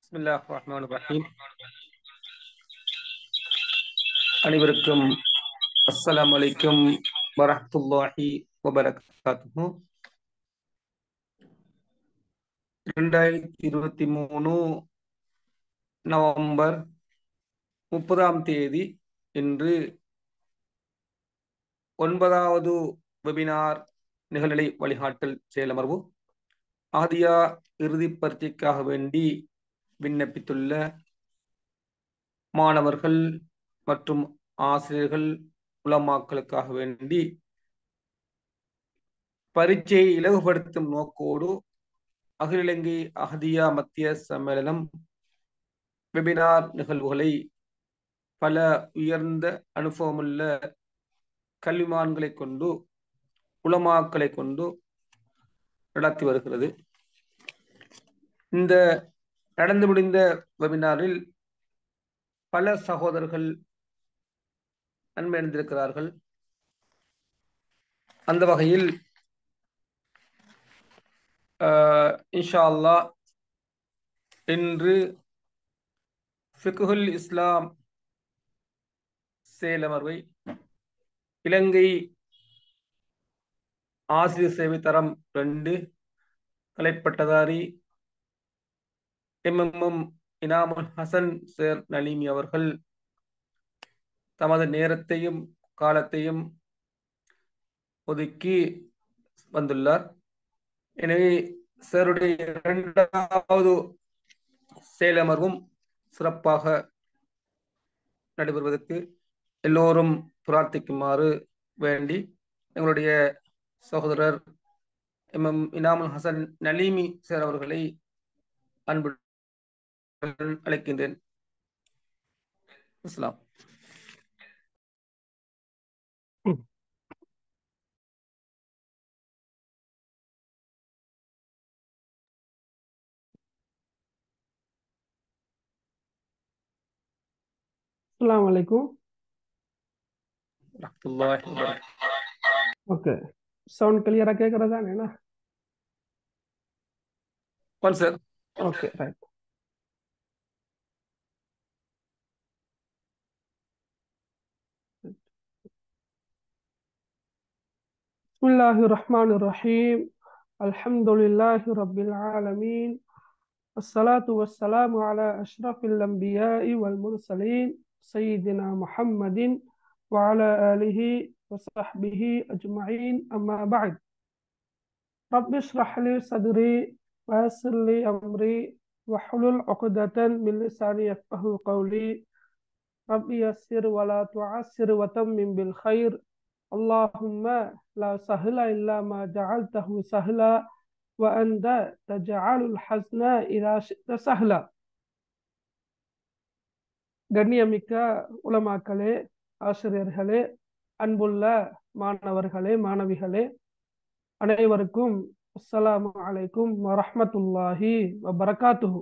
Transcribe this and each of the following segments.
بسم الله الرحمن الرحيم அனைவருக்கும் அஸ்ஸலாமு அலைக்கும் வரஹ்மத்துல்லாஹி வபரகாத்துஹு ரெண்டாயிரத்தி இருபத்தி மூணு நவம்பர் முப்பதாம் தேதி இன்று ஒன்பதாவது வெபினார் நிகழ்நிலை வழிகாட்டல் செயலமர்வு ஆதியா இறுதிப் பரீட்சைக்காக வேண்டி விண்ணப்பித்துள்ள மாணவர்கள் மற்றும் ஆசிரியர்கள் உலமாக்களுக்காக வேண்டி பரீட்சையை இலகுபடுத்தும் நோக்கோடு அகில இலங்கை அகதியா மத்திய சம்மேளனம் வெபினார் நிகழ்வுகளை பல உயர்ந்த அனுபவமுள்ள கல்விமான்களை கொண்டு உலமாக்களை கொண்டு நடத்தி வருகிறது இந்த நடந்து முடிந்த வெபினாரில் பல சகோதரர்கள் நன்மை அடைந்திருக்கிறார்கள் அந்த வகையில் இன்ஷா அல்லா இன்று ஃபிகுல் இஸ்லாம் செயலமர்வை இலங்கை ஆசிரியர் சேவை தரம் ரெண்டு கலைப்பட்டதாரி எம்எம்எம் இனாமுல் ஹசன் சேர் நலீமி அவர்கள் தமது நேரத்தையும் காலத்தையும் ஒதுக்கி வந்துள்ளார் எனவே சேருடைய இரண்டாவது செயலமர்வும் சிறப்பாக நடைபெறுவதற்கு எல்லோரும் பிரார்த்திக்குமாறு வேண்டி எங்களுடைய சகோதரர் M M Inamul Hasan Naleemi sir அவர்களை அன்பு அழைக்கின்றேன் இஸ்லாம் அஸ்லாம் வலைக்கும் ரஹ்மத்துல்லாஹி வபரகாத்துஹு ஓகே சவுண்ட் கிளியரா கேக்குறதா என்ன ஒன் சார் ஓகே ரைட் بسم الله الرحمن الرحيم الحمد لله رب العالمين الصلاة والسلام على أشرف الأنبياء والمرسلين سيدنا محمد وعلى آله وصحبه أجمعين أما بعد رب اشرح لي صدري ويسر لي أمري واحلل عقدة من لساني يفقه قولي رب يسر ولا تعسر وتمم بالخير اللهم لا سهل إلا ما جعلته سهلا وأنت تجعل الحزن إذا شئت سهلا கண்ணியமிக்க உலமாக்களே ஆசிரியர்களே அன்புள்ள மாணவர்களே மாணவிகளே அனைவருக்கும் அஸ்ஸலாமு அலைக்கும் வரஹ்மத்துல்லாஹி வபரகாத்துஹு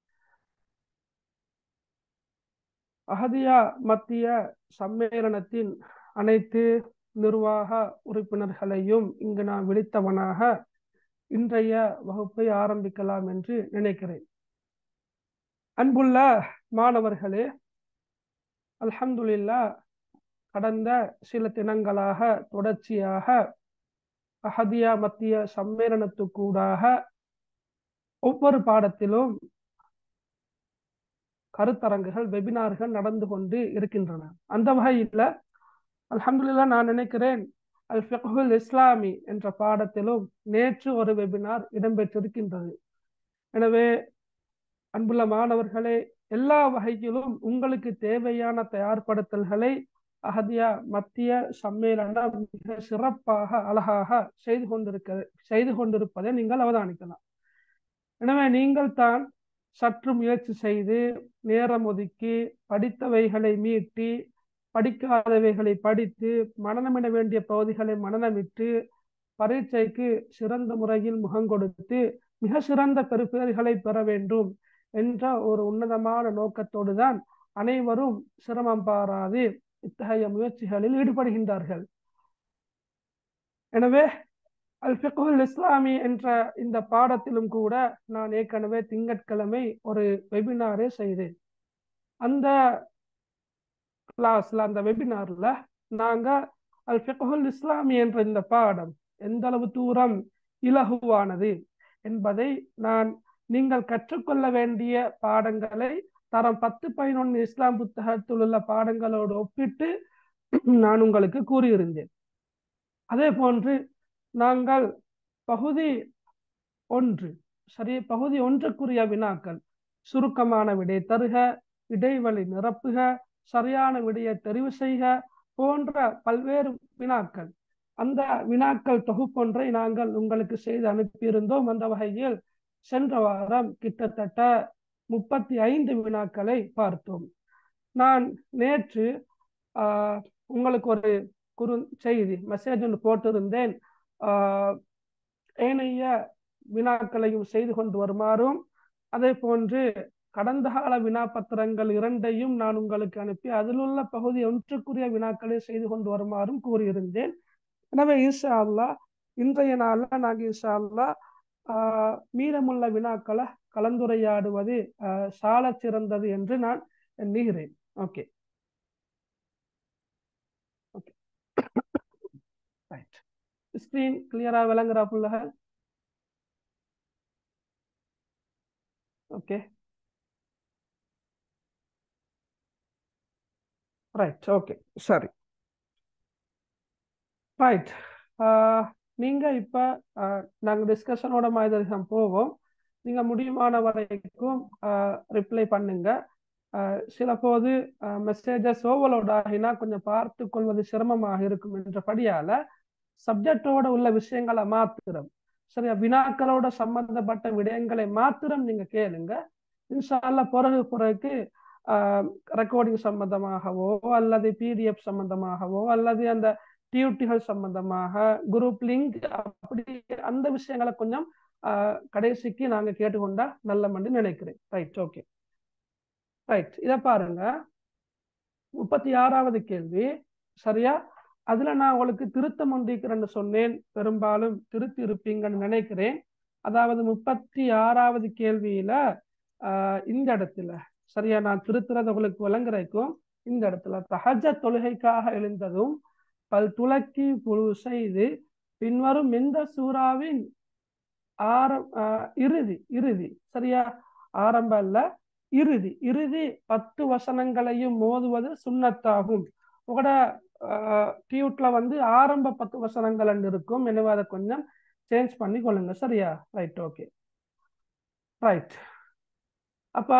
அகதியா மத்திய சம்மேளனத்தின் அனைத்து நிர்வாக உறுப்பினர்களையும் இங்கு நான் விழித்தவனாக இன்றைய வகுப்பை ஆரம்பிக்கலாம் என்று நினைக்கிறேன் அன்புள்ள மாணவர்களே அல்ஹம்துலில்லா கடந்த சில தினங்களாக தொடர்ச்சியாக அஹதியா மத்திய சம்மேளனத்துக்கூடாக ஒவ்வொரு பாடத்திலும் கருத்தரங்குகள் வெபினார்கள் நடந்து கொண்டு இருக்கின்றன அந்த வகையில் அல்ஹம்துலில்லா நான் நினைக்கிறேன் அல் ஃபிக்ஹுல் இஸ்லாமி என்ற பாடத்திலும் நேற்று ஒரு வெபினார் இடம்பெற்றிருக்கின்றது எனவே அன்புள்ள மாணவர்களே எல்லா வகையிலும் உங்களுக்கு தேவையான தயார்படுத்தல்களை அகதியா மத்திய சம்மேளனம் மிக சிறப்பாக அழகாக செய்து கொண்டிருக்க செய்து கொண்டிருப்பதை நீங்கள் அவதானிக்கலாம் எனவே நீங்கள் தான் சற்று முயற்சி செய்து நேரம் ஒதுக்கி படித்தவைகளை மீட்டி படிக்காதவைகளை படித்து மனநமிட வேண்டிய பகுதிகளை மனநமிட்டு பரீட்சைக்கு சிறந்த முறையில் முகங்கொடுத்து மிக சிறந்த பெறுபேறுகளை பெற வேண்டும் என்ற ஒரு உன்னதமான நோக்கத்தோடு தான் அனைவரும் சிரமம் பாராது இத்தகைய முயற்சிகளில் ஈடுபடுகின்றார்கள் எனவே அல் ஃபிக்ஹுல் இஸ்லாமி என்ற இந்த பாடத்திலும் கூட நான் ஏற்கனவே திங்கட்கிழமை ஒரு வெபினாரே செய்தேன் அந்த கிளாஸ்ல அந்த வெபினார்ல நாங்க அல் ஃபிக்ஹுல் இஸ்லாமி என்ற இந்த பாடம் எந்த அளவு தூரம் இலகுவானது என்பதை நான் நீங்கள் கற்றுக்கொள்ள வேண்டிய பாடங்களை தரம் பத்து பதினொன்று இஸ்லாம் புத்தகத்தில் உள்ள பாடங்களோடு ஒப்பிட்டு நான் உங்களுக்கு கூறியிருந்தேன் அதே போன்று நாங்கள் பகுதி ஒன்று சரி பகுதி ஒன்றுக்குரிய வினாக்கள் சுருக்கமான விடை தருக இடைவெளி நிரப்புக சரியான விடையை தெரிவு செய்க போன்ற பல்வேறு வினாக்கள் அந்த வினாக்கள் தொகுப்பொன்றை நாங்கள் உங்களுக்கு செய்து அனுப்பியிருந்தோம் அந்த வகையில் சென்ற வாரம் கிட்டத்தட்ட முப்பத்தி ஐந்து வினாக்களை பார்த்தோம் நான் நேற்று ஆஹ், உங்களுக்கு ஒரு குறு செய்தி மெசேஜ் ஒன்று போட்டிருந்தேன் ஆஹ், ஏனைய வினாக்களையும் செய்து கொண்டு வருமாறும் அதே போன்று கடந்த கால வினாப்பத்திரங்கள் இரண்டையும் நான் உங்களுக்கு அனுப்பி அதில் உள்ள பகுதி ஒன்றுக்குரிய வினாக்களை செய்து கொண்டு வருமாறும் கூறியிருந்தேன் எனவே இன்ஷா அல்லாஹ் இன்றைய நாளில் நாங்கள் இன்ஷா அல்லாஹ் ஆஹ், மீதமுள்ள வினாக்களை கலந்துரையாடுவது ஆஹ், சாலச் சிறந்தது என்று நான் எண்ணுகிறேன் ஓகே ஓகே ரைட் ஸ்க்ரீன் கிளியரா விளங்குறா புள்ளக ஓகே ரைட் ஓகே சரி ரைட் நீங்க இப்ப ஆஹ், நாங்க டிஸ்கஷனோட மாதிரி போவோம் நீங்க முடியுமான வரைக்கும் ரிப்ளை பண்ணுங்க ஆஹ், சில போது மெசேஜஸ் ஓவலோட் ஆகினா கொஞ்சம் பார்த்து கொள்வது சிரமமாக இருக்கும் என்றபடியால சப்ஜெக்டோட உள்ள விஷயங்களை மாத்திரம் சரியா வினாக்களோட சம்பந்தப்பட்ட விடயங்களை மாத்திரம் நீங்க கேளுங்க இன்ஷால்ல பிறகு பிறகு ரெக்கார்டிங் சம்பந்தமாகவோ அல்லது பிடிஎஃப் சம்பந்தமாகவோ அல்லது அந்த டியூட்டிகள் சம்பந்தமாக குரூப் லிங்க் அப்படி அந்த விஷயங்களை கொஞ்சம் ஆஹ், கடைசிக்கு நாங்க கேட்டுக்கொண்டா நல்லமென்று நினைக்கிறேன் ரைட் ஓகே ரைட் இதை பாருங்க முப்பத்தி ஆறாவது கேள்வி சரியா அதுல நான் உங்களுக்கு திருத்தம் ஒன்றிக்கிறேன்னு சொன்னேன் பெரும்பாலும் திருத்தி இருப்பீங்கன்னு நினைக்கிறேன் அதாவது முப்பத்தி ஆறாவது கேள்வியில ஆஹ், இந்த இடத்துல சரியா நான் திருத்துறது உங்களுக்கு விளங்குறதுக்கும் இந்த இடத்துல தஹஜ தொழுகைக்காக எழுந்ததும் பல் துலக்கி புழு செய்து பின்வரும் எந்த சூறாவின் ஆரம் ஆஹ், இறுதி இறுதி சரியா ஆரம்ப அல்ல இறுதி இறுதி பத்து வசனங்களையும் மோதுவது சுண்ணத்தாகும் உங்களோட டியூட்ல வந்து ஆரம்ப பத்து வசனங்கள் இருக்கும் எனவே அதை கொஞ்சம் சேஞ்ச் பண்ணி கொள்ளுங்க சரியா ரைட் ஓகே ரைட் அப்ப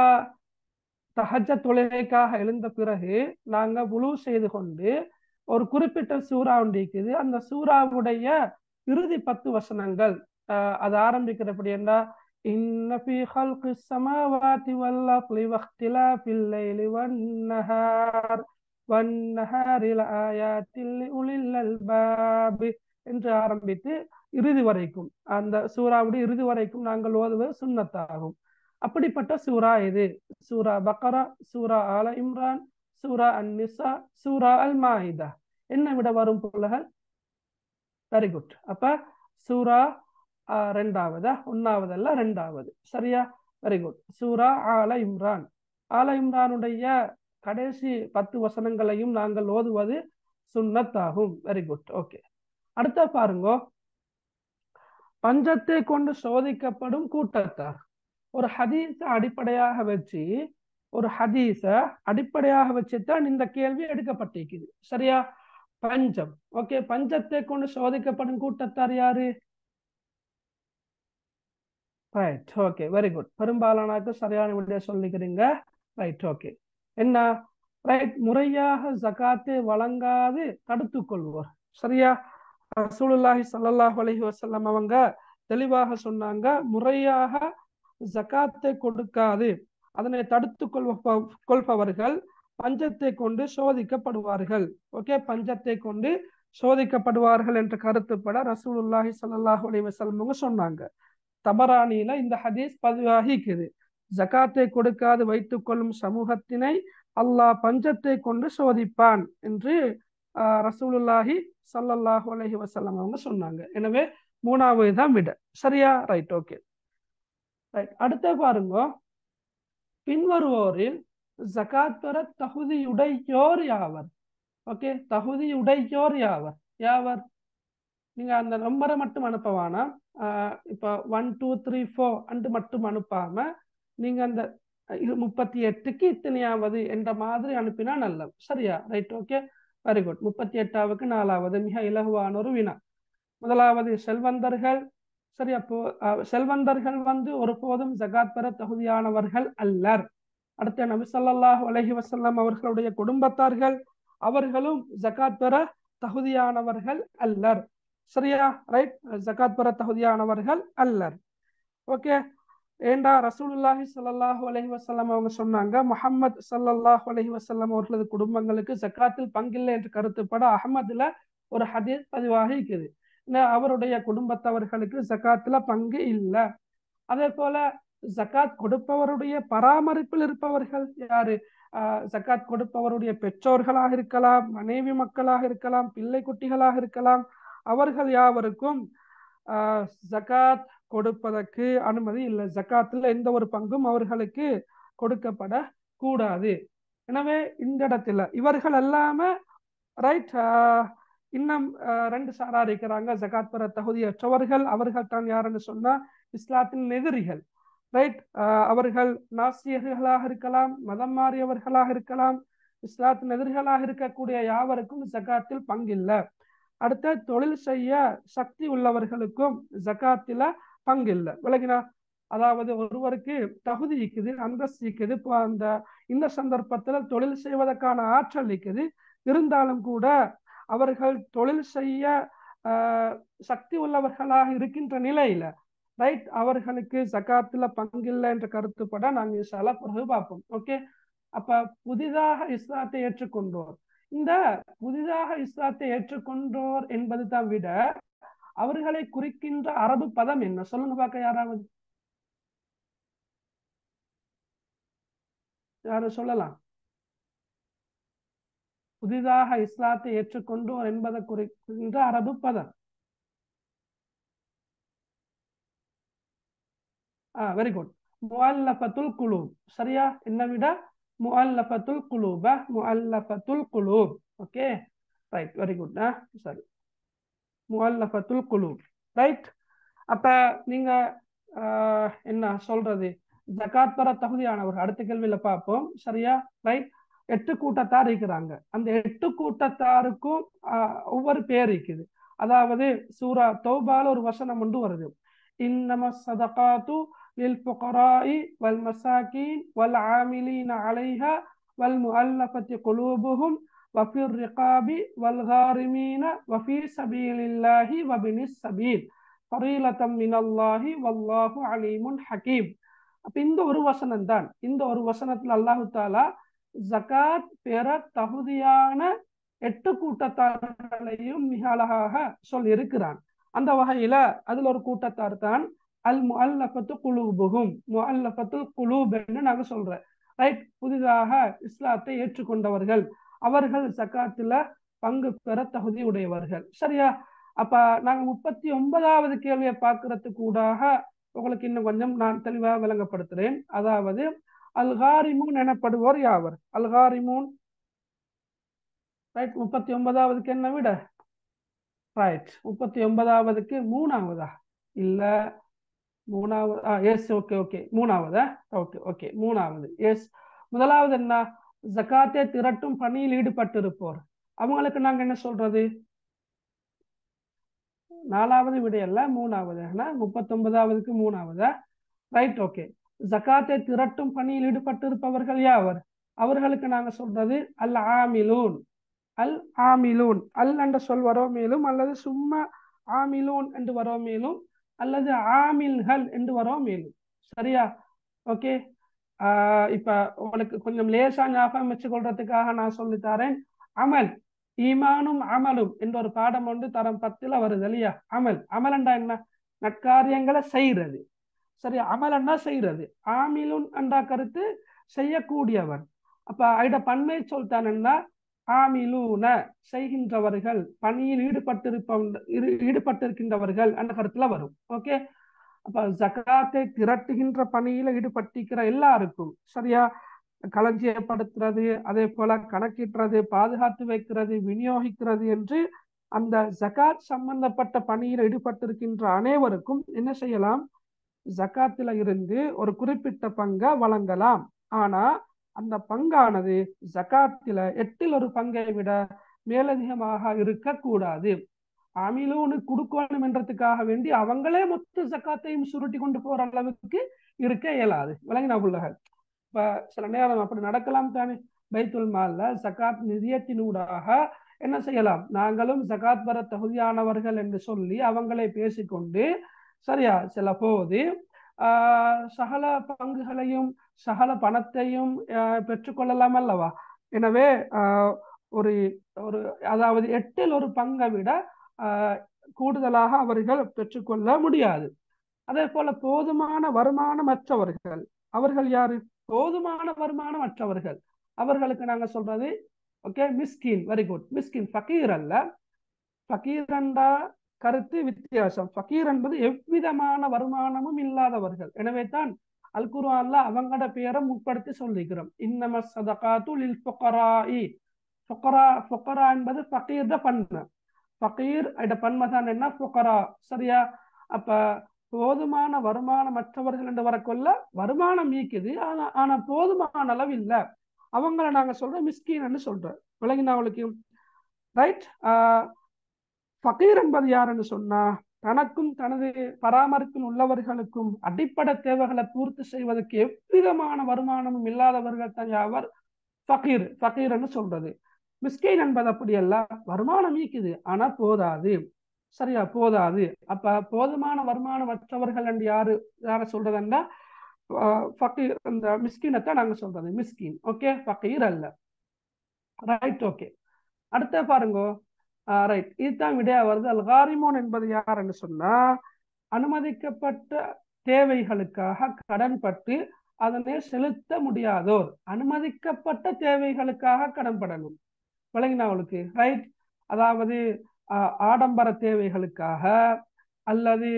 தஹஜ தொழுகைக்காக எழுந்த பிறகு நாங்க உழு செய்து கொண்டு ஒரு குறிப்பிட்ட சூறா ஒன்று இருக்குது அந்த சூறாவுடைய இறுதி பத்து வசனங்கள் ஆஹ் அது ஆரம்பிக்கிறபடி என்ன இன்ன ஃபீ ஹல்கி ஸமாவாதி வல் அர்லி வக்திலாஃபில் லைலி வன் நஹார் வன் நஹாரி லஆயாத்தில் லிஉலில் அல்பாப் என்று ஆரம்பித்து இறுதி வரைக்கும் அந்த சூறாவுடைய இறுதி வரைக்கும் நாங்கள் ஓதுவது சுன்னத்தாகும் அப்படிப்பட்ட சூரா இது சூரா பக்கரா சூரா ஆல இம்ரான் சூரா அன் நிசா சூரா அல் மாயிதா என்ன விட வரும் பிள்ளைகள் வெரி குட் அப்ப சூரா ஆஹ், ரெண்டாவதா ஒன்னாவதல்ல ரெண்டாவது சரியா வெரி குட் சூரா ஆல இம்ரான் ஆல இம்ரானுடைய கடைசி பத்து வசனங்களையும் நாங்கள் ஓதுவது சுன்னத்தாகும் வெரி குட் ஓகே அடுத்த பாருங்க பஞ்சத்தை கொண்டு சோதிக்கப்படும் கூட்டத்தார் ஒரு ஹதீஸ அடிப்படையாக வச்சு ஒரு ஹதீஸ அடிப்படையாக வச்சுதான் இந்த கேள்வி எடுக்கப்பட்டிருக்குது சரியா பஞ்சம் ஓகே பஞ்சத்தை கொண்டு சோதிக்கப்படும் கூட்டத்தார் யாரு ரைட் ஓகே வெரி குட் பெரும்பாலானாக்கு சரியான விடையை சொல்லிக்கிறீங்க ரைட் ஓகே என்ன ரைட் முறையாக ஜகாத்தை வழங்காது தடுத்து கொள்வோர் சரியா ரசூலுல்லாஹி ஸல்லல்லாஹு அலைஹி வஸல்லம் அவங்க தெளிவாக சொன்னாங்க முறையாக ஜகாத்தை கொடுக்காது அதனை தடுத்து கொள்வ கொள்பவர்கள் பஞ்சத்தை கொண்டு சோதிக்கப்படுவார்கள் ஓகே பஞ்சத்தை கொண்டு சோதிக்கப்படுவார்கள் என்ற கருத்துப்பட ரசூலுல்லாஹி ஸல்லல்லாஹு அலைஹி வஸல்லம் அவங்க சொன்னாங்க தபரானியில இந்த ஹதீஸ் பதிவாகிக்குது ஜகாத்தை கொடுக்காது வைத்துக் கொள்ளும் சமூகத்தினை அல்லாஹ் பஞ்சத்தை கொண்டு சோதிப்பான் என்று ஆஹ், ரசூலுல்லாஹி ஸல்லல்லாஹு அலைஹி வஸல்லம் அவங்க சொன்னாங்க எனவே மூணாவது தான் விட சரியா ரைட் ஓகே ரைட் அடுத்த பாருங்க பின்வருவோரில் ஜகாத் பெற தகுதியுடையோர் யாவர் ஓகே தகுதியுடையோர் யாவர் யாவர் நீங்க அந்த நம்பரை மட்டும் அனுப்ப வேணாம் இப்போ ஒன் டூ த்ரீ ஃபோர் அண்டு மட்டும் அனுப்பாம நீங்க அந்த இது முப்பத்தி எட்டுக்கு இத்தனையாவது என்ற மாதிரி அனுப்பினா நல்லது சரியா ரைட் ஓகே வெரி குட் முப்பத்தி எட்டாவுக்கு நாலாவது மிக இலகுவான ஒரு வினா முதலாவது செல்வந்தர்கள் சரி அப்போ செல்வந்தர்கள் வந்து ஒருபோதும் ஜகாத் பெற தகுதியானவர்கள் அல்லர் அடுத்த நபி ஸல்லல்லாஹு அலைஹி வஸல்லம் அவர்களுடைய குடும்பத்தார்கள் அவர்களும் ஜகாத் பெற தகுதியானவர்கள் அல்லர் சரியா ரைட் ஜகாத் பெற தகுதியானவர்கள் அல்லர் ஓகே ஏண்டா ரசூலுல்லாஹி ஸல்லல்லாஹு அலைஹி வஸல்லம் அவங்க சொன்னாங்க முஹம்மது ஸல்லல்லாஹு அலைஹி வஸல்லம் அவர்களது குடும்பங்களுக்கு ஜக்காத்தில் பங்கில்லை என்று கருத்துப்பட அகமதுல ஒரு ஹதீஸ் பதிவாக இருக்குது அவருடைய குடும்பத்தவர்களுக்கு ஜக்காத்துல பங்கு இல்லை அதே போல ஜக்காத் கொடுப்பவருடைய பராமரிப்பில் இருப்பவர்கள் யாரு ஜக்காத் கொடுப்பவருடைய பெற்றோர்களாக இருக்கலாம் மனைவி மக்களாக இருக்கலாம் பிள்ளை குட்டிகளாக இருக்கலாம் அவர்கள் யாவருக்கும் ஜக்காத் கொடுப்பதற்கு அனுமதி இல்லை ஜக்காத்துல எந்த ஒரு பங்கும் அவர்களுக்கு கொடுக்கப்பட கூடாது எனவே இந்த இடத்துல இவர்கள் எல்லாம ரைட் இன்னும் ரெண்டு சாரா இருக்கிறாங்க ஜகாத் பெற தகுதியற்றவர்கள் அவர்கள் தான் யாருன்னு சொன்னா இஸ்லாத்தின் எதிரிகள் ரைட் அவர்கள் நாசியர்களாக இருக்கலாம் மதம் மாறியவர்களாக இருக்கலாம் இஸ்லாத்தின் எதிரிகளாக இருக்கக்கூடிய யாவருக்கும் ஜகாத்தில் பங்கில்லை அடுத்த தொழில் செய்ய சக்தி உள்ளவர்களுக்கும் ஜகாத்தில பங்கில்லை விளங்கினா அதாவது ஒருவருக்கு தகுதி இருக்குது அந்தஸ்து இருக்குது இப்போ அந்த இந்த சந்தர்ப்பத்துல தொழில் செய்வதற்கான ஆற்றல் இருக்குது இருந்தாலும் கூட அவர்கள் தொழில் செய்ய சக்தி உள்ளவர்களாக இருக்கின்ற நிலையில ரைட் அவர்களுக்கு ஜக்காத்துல பங்கில்லை என்ற கருத்துப்பட நாங்கள் இன்ஷால்லா பிறகு பார்ப்போம் ஓகே அப்ப புதிதாக இஸ்லாத்தை ஏற்றுக்கொண்டோர் இந்த புதிதாக இஸ்லாத்தை ஏற்றுக்கொண்டோர் என்பது தான் விட அவர்களை குறிக்கின்ற அரபு பதம் என்ன சொல்லுங்க பார்க்க யாராவது யாரும் சொல்லலாம் புதிதாக இஸ்லாத்தை ஏற்றுக்கொண்டோர் என்பதை குறிக்கின்ற அரபு பதம் ஆ வெரி குட் முஅல்லஃபத்துல் குலூப் சரியா என்ன விட முஅல்லஃபத்துல் குலூப முஅல்லஃபத்துல் குலூப் ஓகே ரைட் வெரி குட் சரி முஅல்லஃபத்துல் குலூப் ரைட் அப்ப நீங்க என்ன சொல்றது ஜகாத் பெற தகுதியானவர் அடுத்த கேள்வியில பார்ப்போம் சரியா ரைட் எட்டு கூட்டத்தார் இருக்கிறாங்க அந்த எட்டு கூட்டத்தாருக்கும் ஒவ்வொரு பேர் இருக்குது அதாவது சூரா தௌபால ஒரு வசனம் ஒன்று வருது இன்னம சதகாத்து للفقراء والمساكين والعاملين عليها والمؤلفة قلوبهم وفي الرقاب والغارمين وفي سبيل الله وابن السبيل فريلة من الله والله عليم حكيم அப்ப இந்த ஒரு வசனம் தான் இந்த ஒரு வசனத்துல அல்லாஹு தாலா ஜகாத் பெற தகுதியான எட்டு கூட்டத்தார்களையும் மிக அழகாக சொல்லி இருக்கிறான் அந்த வகையில அதுல ஒரு கூட்டத்தார் தான் அல் முஅல்லஃபத்து குலூபுகும் முஅல்லஃபத்துல் குலூப் என்று நாங்க சொல்றேன் ரைட் புதிதாக இஸ்லாத்தை ஏற்றுக்கொண்டவர்கள் அவர்கள் ஜக்காத்துல பங்கு பெற தகுதி உடையவர்கள் சரியா அப்ப நாங்க முப்பத்தி ஒன்பதாவது கேள்வியை பார்க்கறதுக்கு கூடாக உங்களுக்கு இன்னும் கொஞ்சம் நான் தெளிவாக விளங்கப்படுத்துறேன் அதாவது அல்காரிமூன் எனப்படுவோர் யாவர் அல்காரிமூன் ரைட் முப்பத்தி ஒன்பதாவதுக்கு என்ன விட ரைட் முப்பத்தி ஒன்பதாவதுக்கு மூணாவதா இல்ல மூணாவது ஆ எஸ் ஓகே ஓகே மூணாவதா ஓகே ஓகே மூணாவது எஸ் முதலாவது என்ன ஜக்காத்தே திரட்டும் பணியில் ஈடுபட்டு இருப்போர் அவங்களுக்கு நாங்க என்ன சொல்றது நாலாவது விடையல்ல மூணாவது முப்பத்தொன்பதாவதுக்கு மூணாவதா ரைட் ஓகே ஜக்காத்தை திரட்டும் பணியில் ஈடுபட்டு இருப்பவர்கள் யாவர் அவர்களுக்கு நாங்க சொல்றது அல் ஆமிலூன் அல் ஆமிலூன் அல் என்ற சொல் வரோ மேலும் அல்லது சும்மா ஆமிலூன் என்று வரோ மேலும் அல்லது ஆமில்கள் என்று வரோ மேலும் சரியா ஓகே இப்ப உங்களுக்கு கொஞ்சம் லேசா ஞாபகம் வச்சுக்கொள்றதுக்காக நான் சொல்லி தரேன் அமல் ஈமானும் அமலும் என்ற ஒரு பாடம் ஒன்று தரம் பத்துல வருது இல்லையா அமல் அமலண்டா என்ன நற்காரியங்களை செய்யறது சரி அமலன்னா செய்யறது ஆமிலுன் என்றா கருத்து செய்யக்கூடியவன் அப்ப அட பன்மை சொல்லிட்டான் என்ன ஆமிலூன செய்கின்றவர்கள் பணியில் ஈடுபட்டிருப்ப ஈடுபட்டிருக்கின்றவர்கள் அந்த கருத்துல வரும் ஓகே அப்ப ஜக்காத்தை திரட்டுகின்ற பணியில ஈடுபட்டிருக்கிற எல்லாருக்கும் சரியா களஞ்சியப்படுத்துறது அதே போல கணக்கிடுறது பாதுகாத்து வைக்கிறது விநியோகிக்கிறது என்று அந்த ஜகாத் சம்பந்தப்பட்ட பணியில் ஈடுபட்டிருக்கின்ற அனைவருக்கும் என்ன செய்யலாம் ஜக்காத்துல இருந்து ஒரு குறிப்பிட்ட பங்கை வழங்கலாம் ஆனா அந்த பங்கானது ஜக்காத்தில எட்டில் ஒரு பங்கை விட மேலதிகமாக இருக்கக்கூடாது அமிலூனு கொடுக்கணும் என்றதுக்காக வேண்டி அவங்களே மொத்த ஜக்காத்தையும் சுருட்டி கொண்டு போற அளவுக்கு இருக்க இயலாது விளங்கினா உள்ளக இப்ப சில நேரம் அப்படி நடக்கலாம் தானே பைத்துல் மால்ல ஜக்காத் நிதியத்தினூடாக என்ன செய்யலாம் நாங்களும் ஜகாத் வர தகுதியானவர்கள் என்று சொல்லி அவங்களை பேசிக்கொண்டு சரியா சில போது ஆஹ் சகல பங்குகளையும் சகல பணத்தையும் பெற்றுக்கொள்ளலாம் அல்லவா எனவே ஆஹ் ஒரு ஒரு அதாவது எட்டில் ஒரு பங்கை விட ஆஹ் கூடுதலாக அவர்கள் பெற்றுக்கொள்ள முடியாது அதே போல போதுமான வருமானம் அற்றவர்கள் அவர்கள் யாரு போதுமான வருமானம் அற்றவர்கள் அவர்களுக்கு நாங்க சொல்றது ஓகே மிஸ்கின் வெரி குட் மிஸ்கின் ஃபக்கீர் அல்ல ஃபக்கீர் என்றா கருத்து வித்தியாசம் ஃபக்கீர் என்பது எவ்விதமான வருமானமும் இல்லாதவர்கள் எனவே தான் அல் குர்ஆன்ல அவங்களோட பேரை முற்படுத்தி சொல்லிக்கிறோம் இன்னம சதகாத்து லில் ஃபுகராஇ ஃபுகரா ஃபுகரா என்பது ஃபக்கீர் தான் பன்மை ஃபக்கீர் இட பன்மை தான் என்ன ஃபுகரா சரியா அப்ப போதுமான வருமானம் மற்றவர்கள் என்று வரக்கொள்ள வருமானம் ஈக்குது ஆனா ஆனா போதுமான அளவு இல்லை அவங்கள நாங்க சொல்றோம் மிஸ்கீன் சொல்றோம் விளங்கினா அவளுக்கு ரைட் ஃபகீர் என்பது யாருன்னு சொன்னா தனக்கும் தனது பராமரிப்பில் உள்ளவர்களுக்கும் அடிப்படை தேவைகளை பூர்த்தி செய்வதற்கு எவ்விதமான வருமானமும் இல்லாதவர்கள் தான் யாவர் ஃபகீர் ஃபகீர்னு சொல்றது மிஸ்கீன் என்பது அப்படி அல்ல வருமானம் ஈக்குது ஆனா போதாது சரியா போதாது அப்ப போதுமான வருமானம் மற்றவர்கள் என்று யாரு யார சொல்றதுன்னா ஃபக்கீர் இந்த மிஸ்கினத்தை நாங்க சொல்றது மிஸ்கின் ஓகே ஃபக்கீர் அல்ல ரைட் ஓகே அடுத்த பாருங்க ரைட் இதுதான் விடையா வருது அல் காரிமோன் என்பது யாருன்னு சொன்னா அனுமதிக்கப்பட்ட தேவைகளுக்காக கடன்பட்டு அதனை செலுத்த முடியாதோர் அனுமதிக்கப்பட்ட தேவைகளுக்காக கடன்படணும் விளங்கினா அவளுக்கு ரைட் அதாவது ஆடம்பர தேவைகளுக்காக அல்லது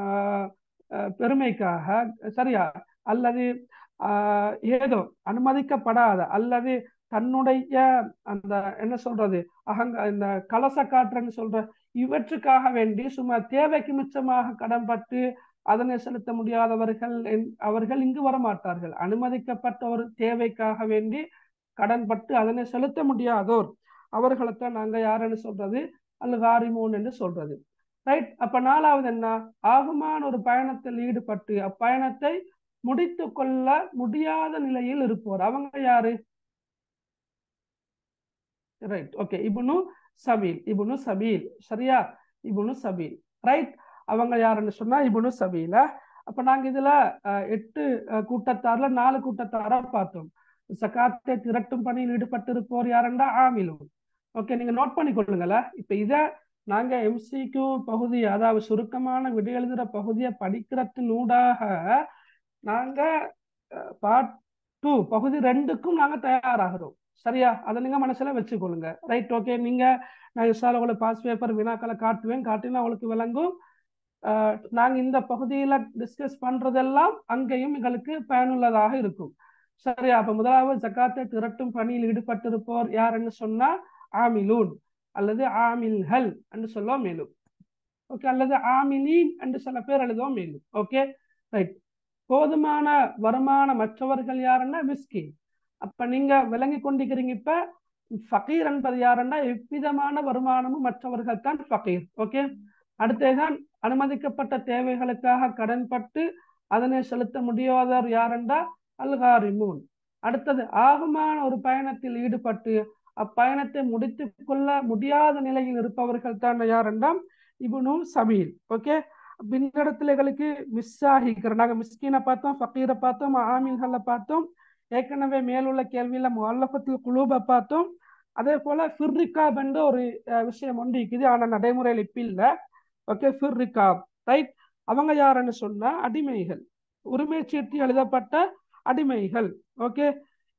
பெருமைக்காக சரியா அல்லது ஏதோ அனுமதிக்கப்படாத அல்லது தன்னுடைய அந்த என்ன சொல்றது அகங்க இந்த கலச காற்றுன்னு சொல்ற இவற்றுக்காக வேண்டி சும்மா தேவைக்கு மிச்சமாக கடன்பட்டு அதனை செலுத்த முடியாதவர்கள் அவர்கள் இங்கு வரமாட்டார்கள் அனுமதிக்கப்பட்ட ஒரு தேவைக்காக வேண்டி கடன்பட்டு அதனை செலுத்த முடியாதோர் அவர்களைத்தான் நாங்க யாருன்னு சொல்றது அல் காரிமோன் என்று சொல்றது ரைட் அப்ப நாலாவது என்ன ஆகுமான ஒரு பயணத்தில் ஈடுபட்டு அப்பயணத்தை முடித்து கொள்ள முடியாத நிலையில் இருப்போர் அவங்க யாரு ரைட் ஓகே இபுனு சபீல் இபுனு சபீல் சரியா இபுனு சபீல் ரைட் அவங்க யாருன்னு சொன்னா இபுனு சபீல அப்ப நாங்க இதுல எட்டு கூட்டத்தார்ல நாலு கூட்டத்தாரா பார்த்தோம் சக்காத்தை திரட்டும் பணியில் ஈடுபட்டு இருப்போர் யாருண்டா ஆமிலும் ஓகே நீங்க நோட் பண்ணி கொள்ளுங்களேன் இப்ப இத நாங்க எம்சிக்யூ பகுதி அதாவது சுருக்கமான விடை எழுதுற பகுதியை படிக்கிறதுனூடாக நாங்க பார்ட் டூ பகுதி ரெண்டுக்கும் நாங்க தயாராகிறோம் சரியா அதை நீங்க மனசுல வச்சுக்கொள்ளுங்க ரைட் ஓகே நீங்க நான் இசால உங்களுக்கு பாஸ் பேப்பர் வினாக்களை காட்டுவேன் காட்டினா உங்களுக்கு விளங்கும் நாங்க இந்த பகுதியில டிஸ்கஸ் பண்றதெல்லாம் அங்கேயும் எங்களுக்கு பயனுள்ளதாக இருக்கும் சரியா அப்ப முதலாவது ஜக்காத்தை திரட்டும் பணியில் ஈடுபட்டிருப்போர் யாருன்னு சொன்னா ஆமிலூன் அல்லது ஆமில்கள் என்று சொல்லுவோம் மேலும் ஓகே அல்லது ஆமிலீன் என்று சில பேர் எழுதுவோம் மேலும் ஓகே ரைட் போதுமான வருமானம் மற்றவர்கள் யாருன்னா மிஸ்கின் அப்ப நீங்க விளங்கி கொண்டிருக்கிறீங்க இப்ப ஃபகீர் என்பது யாருன்னா எவ்விதமான வருமானமும் மற்றவர்கள் தான் ஃபகீர் ஓகே அடுத்ததுதான் அனுமதிக்கப்பட்ட தேவைகளுக்காக கடன்பட்டு அதனை செலுத்த முடியாதவர் யாருண்டா அல்காரிமூன் அடுத்தது ஆகுமான ஒரு பயணத்தில் ஈடுபட்டு அப்பயணத்தை முடித்து கொள்ள முடியாத நிலையில் இருப்பவர்கள் தான் யாருண்டாம் இபுனு சபீல் ஓகே இந்த இடத்துல எங்களுக்கு மிஸ் ஆகிக்கிற நாங்க மிஸ்கீனை பார்த்தோம் ஃபக்கீரை பார்த்தோம் ஆமீன்களை பார்த்தோம் ஏற்கனவே மேலுள்ள கேள்வியில முல்லபத்தில் குழுபை பார்த்தோம் அதே போல ஃபிர்ரிகாப் என்ற ஒரு விஷயம் ஒன்று இருக்குது ஆனா நடைமுறையில் இப்ப இல்ல ஓகே ஃபிர்ரிகாப் ரைட் அவங்க யாருன்னு சொன்னா அடிமைகள் உரிமை சீட்டு எழுதப்பட்ட அடிமைகள் ஓகே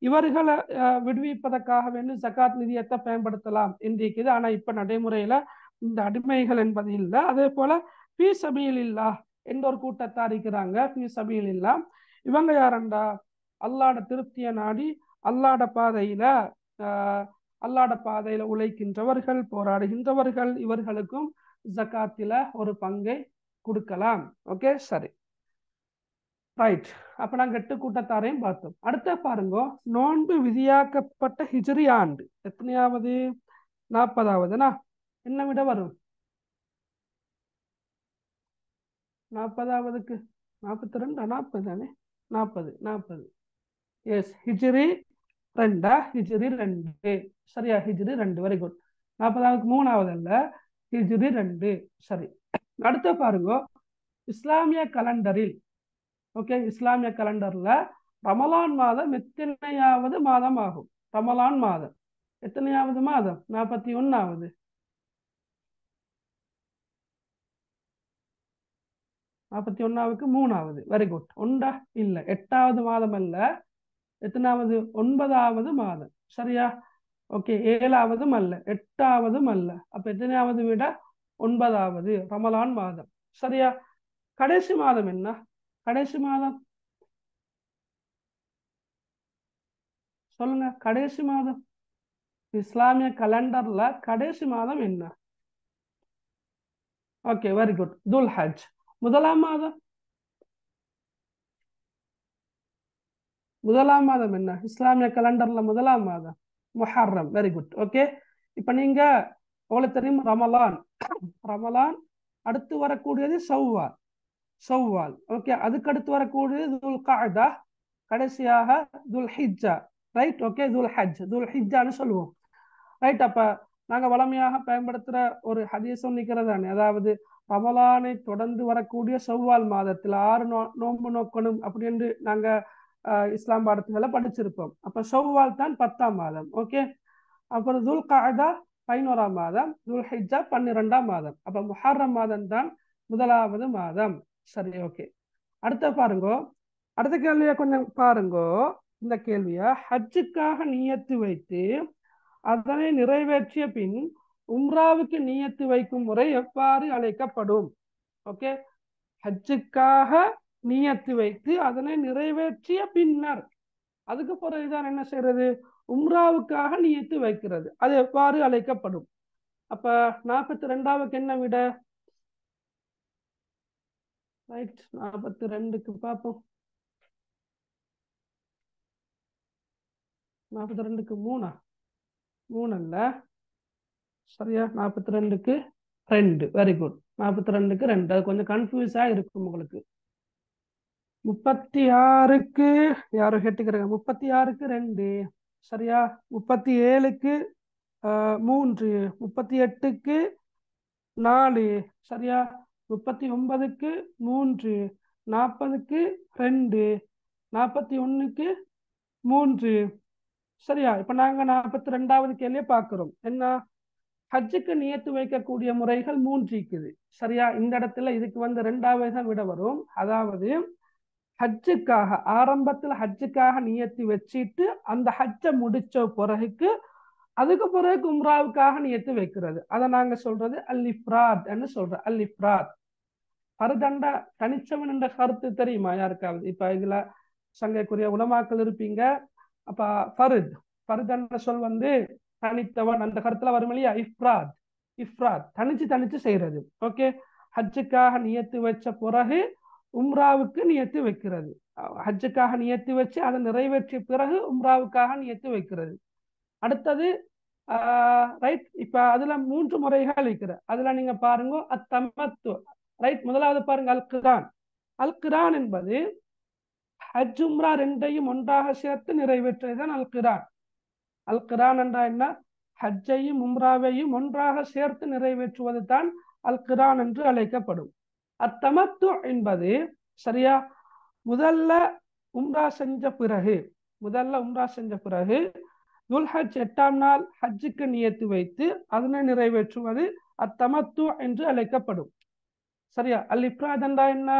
இவர்களை அஹ், விடுவிப்பதற்காக வேண்டி ஜகாத் நிதியத்தை பயன்படுத்தலாம் என்று இருக்குது ஆனா இப்ப நடைமுறையில இந்த அடிமைகள் என்பது இல்லை அதே போல பி சபையில் இல்லா என்ற ஒரு கூட்டத்தார் இருக்கிறாங்க பி சபையில் இல்லா இவங்க யாரண்டா அல்லாட திருப்தியை நாடி அல்லாட பாதையில ஆஹ், அல்லாட பாதையில உழைக்கின்றவர்கள் போராடுகின்றவர்கள் இவர்களுக்கும் ஜகாத்தில ஒரு பங்கை கொடுக்கலாம் ஓகே சரி ரைட் அப்ப நாங்க எட்டு கூட்டத்தாரையும் பார்த்தோம் அடுத்த பாருங்க நோன்பு விதியாக்கப்பட்ட ஹிஜ்ரி ஆண்டு எத்தனையாவது நாற்பதாவதுனா என்ன விட வரும் நாற்பதாவதுக்கு நாற்பத்தி ரெண்டா நாற்பது தானே நாற்பது நாற்பது எஸ் ஹிஜ்ரி ரெண்டா ஹிஜ்ரி ரெண்டு சரியா ஹிஜ்ரி ரெண்டு வெரி குட் நாற்பதாவதுக்கு மூணாவது அல்ல ஹிஜ்ரி ரெண்டு சரி அடுத்த பாருங்க இஸ்லாமிய கலண்டரில் ஓகே இஸ்லாமிய கலண்டர்ல ரமலான் மாதம் எத்தனையாவது மாதம் ஆகும் ரமலான் மாதம் எத்தனையாவது மாதம் நாற்பத்தி ஒன்னாவது நாற்பத்தி ஒன்னாவுக்கு மூணாவது வெரி குட் உண்டா இல்ல எட்டாவது மாதம் அல்ல எத்தனாவது ஒன்பதாவது மாதம் சரியா ஓகே ஏழாவதும் அல்ல எட்டாவதும் அல்ல அப்ப எத்தனையாவது விட ஒன்பதாவது ரமலான் மாதம் சரியா கடைசி மாதம் என்ன கடைசி மாதம் சொல்லுங்க கடைசி மாதம் இஸ்லாமிய கலண்டர்ல கடைசி மாதம் என்ன ஓகே வெரி குட் துல் ஹஜ் முதலாம் மாதம் முதலாம் மாதம் என்ன இஸ்லாமிய கலண்டர்ல முதலாம் மாதம் முஹர்ரம் வெரி குட் ஓகே இப்ப நீங்க உங்களுக்கு தெரியும் ரமலான் ரமலான் அடுத்து வரக்கூடியது சவ்வால் சவ்வால் ஓகே அதுக்கு அடுத்து வரக்கூடியது துல் காதா கடைசியாக துல் ஹிஜ்ஜா ரைட் ஓகே துல் ஹஜ் துல் ஹிஜ்ஜான்னு சொல்லுவோம் ரைட் அப்ப நாங்க வளமையாக பயன்படுத்துற ஒரு ஹதீஸும் நிக்கிறதானே அதாவது ரமலானை தொடர்ந்து வரக்கூடிய செவ்வால் மாதத்துல ஆறு நோ நோன்பு நோக்கணும் அப்படின்னு நாங்க அஹ், இஸ்லாம் பாடத்துகளை படிச்சிருப்போம் அப்ப செவ்வால் தான் பத்தாம் மாதம் ஓகே அப்புறம் துல் காதா பதினோராம் மாதம் துல் ஹிஜ்ஜா பன்னிரெண்டாம் மாதம் அப்ப முஹர்ரம் மாதம் தான் முதலாவது மாதம் சரி ஓகே அடுத்த பாருங்கோ அடுத்த கேள்வியை கொஞ்சம் பாருங்கோ இந்த கேள்விய ஹஜ்ஜுக்காக நியத்து வைத்து அதனை நிறைவேற்றிய பின் உம்ராவுக்கு நியத்து வைக்கும் முறை எவ்வாறு அழைக்கப்படும் ஓகே ஹஜ்ஜுக்காக நியத்து வைத்து அதனை நிறைவேற்றிய பின்னர் அதுக்கு பிறகுதான் என்ன செய்யறது உம்ராவுக்காக நியத்து வைக்கிறது அது எவ்வாறு அழைக்கப்படும் அப்ப நாற்பத்தி ரெண்டாவுக்கு என்ன விட ரைட் நாற்பத்தி ரெண்டுக்கு பார்ப்போம் நாற்பத்தி ரெண்டுக்கு மூணா மூணு அல்ல சரியா நாற்பத்தி ரெண்டுக்கு ரெண்டு வெரி குட் நாற்பத்தி ரெண்டுக்கு ரெண்டு அது கொஞ்சம் கன்ஃபியூஸா இருக்கும் உங்களுக்கு முப்பத்தி ஆறுக்கு யாரும் கேட்டுக்கிறாங்க முப்பத்தி ஆறுக்கு ரெண்டு சரியா முப்பத்தி ஏழுக்கு ஆஹ், மூன்று முப்பத்தி எட்டுக்கு நாலு சரியா முப்பத்தி ஒன்பதுக்கு மூன்று நாற்பதுக்கு ரெண்டு நாற்பத்தி ஒண்ணுக்கு மூன்று சரியா இப்ப நாங்க நாற்பத்தி ரெண்டாவது கேள்வியை பார்க்கிறோம் என்ன ஹஜ்ஜுக்கு நியத்து வைக்கக்கூடிய முறைகள் மூன்று இருக்குது சரியா இந்த இடத்துல இதுக்கு வந்து ரெண்டாவது தான் விட வரும் அதாவது ஹஜ்ஜுக்காக ஆரம்பத்துல ஹஜ்ஜுக்காக நியத்து வச்சிட்டு அந்த ஹஜ்ஜை முடிச்ச பிறகுக்கு அதுக்கு பிறகு உம்ராவுக்காக நியத்து வைக்கிறது அதை நாங்க சொல்றது அல் இஃப்ராத் என்று சொல்றோம் அல் இஃப்ராத் பருதண்ட தனிச்சவன் என்ற கருத்து தெரியுமா யாருக்காவது இப்ப இதுல சங்கைக்குரிய உலமாக்கள் இருப்பீங்க அப்ப ஃபருத் ஃபருதண்ட சொல் வந்து தனித்தவன் அந்த கருத்துல வரும் இல்லையா இஃப்ராத் இஃப்ராத் தனிச்சு தனிச்சு செய்யறது ஓகே ஹஜ்ஜுக்காக நியத்து வச்ச பிறகு உம்ராவுக்கு நியத்து வைக்கிறது அஹ் ஹஜ்ஜுக்காக நியத்து வச்சு அதை நிறைவேற்றிய பிறகு உம்ராவுக்காக நியத்து வைக்கிறது அடுத்தது ரைட் இப்ப அதுல மூன்று முறைகள் இருக்கிற அதுல நீங்க பாருங்க அத்தமத்து ரைட் முதலாவது பாருங்க அல் கிரான் அல் கிரான் என்பது ஹஜ் உம்ரா ரெண்டையும் ஒன்றாக சேர்த்து நிறைவேற்றுவதுதான் அல் கிரான் அல் கிரான் என்றா என்ன ஹஜ்ஜையும் உம்ராவையும் ஒன்றாக சேர்த்து நிறைவேற்றுவது தான் அல் கிரான் என்று அழைக்கப்படும் அத்தமத்து என்பது சரியா முதல்ல உம்ரா செஞ்ச பிறகு முதல்ல உம்ரா செஞ்ச பிறகு துல்ஹஜ் எட்டாம் நாள் ஹஜ்ஜுக்கு நியத்து வைத்து அதனை நிறைவேற்றுவது அத்தமத்து என்று அழைக்கப்படும் சரியா அல் இப்ராத் என்றா என்ன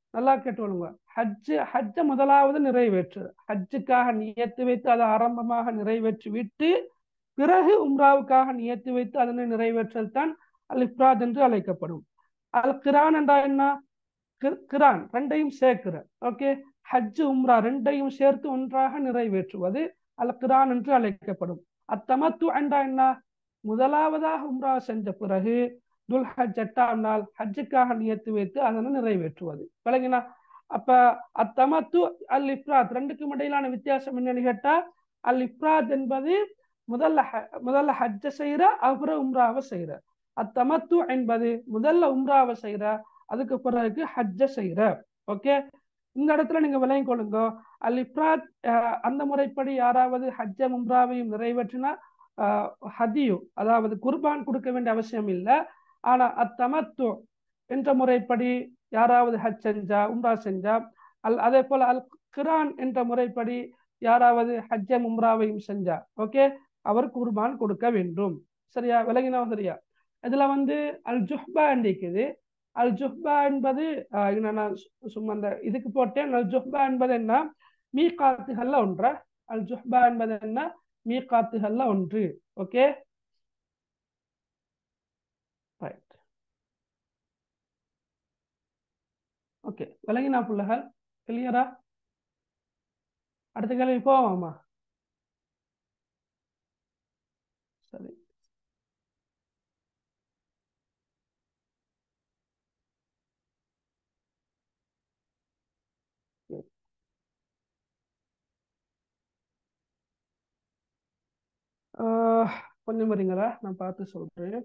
நல்லா கேட்டுக்கொள்ளுங்க ஹஜ்ஜு ஹஜ்ஜை முதலாவது நிறைவேற்று ஹஜ்ஜுக்காக நியத்து வைத்து அதை ஆரம்பமாக நிறைவேற்றி விட்டு பிறகு உம்ராவுக்காக நியத்து வைத்து அதனை நிறைவேற்றல் தான் அல் இஃப்ராத் என்று அழைக்கப்படும் அல் கிரான் என்றா என்ன கிரான் ரெண்டையும் சேர்க்கிற ஓகே ஹஜ்ஜு உம்ரா ரெண்டையும் சேர்த்து ஒன்றாக நிறைவேற்றுவது அல் கிரான் என்று அழைக்கப்படும் அத்தமத்து என்றா என்ன முதலாவதாக உம்ரா செஞ்ச பிறகு துல் ஹஜ் எட்டாம் நாள் ஹஜ்ஜுக்காக நியத்து வைத்து அதனை நிறைவேற்றுவது விளங்கினா அப்ப அத்தமத்து அல் இஃப்ராத் ரெண்டுக்கும் இடையிலான வித்தியாசம் என்னன்னு கேட்டா அல் இஃப்ராத் என்பது முதல்ல முதல்ல ஹஜ்ஜ செய்யற அப்புறம் உம்ராவை செய்யற அத்தமத்து என்பது முதல்ல உம்ராவை செய்யற அதுக்கு பிறகு ஹஜ்ஜ செய்யற ஓகே இந்த இடத்துல நீங்க விளங்கி கொள்ளுங்க அல் இஃப்ராத் அந்த முறைப்படி யாராவது ஹஜ்ஜ உம்ராவையும் நிறைவேற்றினா ஹதியு அதாவது குர்பான் கொடுக்க வேண்டிய அவசியம் இல்லை ஆனா அத்தமத்து என்ற முறைப்படி யாராவது ஹஜ் செஞ்சா உம்ரா செஞ்சா அல் அதே போல அல் கிரான் என்ற முறைப்படி யாராவது ஹஜ்ஜம் உம்ராவையும் செஞ்சா ஓகே அவர் குர்பான் கொடுக்க வேண்டும் சரியா விலகினா சரியா இதுல வந்து அல் ஜுஹ்பா இருக்குது அல் ஜுஹ்பா என்பது நான் சும்மா அந்த இதுக்கு போட்டேன் அல் ஜுஹ்பா என்பது என்ன மீ காத்துகள்ல ஒன்ற அல் ஜுஹ்பா என்பது என்ன மீ காத்துகள்ல ஒன்று ஓகே ரைட் ஓகே விலகினா புள்ளகள் கிளியரா அடுத்த கேள்வி போவாமா சரி கொஞ்சம் வரீங்களா நான் பார்த்து சொல்றேன்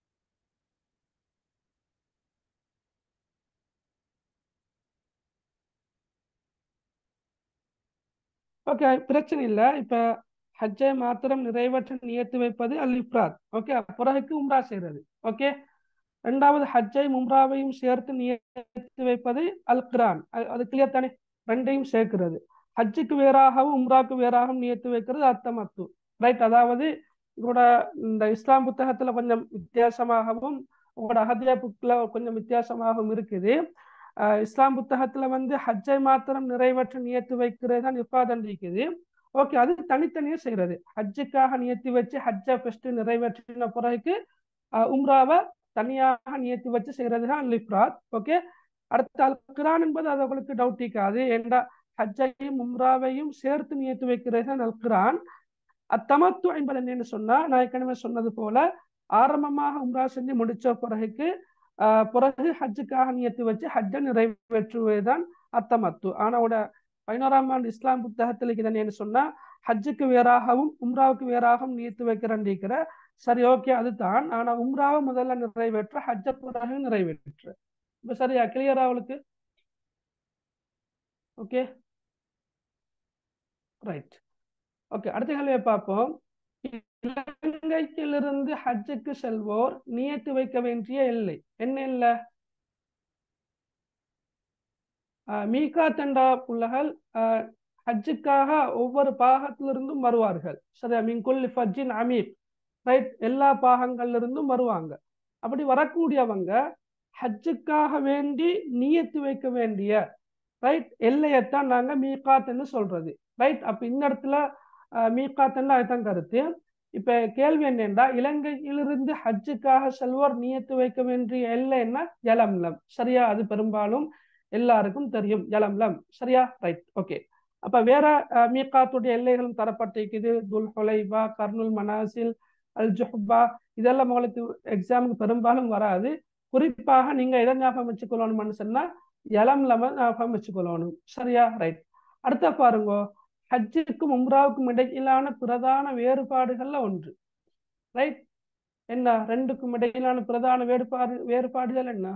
ஓகே பிரச்சனை இல்லை இப்ப ஹஜ்ஜை மாத்திரம் நிறைவேற்ற நியத்து வைப்பது அல் இஃப்ராத் ஓகே பிறகுக்கு உம்ரா செய்யறது ஓகே ரெண்டாவது ஹஜ்ஜை உம்ராவையும் சேர்த்து நியத்து வைப்பது அல் கிரான் அது கிளியர் தானே ரெண்டையும் சேர்க்கிறது ஹஜ்ஜுக்கு வேறாகவும் உம்ராக்கு வேறாகவும் நியத்து வைக்கிறது அத்தமத்து ரைட் அதாவது இதோட இந்த இஸ்லாம் புத்தகத்துல கொஞ்சம் வித்தியாசமாகவும் உங்களோட அகதியா புக்ல கொஞ்சம் வித்தியாசமாகவும் இருக்குது இஸ்லாம் புத்தகத்துல வந்து ஹஜ்ஜை மாத்திரம் நிறைவேற்ற நியத்து வைக்கிறது தான் இஃபாதன் இருக்குது ஓகே அது தனித்தனியே செய்யறது ஹஜ்ஜுக்காக நியத்தி வச்சு ஹஜ்ஜை ஃபர்ஸ்ட் நிறைவேற்றின பிறகு உம்ராவை தனியாக நியத்தி வச்சு செய்யறது தான் லிப்ராத் ஓகே அடுத்த அல் குரான் என்பது அது உங்களுக்கு டவுட் இருக்காது ஏண்டா ஹஜ்ஜையும் உம்ராவையும் சேர்த்து நியத்து வைக்கிறது தான் அல் குரான் அத்தமத்து என்பது என்னன்னு சொன்னா நான் ஏற்கனவே சொன்னது போல ஆரம்பமாக உம்ரா செஞ்சு முடிச்ச பிறகுக்கு பிறகு ஹஜ்ஜுக்காக நியத்து வச்சு ஹஜ்ஜை நிறைவேற்றுவதுதான் அத்தமத்து ஆனாவோட பதினோராம் ஆண்டு இஸ்லாம் புத்தகத்தில் என்னன்னு சொன்னா ஹஜ்ஜுக்கு வேறாகவும் உம்ராவுக்கு வேறாகவும் நியத்து வைக்கிறேன் சரி ஓகே அதுதான் ஆனா உம்ராவை முதல்ல நிறைவேற்ற ஹஜ்ஜ பிறகு நிறைவேற்று இப்ப சரியா கிளியரா அவளுக்கு ஓகே ரைட் ஓகே அடுத்த கேள்வியை பார்ப்போம் இலங்கைக்கிலிருந்து ஹஜ்ஜுக்கு செல்வோர் நியத்து வைக்க வேண்டிய எல்லை என்ன இல்லை மீகாத் என்ற புள்ளகள் ஹஜ்ஜுக்காக ஒவ்வொரு பாகத்திலிருந்தும் வருவார்கள் சரியா மின்குல் ஃபஜ்ஜின் அமீர் ரைட் எல்லா பாகங்கள்ல இருந்தும் வருவாங்க அப்படி வரக்கூடியவங்க ஹஜ்ஜுக்காக வேண்டி நியத்து வைக்க வேண்டிய ரைட் எல்லையத்தான் நாங்க மீகாத்ன்னு சொல்றது ரைட் அப்ப இந்த இடத்துல மீகாத்ன்னு அதுதான் கருத்து இப்ப கேள்வி என்னென்றா இலங்கையிலிருந்து ஹஜ்ஜுக்காக செல்வோர் நியத்து வைக்க வேண்டிய எல்லை என்ன ஜலம்லம் சரியா அது பெரும்பாலும் எல்லாருக்கும் தெரியும் ஜலம்லம் சரியா ரைட் ஓகே அப்ப வேற மீகாத்துடைய எல்லைகளும் தரப்பட்டிருக்குது துல் ஹொலைபா கர்னுல் மனாசில் அல் ஜுஹ்பா இதெல்லாம் உங்களுக்கு எக்ஸாமுக்கு பெரும்பாலும் வராது குறிப்பாக நீங்க எதை ஞாபகம் வச்சுக்கொள்ளணும்னு சொன்னா யலம்லம ஞாபகம் வச்சுக்கொள்ளணும் சரியா ரைட் அடுத்த பாருங்க ஹஜ்ஜுக்கும் உம்ராவுக்கும் இடையிலான பிரதான வேறுபாடுகள்ல ஒன்று ரைட் என்ன ரெண்டுக்கும் இடையிலான பிரதான வேறுபாடு வேறுபாடுகள் என்ன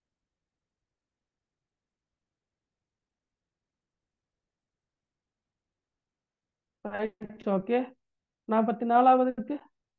ஓகே நாற்பத்தி நாலாவதுக்கு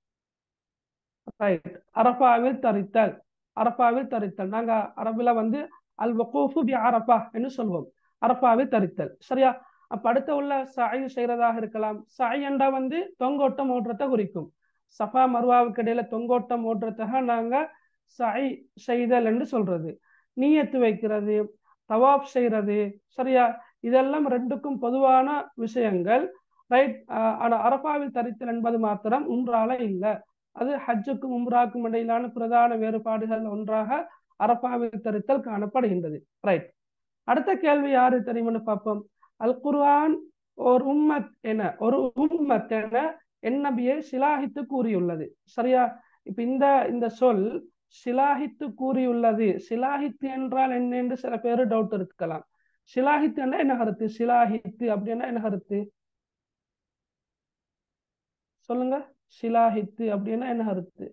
ரைட் அரபாவில் தரித்தல் அரபாவில் தரித்தல் நாங்க அரபுல வந்து அல் வகூஃபு பி அரபா என்று சொல்வோம் அரபாவில் தரித்தல் சரியா அப்ப அடுத்த உள்ள சாய் செய்யறதாக இருக்கலாம் சாய் என்றா வந்து தொங்கோட்டம் ஓட்டுறத குறிக்கும் சஃபா மருவாவுக்கு இடையில தொங்கோட்டம் ஓட்டுறதாக நாங்க சாய் செய்தல் என்று சொல்றது நீயத்து வைக்கிறது தவாப் செய்யறது சரியா இதெல்லாம் ரெண்டுக்கும் பொதுவான விஷயங்கள் ரைட் ஆனா அரபாவில் தரித்தல் என்பது மாத்திரம் உம்ரால இல்லை அது ஹஜ்ஜுக்கும் உம்ராக்கும் இடையிலான பிரதான வேறுபாடுகள் ஒன்றாக அரபாவில் தரித்தல் காணப்படுகின்றது ரைட் அடுத்த கேள்வி யாரு தெரியும்னு பார்ப்போம் அல் குர்ஆன் ஒரு உம்மத் என ஒரு உம்மத் என என் நபியை சிலாகித்து கூறியுள்ளது சரியா இப்ப இந்த இந்த சொல் சிலாகித்து கூறியுள்ளது சிலாகித்து என்றால் என்ன என்று சில பேர் டவுட் இருக்கலாம் சிலாகித்து என்ன என்ன கருத்து சிலாகித்து அப்படின்னா என்ன கருத்து சொல்லுங்க சிலாஹித்து அப்படின்னா என்ன கருத்து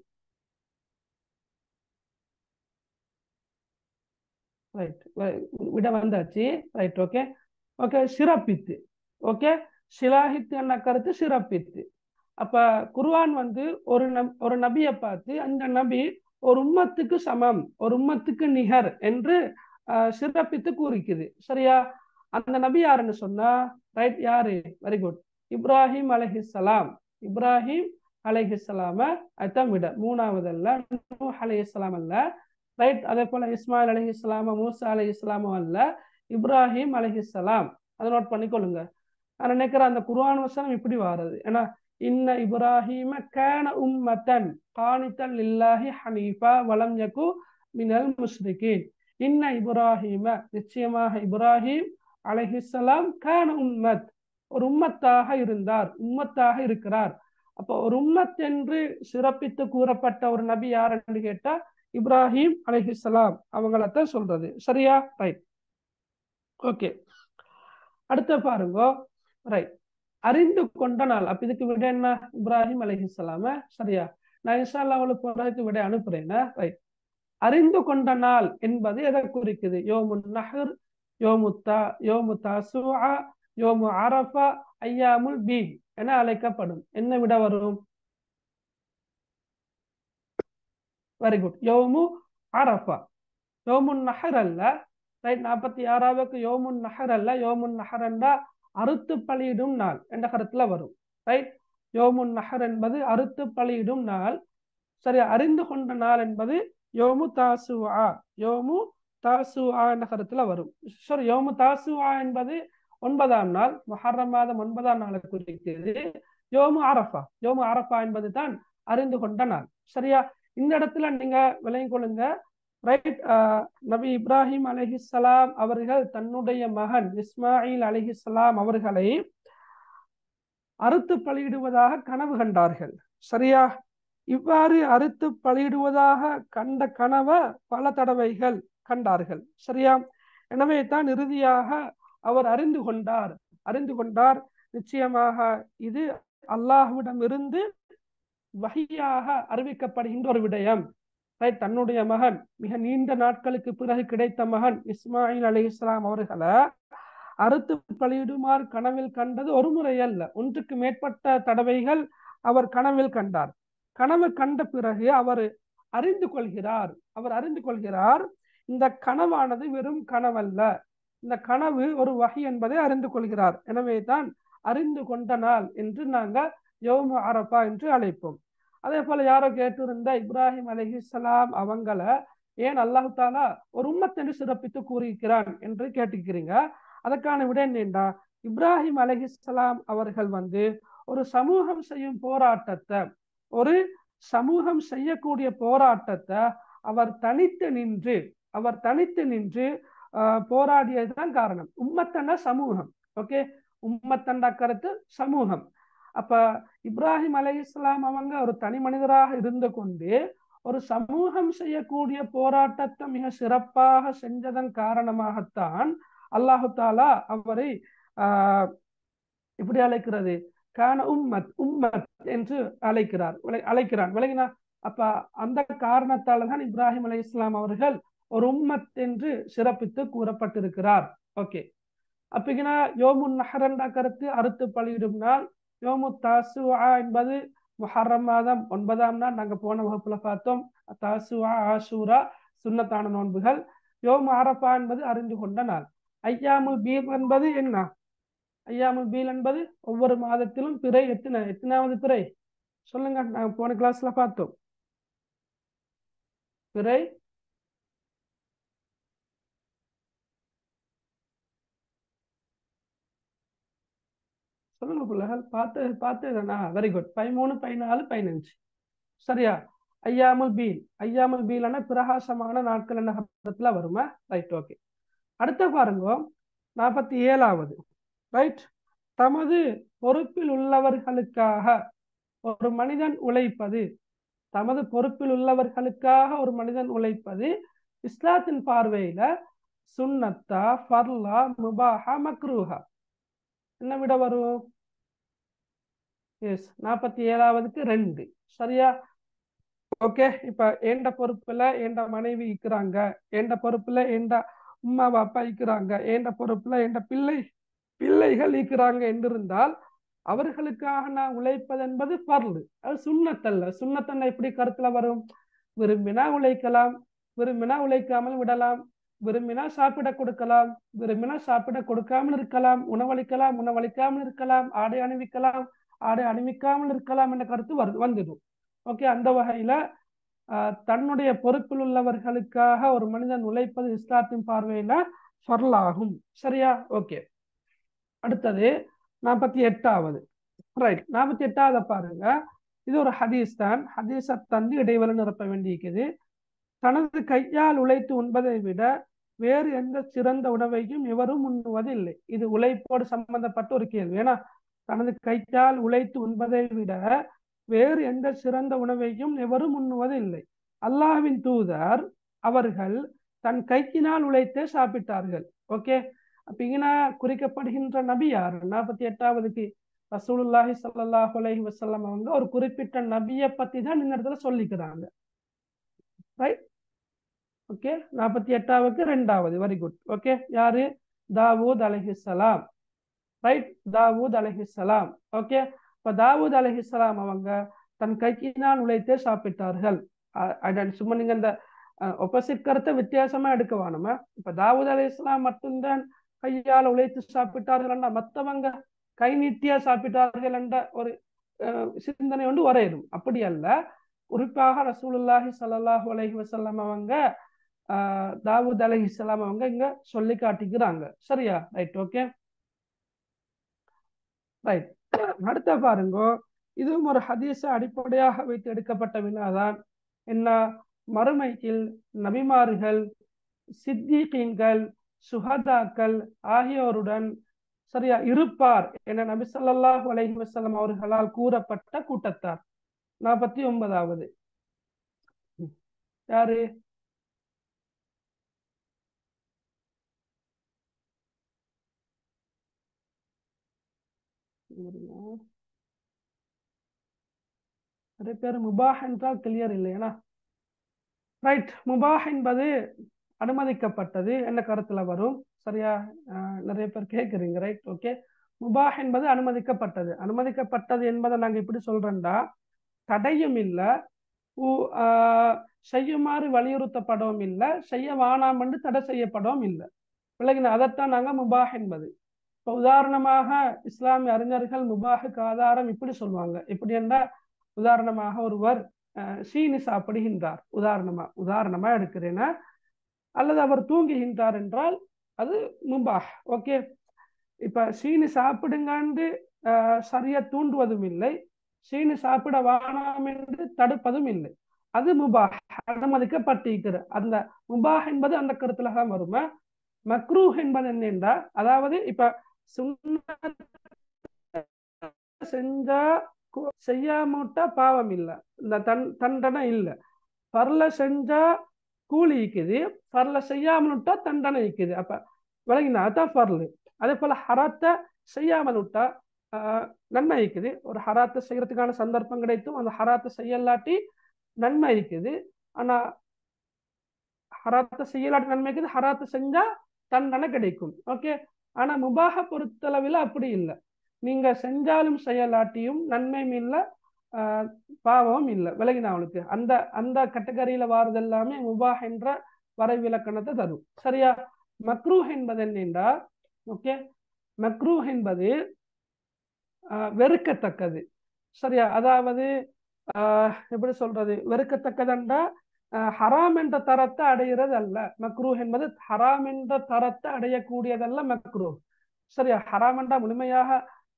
ரைட் விட வந்தாச்சு ரைட் ஓகே ஓகே சிறப்பித்து ஓகே சிலாஹித்து என்ன கருத்து சிறப்பித்து அப்ப குர்ஆன் வந்து ஒரு நப் ஒரு நபியை பார்த்து அந்த நபி ஒரு உம்மத்துக்கு சமம் ஒரு உம்மத்துக்கு நிகர் என்று சிறப்பித்து கூறிக்குது சரியா அந்த நபி யாருன்னு சொன்னா ரைட் யாரு வெரி குட் இப்ராஹிம் அலஹிசலாம் இப்ராஹிம் அலைஹிஸ்லாம அதான் விட மூணாவதல்ல நூஹ் அலைஹிஸ்லாம் அல்ல ரைட் அதே போல இஸ்மாயில் அலைஹிஸ்லாம மூசா அலைஹிஸ்லாமும் அல்ல இப்ராஹிம் அலைஹிஸ்லாம் அதை நோட் பண்ணிக்கொள்ளுங்க நான் நினைக்கிறேன் அந்த குர்ஆன் வசனம் இப்படி வாருது ஏன்னா இன்ன இப்ராஹிம கேன உம்மத்தன் காணித்தல் இல்லாஹி ஹனீஃபா வலம் யகு மினல் முஸ்ரிகீன் இன்ன இப்ராஹிம நிச்சயமாக இப்ராஹிம் அலைஹிஸ்லாம் கேன உம்மத் ஒரு உம்மத்தாக இருந்தார் உம்மத்தாக இருக்கிறார் அப்போ ஒரு உம்மத் என்று சிறப்பித்து கூறப்பட்ட ஒரு நபி யாருன்னு கேட்டா இப்ராஹிம் அலைஹிஸ்லாம் அவங்களத்தான் சொல்றது சரியா ரைட் ஓகே அடுத்த பாருங்க ரைட் அறிந்து கொண்ட நாள் அப்ப இதுக்கு விட என்ன இப்ராஹிம் அலைஹிஸ்லாம சரியா நான் இன்ஷால்லா அவளுக்கு பிறகு விட அனுப்புறேன்னா ரைட் அறிந்து கொண்ட நாள் என்பது எதை குறிக்குது யோமு நஹர் யோமு தா யோமு தாசுஆ யோமு அரஃபா ஐயாமுல் பீத் என அழைக்கப்படும் என்ன விட வரும் வெரி குட் யோமு அரஃபா யோமுன் நஹர் அல்ல ரைட் நாற்பத்தி ஆறாவதுக்கு யோமுன் நஹர் அல்ல யோமுன் நஹர் என்றா அறுத்து பலியிடும் நாள் என்ற கருத்துல வரும் ரைட் யோமுன் நஹர் என்பது அறுத்து பலியிடும் நாள் சரி அறிந்து கொண்ட நாள் என்பது யோமு தாசுஆ யோமு தாசுஆ என்ற கருத்துல வரும் சாரி யோமு தாசுஆ என்பது ஒன்பதாம் நாள் மொஹர்ரம் மாதம் ஒன்பதாம் நாளை குறிக்கிறது யோமு அரஃபா யோமு அரஃபா என்பது தான் அறிந்து கொண்ட நாள் சரியா இந்த இடத்துல நீங்க விளங்கிக் கொள்ளுங்க ரைட் நபி இப்ராஹிம் அலஹிசலாம் அவர்கள் தன்னுடைய மகன் இஸ்மாயில் அலஹிசலாம் அவர்களை அறுத்து பலியிடுவதாக கனவு கண்டார்கள் சரியா இவ்வாறு அறுத்து பலியிடுவதாக கண்ட கனவை பல தடவைகள் கண்டார்கள் சரியா எனவே தான் இறுதியாக அவர் அறிந்து கொண்டார் அறிந்து கொண்டார் நிச்சயமாக இது அல்லாஹ்விடம் இருந்து வகையாக அறிவிக்கப்படுகின்ற ஒரு விடயம் ரைட் தன்னுடைய மகன் மிக நீண்ட நாட்களுக்கு பிறகு கிடைத்த மகன் இஸ்மாயில் அலி இஸ்லாம் அவர்களை அறுத்து பலியிடுமாறு கனவில் கண்டது ஒரு முறை அல்ல ஒன்றுக்கு மேற்பட்ட தடவைகள் அவர் கனவில் கண்டார் கனவு கண்ட பிறகு அவர் அறிந்து கொள்கிறார் அவர் அறிந்து கொள்கிறார் இந்த கனவானது வெறும் கனவல்ல இந்த கனவு ஒரு வகை என்பதை அறிந்து கொள்கிறார் எனவே தான் அறிந்து கொண்ட நாள் என்று நாங்க யோமு அரபா என்று அழைப்போம் அதே போல யாரோ கேட்டிருந்த இப்ராஹிம் அலிஹிஸ்லாம் அவங்கள ஏன் அல்லாஹு தாலா ஒரு உம்மத்தென்று சிறப்பித்து கூறியிருக்கிறான் என்று கேட்டுக்கிறீங்க அதற்கான விட என்னண்டா இப்ராஹிம் அலிஹிஸ்லாம் அவர்கள் வந்து ஒரு சமூகம் செய்யும் போராட்டத்தை ஒரு சமூகம் செய்யக்கூடிய போராட்டத்தை அவர் தனித்து நின்று அவர் தனித்து நின்று போராடியதுதான் காரணம் உம்மத்தண்டா சமூகம் ஓகே உம்மத்தண்டா கருத்து சமூகம் அப்ப இப்ராஹிம் அலை இஸ்லாம் அவங்க ஒரு தனி மனிதராக இருந்து கொண்டு ஒரு சமூகம் செய்யக்கூடிய போராட்டத்தை மிக சிறப்பாக செஞ்சதன் காரணமாகத்தான் அல்லாஹு தாலா அவரை ஆஹ் இப்படி அழைக்கிறது கான உம்மத் உம்மத் என்று அழைக்கிறார் அழைக்கிறான் விளங்கினா அப்ப அந்த காரணத்தால தான் இப்ராஹிம் அலி இஸ்லாம் அவர்கள் ஒரு உம்மத் என்று சிறப்பித்து கூறப்பட்டிருக்கிறார் ஓகே அப்படின்னா யோமுன் நஹரண்டா கருத்து அறுத்து பலியிடும் நாள் யோமு தாசுவா என்பது முஹர்ரம் மாதம் ஒன்பதாம் நாள் நாங்க போன வகுப்புல பார்த்தோம் தாசுவா ஆசூரா சுண்ணத்தான நோன்புகள் யோமு அரபா என்பது அறிந்து கொண்ட நாள் ஐயாமுல் பீப் என்பது என்ன ஐயாமுல் பீல் என்பது ஒவ்வொரு மாதத்திலும் பிறை எத்தனை எத்தனாவது பிறை சொல்லுங்க நாங்க போன கிளாஸ்ல பார்த்தோம் பிறை சொல்லுங்க பிள்ளைகள் பார்த்து பார்த்து தானா வெரி குட் பதிமூணு பதினாலு பதினஞ்சு சரியா ஐயாமுல் பீல் ஐயாமுல் பீலான பிரகாசமான நாட்கள் என்ன இடத்துல வருமா ரைட் ஓகே அடுத்த பாருங்க நாற்பத்தி ஏழாவது ரைட் தமது பொறுப்பில் உள்ளவர்களுக்காக ஒரு மனிதன் உழைப்பது தமது பொறுப்பில் உள்ளவர்களுக்காக ஒரு மனிதன் உழைப்பது இஸ்லாத்தின் பார்வையில சுன்னத்தா ஃபர்லா முபாஹா மக்ரூஹா என்ன விட வரும் எஸ் நாற்பத்தி ஏழாவதுக்கு ரெண்டு சரியா ஓகே இப்ப ஏண்ட பொறுப்புல ஏண்ட மனைவி இருக்கிறாங்க ஏண்ட பொறுப்புல ஏண்ட உம்மா அப்பா இருக்கிறாங்க ஏண்ட பொறுப்புல ஏண்ட பிள்ளை பிள்ளைகள் இருக்கிறாங்க என்றிருந்தால் அவர்களுக்காக நான் உழைப்பது என்பது பர்லு அது சுண்ணத்தல்ல சுண்ணத்தன்ன எப்படி கருத்துல வரும் விரும்பினா உழைக்கலாம் விரும்பினா உழைக்காமல் விடலாம் விரும்பினா சாப்பிட கொடுக்கலாம் விரும்பினா சாப்பிட கொடுக்காமல் இருக்கலாம் உணவளிக்கலாம் உணவளிக்காமல் இருக்கலாம் ஆடை அணிவிக்கலாம் ஆடை அணிவிக்காமல் இருக்கலாம் என்ற கருத்து வரு வந்துடும் ஓகே அந்த வகையில தன்னுடைய பொறுப்பில் உள்ளவர்களுக்காக ஒரு மனிதன் உழைப்பது இஸ்லாத்தின் பார்வையில ஃபர்லாகும் சரியா ஓகே அடுத்தது நாற்பத்தி எட்டாவது ரைட் நாற்பத்தி எட்டாவது பாருங்க இது ஒரு ஹதீஸ் தான் ஹதீஸை தந்து இடைவெளி நிரப்ப வேண்டியிருக்குது தனது கையால் உழைத்து உண்பதை விட வேறு எந்த சிறந்த உணவையும் எவரும் உண்ணுவதில்லை இது உழைப்போடு சம்பந்தப்பட்ட ஒரு கேள்வி ஏன்னா தனது கையால் உழைத்து உண்பதை விட வேறு எந்த சிறந்த உணவையும் எவரும் உண்ணுவதில்லை அல்லாஹ்வின் தூதர் அவர்கள் தன் கைக்கினால் உழைத்தே சாப்பிட்டார்கள் ஓகே அப்ப இங்கன குறிக்கப்படுகின்ற நபி யார் நாற்பத்தி எட்டாவதுக்கு ரசூலுல்லாஹி சல்லாஹ் அலஹி வசல்லம் அவங்க ஒரு குறிப்பிட்ட நபியை பத்தி தான் இந்த இடத்துல சொல்லிக்கிறாங்க ரைட் ஓகே நாற்பத்தி எட்டாவுக்கு ரெண்டாவது வெரி குட் ஓகே யாரு தாவூத் அலஹிசலாம் ரைட் தாவூத் அலஹிசலாம் ஓகே இப்ப தாவூத் அலஹிசலாம் அவங்க தன் கைக்கினால் உழைத்தே சாப்பிட்டார்கள் சும்மா நீங்க இந்த ஒப்போசிட் கருத்தை வித்தியாசமா எடுக்க வேணுமா இப்ப தாவூத் அலி இஸ்லாம் மட்டும்தான் கையால் உழைத்து சாப்பிட்டார்கள் மற்றவங்க கை நீட்டியா சாப்பிட்டார்கள் என்ற ஒரு சிந்தனை ஒன்று வரையிடும் அப்படி அல்ல குறிப்பாக ரசூலுல்லாஹி சல்லாஹூ அலஹி வசல்லம் அவங்க தாவூத் அலஹி இஸ்லாம் அவங்க இங்க சொல்லி காட்டிக்கிறாங்க சரியா ரைட் ஓகே ரைட் அடுத்த பாருங்க இதுவும் ஒரு ஹதீஸை அடிப்படையாக வைத்து எடுக்கப்பட்ட வினாதான் என்ன மறுமையில் நபிமார்கள் சித்திகீன்கள் சுஹதாக்கள் ஆகியோருடன் சரியா இருப்பார் என நபி சொல்லாஹ் அலைஹி வசல்லம் அவர்களால் கூறப்பட்ட கூட்டத்தார் நாற்பத்தி ஒன்பதாவது யாரு நிறைய பேர் முபாஹ் என்றால் கிளியர் இல்லையா ரைட் முபாஹ் என்பது அனுமதிக்கப்பட்டது என்ன கருத்துல வரும் சரியா நிறைய பேர் கேட்குறீங்க ரைட் ஓகே முபாஹ் என்பது அனுமதிக்கப்பட்டது அனுமதிக்கப்பட்டது என்பதை நாங்க இப்படி சொல்றோம்டா தடையும் இல்லை செய்யுமாறு வலியுறுத்தப்படவும் இல்லை செய்ய வேணாம் என்று தடை செய்யப்படவும் இல்லை விலகின அதைத்தான் நாங்க முபாஹ் என்பது இப்போ உதாரணமாக இஸ்லாமிய அறிஞர்கள் முபாஹுக்கு ஆதாரம் இப்படி சொல்லுவாங்க எப்படி என்றால் உதாரணமாக ஒருவர் சீனி சாப்பிடுகின்றார் உதாரணமா உதாரணமா எடுக்கிறேன்னா அல்லது அவர் தூங்குகின்றார் என்றால் அது முபாஹ் ஓகே இப்ப சீனி சாப்பிடுங்கன்னு சரியா தூண்டுவதும் இல்லை சீனி சாப்பிட வேணாம் என்று தடுப்பதும் இல்லை அது முபாஹ் அனுமதிக்கப்பட்டிருக்கிற அந்த முபாஹ் என்பது அந்த கருத்துல தான் வருமா மக்ரூஹ் என்பது என்னென்றா அதாவது இப்ப செஞ்சா செய்யாமட்டா பாவம் இல்லை இந்த தன் தண்டனை இல்லை பரல செஞ்சா கூலி இருக்குது பரல செய்யாமல் விட்டா தண்டனை இருக்குது அப்ப விளங்கினா அதான் பரலு அதே போல ஹராத்தை செய்யாமல் விட்டா நன்மை இருக்குது ஒரு ஹராத்தை செய்யறதுக்கான சந்தர்ப்பம் கிடைத்தும் அந்த ஹராத்தை செய்யலாட்டி நன்மை இருக்குது ஆனா ஹராத்தை செய்யலாட்டி நன்மை இருக்குது ஹராத்தை செஞ்சா தண்டனை கிடைக்கும் ஓகே ஆனா முபாக பொறுத்தளவில் அப்படி இல்லை நீங்க செஞ்சாலும் செய்யலாட்டியும் நன்மையும் இல்லை பாவமும் இல்லை விலகினா அவளுக்கு அந்த அந்த கட்டகரியில வாரது எல்லாமே முபாஹ் என்ற வரைவிலக்கணத்தை தரும் சரியா மக்ரூஹ் என்பது என்னென்றா ஓகே மக்ரூஹ் என்பது வெறுக்கத்தக்கது சரியா அதாவது எப்படி சொல்றது வெறுக்கத்தக்கதென்றா ஹராம் என்ற தரத்தை அடையிறது அல்ல மக்ரூஹ் என்பது ஹராம் என்ற தரத்தை அடையக்கூடியதல்ல மக்ரூஹ் சரியா ஹராம் என்றா முழுமையாக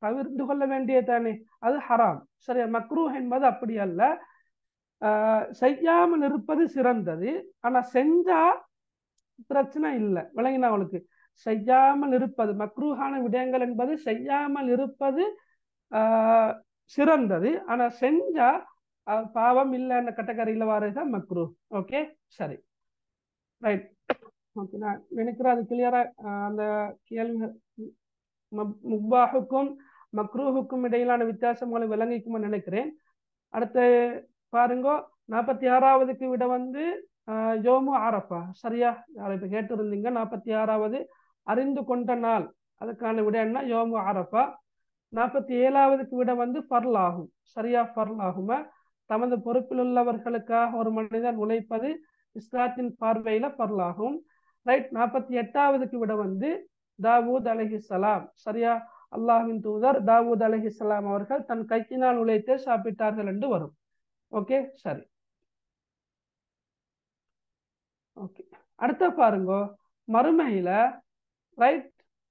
தவிர்த்து கொள்ள வேண்டியது தானே அது ஹராம் சரியா மக்ரூ என்பது அப்படி அல்ல ஆஹ் செய்யாமல் இருப்பது சிறந்தது ஆனா செஞ்சா பிரச்சனை இல்லை விளங்கினா அவளுக்கு செய்யாமல் இருப்பது மக்ரூஹான விடயங்கள் என்பது செய்யாமல் இருப்பது ஆஹ் சிறந்தது ஆனா செஞ்சா ஆஹ் பாவம் இல்லைன்ற கட்டக்கரையில் வாரது மக்ரூ ஓகே சரி ரைட் ஓகே நான் நினைக்கிறேன் அது கிளியரா அந்த கேள்வி முக்பாஹுக்கும் மக்ரூஹுக்கும் இடையிலான வித்தியாசங்களை விளங்கிக்கும்னு நினைக்கிறேன் அடுத்து பாருங்க நாற்பத்தி ஆறாவதுக்கு விட வந்து யோமு ஆரப்பா சரியா யாரை இப்போ கேட்டிருந்தீங்க நாற்பத்தி ஆறாவது அறிந்து கொண்ட நாள் அதுக்கான விட என்ன யோமு ஆரப்பா நாற்பத்தி ஏழாவதுக்கு விட வந்து ஃபர்ல் ஆகும் சரியா ஃபர்ல் ஆகுமா தமது பொறுப்பில் உள்ளவர்களுக்காக ஒரு மனிதன் உழைப்பது இஸ்லாத்தின் பார்வையில ஃபர்ல் ஆகும் ரைட் நாற்பத்தி எட்டாவதுக்கு விட வந்து தாவூத் அலஹி சலாம் சரியா அல்லாஹின் தூதர் தாவூத் அலஹி சலாம் அவர்கள் தன் கைக்கினால் உழைத்தே சாப்பிட்டார்கள் என்று வரும் ஓகே சரி ஓகே அடுத்த பாருங்க மறுமையில ரைட்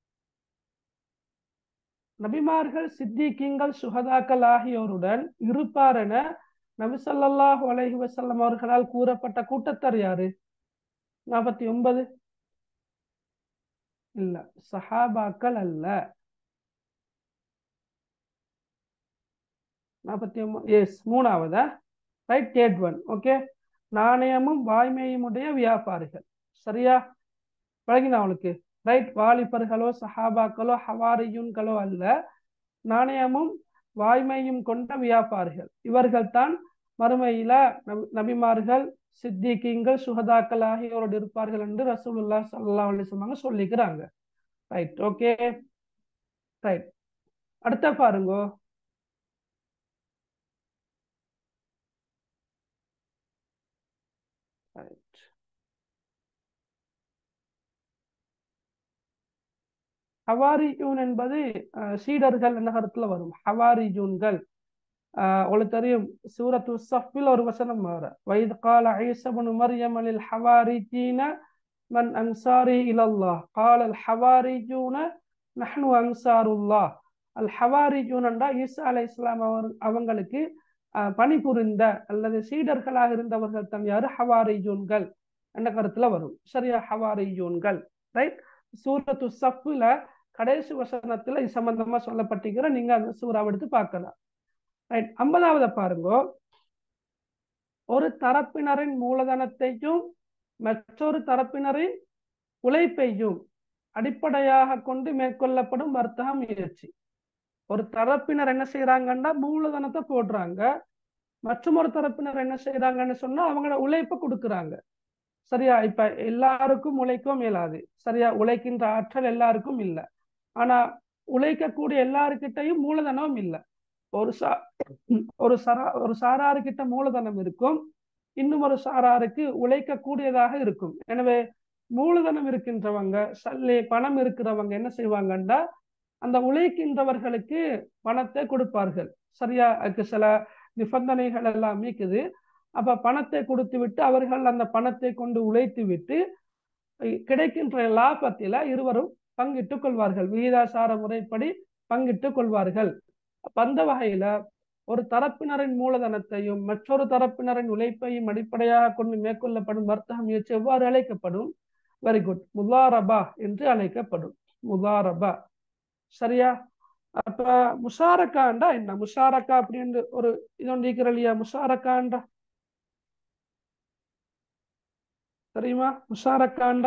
நபிமார்கள் சித்திகீங்கள் சுகதாக்கள் ஆகியோருடன் இருப்பார் என நபிசல்லாஹு அலஹி வசல்லம் அவர்களால் கூறப்பட்ட கூட்டத்தார் யாரு நாற்பத்தி ஒன்பது இல்ல சஹாபாக்கள் அல்ல நாற்பத்தி ஒன்பது எஸ் மூணாவதா ரைட் தேர்ட் ஒன் ஓகே நாணயமும் வாய்மையும் உடைய வியாபாரிகள் சரியா பழகினா அவளுக்கு ரைட் வாலிபர்களோ சஹாபாக்களோ ஹவாரியுன்களோ அல்ல நாணயமும் வாய்மையும் கொண்ட வியாபாரிகள் இவர்கள் தான் மறுமையில நபிமார்கள் சித்திகீங்கள் சுகதாக்கள் ஆகியோரோடு இருப்பார்கள் என்று ரசூலுல்லா சல்லா அலிஸ்லாங்க சொல்லிக்கிறாங்க ரைட் ஓகே ரைட் அடுத்த பாருங்க ஹவாரிஜூன் என்பது சீடர்கள் என்ற கருத்துல வரும் ஹவாரிஜூன்கள் உங்களுக்கு தெரியும் சூரத்து சஃபில் ஒரு வசனம் வர வைத் கால ஐசபனு மரியம் அலில் ஹவாரிஜீன மன் அன்சாரி இலல்லா கால் அல் ஹவாரிஜூன நஹ்னு அன்சாருல்லா அல் ஹவாரிஜூன் என்றா ஈசா அலை இஸ்லாம் அவர் அவங்களுக்கு பணிபுரிந்த அல்லது சீடர்களாக இருந்தவர்கள் தன் யாரு ஹவாரிஜூன்கள் என்ற கருத்துல வரும் சரியா ஹவாரிஜூன்கள் ரைட் சூரத்து சஃப்ல கடைசி வசனத்துல இது சம்பந்தமா சொல்லப்பட்டிருக்கிற நீங்க அந்த சூறாவை எடுத்து பார்க்கலாம் ரைட் ஐம்பதாவது பாருங்க ஒரு தரப்பினரின் மூலதனத்தையும் மற்றொரு தரப்பினரின் உழைப்பையும் அடிப்படையாக கொண்டு மேற்கொள்ளப்படும் வர்த்தக முயற்சி ஒரு தரப்பினர் என்ன செய்யறாங்கன்னா மூலதனத்தை போடுறாங்க மற்றும் ஒரு தரப்பினர் என்ன செய்யறாங்கன்னு சொன்னா அவங்களோட உழைப்பை கொடுக்குறாங்க சரியா இப்ப எல்லாருக்கும் உழைக்கவும் இயலாது சரியா உழைக்கின்ற ஆற்றல் எல்லாருக்கும் இல்லை ஆனா உழைக்கக்கூடிய எல்லாருக்கிட்டையும் மூலதனம் இல்லை ஒரு சா ஒரு சரா ஒரு சாராருக்கிட்ட மூலதனம் இருக்கும் இன்னும் ஒரு சாராருக்கு உழைக்கக்கூடியதாக இருக்கும் எனவே மூலதனம் இருக்கின்றவங்க சல்லி பணம் இருக்கிறவங்க என்ன செய்வாங்கன்னா அந்த உழைக்கின்றவர்களுக்கு பணத்தை கொடுப்பார்கள் சரியா அதுக்கு சில நிபந்தனைகள் எல்லாம் மீக்குது அப்ப பணத்தை கொடுத்து விட்டு அவர்கள் அந்த பணத்தை கொண்டு உழைத்து விட்டு கிடைக்கின்ற லாபத்தில இருவரும் பங்கிட்டுக் கொள்வார்கள் விகிதாசார முறைப்படி பங்கிட்டுக் கொள்வார்கள் அந்த வகையில ஒரு தரப்பினரின் மூலதனத்தையும் மற்றொரு தரப்பினரின் உழைப்பையும் அடிப்படையாக கொண்டு மேற்கொள்ளப்படும் வர்த்தக முயற்சி எவ்வாறு அழைக்கப்படும் வெரி குட் முதாரபா என்று அழைக்கப்படும் முதாரபா சரியா அப்ப முஷாரக்காண்டா என்ன முஷாரக்கா அப்படின்னு ஒரு இதொன்று இருக்கிற இல்லையா முஷாரக்காண்டா தெரியுமா முஷாரக்காண்டா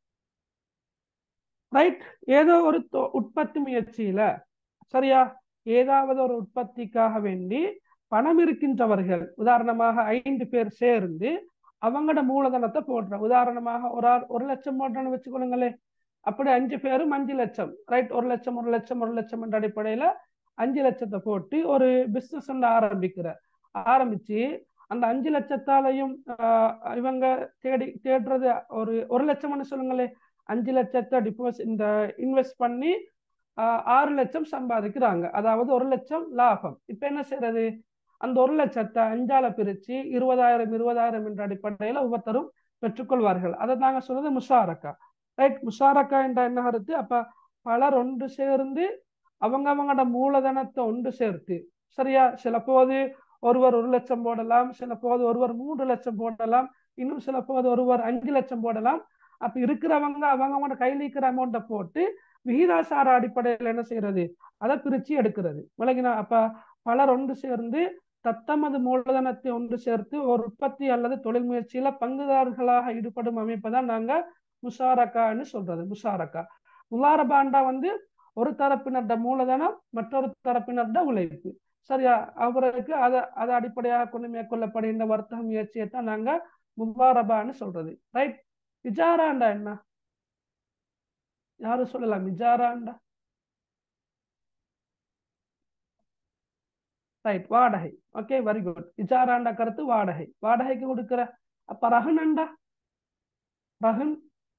ரைட் ஏதோ ஒரு உற்பத்தி முயற்சியில சரியா ஏதாவது ஒரு உற்பத்திக்காக வேண்டி பணம் இருக்கின்றவர்கள் உதாரணமாக ஐந்து பேர் சேர்ந்து அவங்களோட மூலதனத்தை போடுற உதாரணமாக ஒரு ஆள் ஒரு லட்சம் போடுறோன்னு வச்சுக்கொள்ளுங்களே அப்படி அஞ்சு பேரும் அஞ்சு லட்சம் ரைட் ஒரு லட்சம் ஒரு லட்சம் ஒரு லட்சம் என்ற அடிப்படையில அஞ்சு லட்சத்தை போட்டு ஒரு பிசினஸ் ஒன்று ஆரம்பிக்கிற ஆரம்பிச்சு அந்த அஞ்சு லட்சத்தாலையும் இவங்க தேடி தேடுறது ஒரு ஒரு லட்சம்னு சொல்லுங்களே அஞ்சு லட்சத்தை டிப்போஸ் இந்த இன்வெஸ்ட் பண்ணி ஆறு லட்சம் சம்பாதிக்கிறாங்க அதாவது ஒரு லட்சம் லாபம் இப்ப என்ன செய்யறது அந்த ஒரு லட்சத்தை அஞ்சால பிரிச்சு இருபதாயிரம் இருபதாயிரம் என்ற அடிப்படையில ஒவ்வொருத்தரும் பெற்றுக்கொள்வார்கள் அதை நாங்க சொல்றது முஷாரக்கா ரைட் முஷாரக்கா என்ற என்ன கருத்து அப்ப பலர் ஒன்று சேர்ந்து அவங்க அவங்களோட மூலதனத்தை ஒன்று சேர்த்து சரியா சில போது ஒருவர் ஒரு லட்சம் போடலாம் சில போது ஒருவர் மூன்று லட்சம் போடலாம் இன்னும் சில போது ஒருவர் அஞ்சு லட்சம் போடலாம் அப்ப இருக்கிறவங்க அவங்க அவங்களோட கையில் இருக்கிற அமௌண்ட்டை போட்டு விகிதாசார அடிப்படையில் என்ன செய்யறது அதை பிரிச்சு எடுக்கிறது விளங்கினா அப்ப பலர் ஒன்று சேர்ந்து தத்தமது மூலதனத்தை ஒன்று சேர்த்து ஒரு உற்பத்தி அல்லது தொழில் முயற்சியில பங்குதாரர்களாக ஈடுபடும் அமைப்பை தான் நாங்க முஷாரக்கான்னு சொல்றது முஷாரக்கா முலாரபாண்டா வந்து ஒரு தரப்பினர்ட மூலதனம் மற்றொரு தரப்பினர்ட உழைப்பு சரியா அவருக்கு அதை அதை அடிப்படையாக கொண்டு மேற்கொள்ளப்படுகின்ற வர்த்தக முயற்சியை தான் நாங்க முபாரபான்னு சொல்றது ரைட் இஜாராண்டா என்ன யாரும் சொல்லலாம் இஜாராண்டா ரைட் வாடகை ஓகே வெரி குட் இஜாராண்டா கருத்து வாடகை வாடகைக்கு கொடுக்கிற அப்ப ரஹனண்டா ரஹன்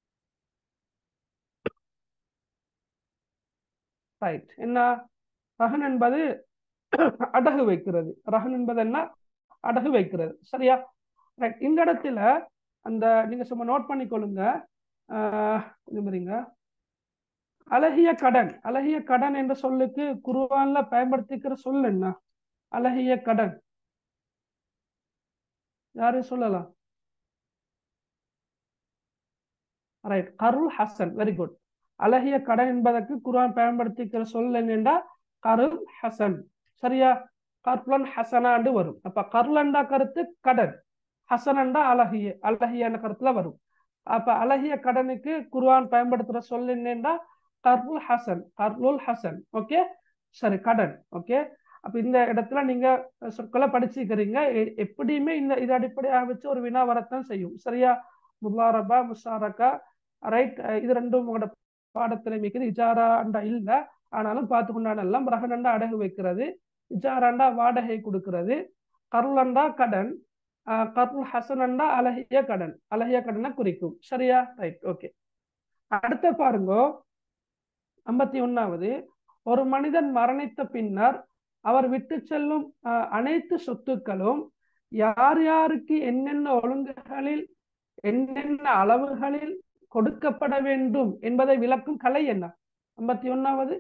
ரைட் என்ன ரஹன் என்பது அடகு வைக்கிறது ரஹன் என்பது என்ன அடகு வைக்கிறது சரியா ரைட் இந்த இடத்துல அந்த நீங்க சும்மா நோட் பண்ணிக்கொள்ளுங்க நிமிரிங்க அழகிய கடன் அழகிய கடன் என்ற சொல்லுக்கு குருவான்ல பயன்படுத்திக்கிற சொல் என்ன அழகிய கடன் யாரும் சொல்லலாம் ரைட் கருள் ஹசன் வெரி குட் அழகிய கடன் என்பதற்கு குர்ஆன் பயன்படுத்திக்கிற சொல் என்னென்றா கருள் ஹசன் சரியா கர்லன் ஹசனாண்டு வரும் அப்ப கர்லண்டா கருத்து கடன் ஹசனண்டா அழகிய அழகியான கருத்துல வரும் அப்ப அழகிய கடனுக்கு குர்ஆன் பயன்படுத்துற சொல் என்னென்றா கர்லுல் ஹசன் கர்லுல் ஹசன் ஓகே சரி கடன் ஓகே அப்ப இந்த இடத்துல நீங்க சொற்களை படிச்சுக்கிறீங்க எப்படியுமே இந்த இது அடிப்படையாக வச்சு ஒரு வினா வரத்தான் செய்யும் சரியா முல்லாரபா முஷாரக்கா ரைட் இது ரெண்டும் உங்களோட பாடத்துல மிக்குது இஜாராண்டா இல்ல ஆனாலும் பார்த்துக்கொண்டான எல்லாம் ரகனண்டா அடகு வைக்கிறது இஜாராண்டா வாடகை கொடுக்கிறது கருளண்டா கடன் கருள் ஹசனண்டா அழகிய கடன் அழகிய கடனை குறிக்கும் சரியா ரைட் ஓகே அடுத்த பாருங்க ஐம்பத்தி ஒன்னாவது ஒரு மனிதன் மரணித்த பின்னர் அவர் விட்டு செல்லும் அனைத்து சொத்துக்களும் யார் யாருக்கு என்னென்ன ஒழுங்குகளில் என்னென்ன அளவுகளில் கொடுக்கப்பட வேண்டும் என்பதை விளக்கும் கலை என்ன ஐம்பத்தி ஒன்னாவது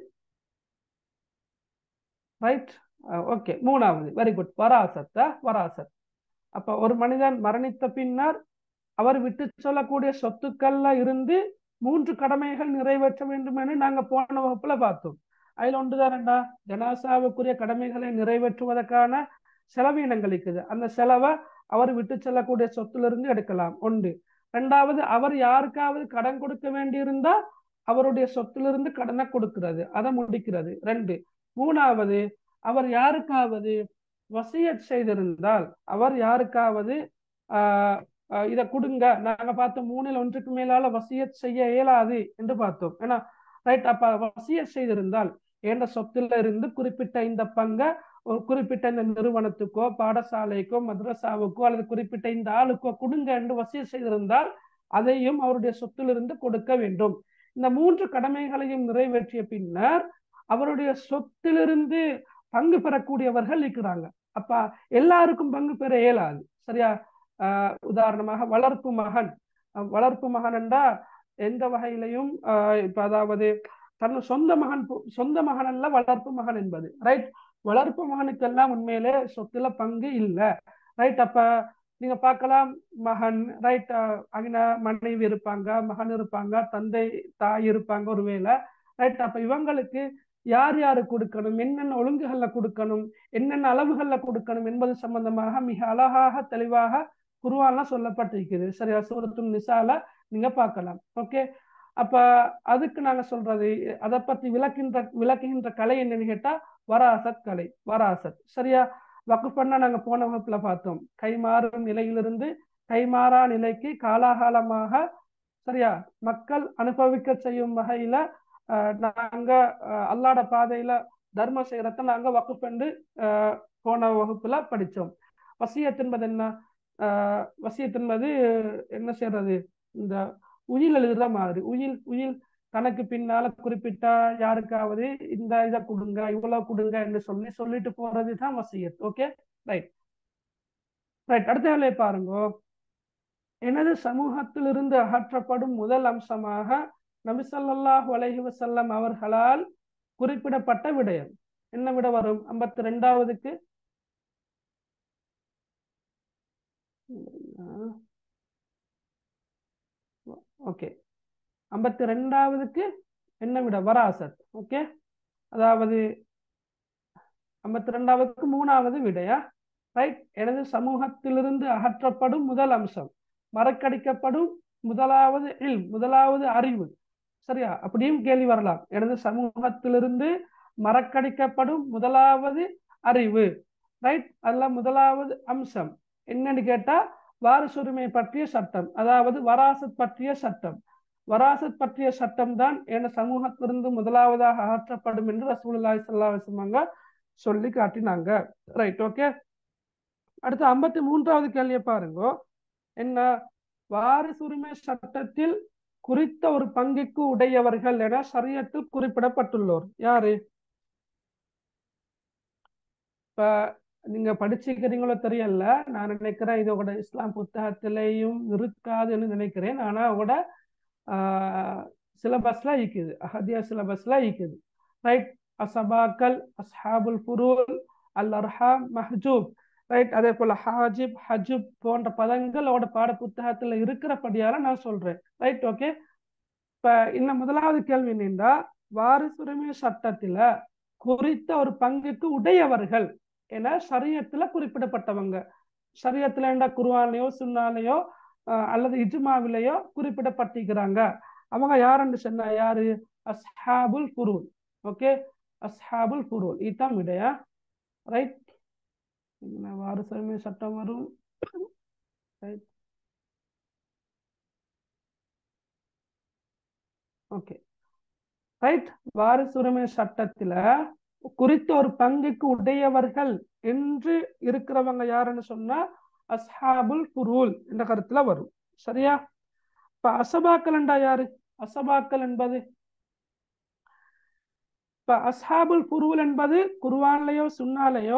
ரைட் ஓகே மூணாவது வெரி குட் வராசத்த வராசத் அப்ப ஒரு மனிதன் மரணித்த பின்னர் அவர் விட்டு சொல்லக்கூடிய சொத்துக்கள்ல இருந்து மூன்று கடமைகள் நிறைவேற்ற வேண்டும் என்று நாங்க போன வகுப்புல பார்த்தோம் அதுல ஒன்றுதானண்டா ஜனாசாவுக்குரிய கடமைகளை நிறைவேற்றுவதற்கான செலவீனங்கள் இருக்குது அந்த செலவை அவர் விட்டு செல்லக்கூடிய சொத்திலிருந்து எடுக்கலாம் ஒன்று ரெண்டாவது அவர் யாருக்காவது கடன் கொடுக்க வேண்டியிருந்தா அவருடைய சொத்திலிருந்து கடனை கொடுக்கிறது அதை முடிக்கிறது ரெண்டு மூணாவது அவர் யாருக்காவது வசியத் செய்திருந்தால் அவர் யாருக்காவது ஆஹ் இதை கொடுங்க நாங்க பார்த்தோம் மூணில் ஒன்றுக்கு மேலால வசியத் செய்ய இயலாது என்று பார்த்தோம் ஏன்னா ரைட் அப்ப வசியத் செய்திருந்தால் என்ற சொத்துல இருந்து குறிப்பிட்ட இந்த பங்கை ஒரு குறிப்பிட்ட இந்த நிறுவனத்துக்கோ பாடசாலைக்கோ மദ്രസാவுக்கோ அல்லது குறிப்பிட்ட இந்த ஆளுக்கோ கொடுங்க என்று வசியம் செய்திருந்தால் அதையும் அவருடைய சொத்திலிருந்து கொடுக்க வேண்டும் இந்த மூன்று கடமைகளையும் நிறைவேற்றிய பின்னர் அவருடைய சொத்திலிருந்து பங்கு பெறக்கூடியவர்கள் இருக்கிறாங்க அப்ப எல்லாருக்கும் பங்கு பெற இயலாது சரியா ஆஹ் உதாரணமாக வளர்ப்பு மகன் வளர்ப்பு மகன் என்றா எந்த வகையிலையும் ஆஹ் இப்ப அதாவது தன் சொந்த மகன் சொந்த மகன் அல்ல வளர்ப்பு மகன் என்பது ரைட் வளர்ப்பு மகனுக்கெல்லாம் உண்மையிலே சொத்துல பங்கு இல்லை ரைட் அப்ப நீங்க பார்க்கலாம் மகன் ரைட் அங்கே மனைவி இருப்பாங்க மகன் இருப்பாங்க தந்தை தாய் இருப்பாங்க ஒருவேளை ரைட் அப்ப இவங்களுக்கு யார் யாரு கொடுக்கணும் என்னென்ன ஒழுங்குகள்ல கொடுக்கணும் என்னென்ன அளவுகள்ல கொடுக்கணும் என்பது சம்பந்தமாக மிக அழகாக தெளிவாக குருவான்லாம் சொல்லப்பட்டிருக்குது சரியா சூரத்து நிசால நீங்க பார்க்கலாம் ஓகே அப்ப அதுக்கு நாங்க சொல்றது அதை பத்தி விளக்கின்ற விளக்குகின்ற கலை என்னன்னு கேட்டா வராசத் கலை வராசத் சரியா வக்கு பண்ணா நாங்க போன வகுப்புல பார்த்தோம் கைமாறும் நிலையிலிருந்து கைமாறா நிலைக்கு காலாகாலமாக சரியா மக்கள் அனுபவிக்க செய்யும் வகையில நாங்க அல்லாட பாதையில தர்மம் செய்யறத நாங்க வக்கு பண்ணு போன வகுப்புல படிச்சோம் வசியத் என்பது என்ன வசியத் என்பது என்ன செய்யறது இந்த உயில் எழுதுற மாதிரி உயில் உயில் தனக்கு பின்னால குறிப்பிட்ட யாருக்காவது இந்த இதை கொடுங்க இவ்வளவு கொடுங்க என்று சொல்லி சொல்லிட்டு போறது தான் வசியத் ஓகே ரைட் ரைட் அடுத்த வேலையை பாருங்க எனது சமூகத்திலிருந்து அகற்றப்படும் முதல் அம்சமாக நபிசல்லாஹ் வலைஹி வசல்லம் அவர்களால் குறிப்பிடப்பட்ட விடயம் என்ன விட வரும் ஐம்பத்தி ரெண்டாவதுக்கு ஓகே ஐம்பத்தி ரெண்டாவதுக்கு என்ன விட வராசத் ஓகே அதாவது ஐம்பத்தி ரெண்டாவதுக்கு மூணாவது விடையா ரைட் எனது சமூகத்திலிருந்து அகற்றப்படும் முதல் அம்சம் மறக்கடிக்கப்படும் முதலாவது இல் முதலாவது அறிவு சரியா அப்படியும் கேள்வி வரலாம் எனது சமூகத்திலிருந்து மறக்கடிக்கப்படும் முதலாவது அறிவு ரைட் அதுல முதலாவது அம்சம் என்னன்னு கேட்டா வாரிசுரிமை பற்றிய சட்டம் அதாவது வராசத் பற்றிய சட்டம் வராசத் பற்றிய சட்டம் தான் என சமூகத்திலிருந்து முதலாவதாக அகற்றப்படும் என்று ரசூலுல்லாஹி ஸல்லல்லாஹு அலைஹி வஸல்லம் சொல்லி காட்டினாங்க ரைட் ஓகே அடுத்து ஐம்பத்தி மூன்றாவது கேள்வியை பாருங்க என்ன வாரிசுரிமை சட்டத்தில் குறித்த ஒரு பங்குக்கு உடையவர்கள் என சரியத்தில் குறிப்பிடப்பட்டுள்ளோர் யாரு இப்ப நீங்க படிச்சுக்கிறீங்களோ தெரியல நான் நினைக்கிறேன் இதோட இஸ்லாம் புத்தகத்திலேயும் இருக்காதுன்னு நினைக்கிறேன் ஆனா கூட சிலபஸ்ல இருக்குது அஹதியா சிலபஸ்ல இருக்குது ரைட் அசபாக்கல் அஸ்ஹாபுல் ஃபுரூல் அல் அர்ஹாம் மஹஜூப் ரைட் அதே போல ஹாஜிப் ஹஜுப் போன்ற பதங்களோட பாட புத்தகத்துல இருக்கிறபடியால நான் சொல்றேன் ரைட் ஓகே இப்ப இன்னும் முதலாவது கேள்வி என்னண்டா வாரிசுரிமை சட்டத்துல குறித்த ஒரு பங்குக்கு உடையவர்கள் என சரியத்துல குறிப்பிடப்பட்டவங்க சரியத்துல என்ன குருவானையோ சுன்னாலையோ அல்லது இஜ்மாவிலையோ குறிப்பிடப்பட்டிருக்கிறாங்க அவங்க யாருன்னு சொன்னா யாரு அஸ்ஹாபுல் ஃபுரூல் ஓகே அஸ்ஹாபுல் ஃபுரூல் இதுதான் விடையா ரைட் வாரிசுரிமை சட்டம் வரும் ரைட் ஓகே ரைட் வாரிசுரிமை சட்டத்துல குறித்த ஒரு பங்குக்கு உடையவர்கள் என்று இருக்கிறவங்க யாருன்னு சொன்னா அஸ்ஹாபுல் ஃபுரூல் என்ற கருத்துல வரும் சரியா இப்ப அசபாக்கள் என்றா யாரு அசபாக்கள் என்பது இப்ப அஸ்ஹாபுல் ஃபுரூல் என்பது குர்வான்லயோ சுன்னாலையோ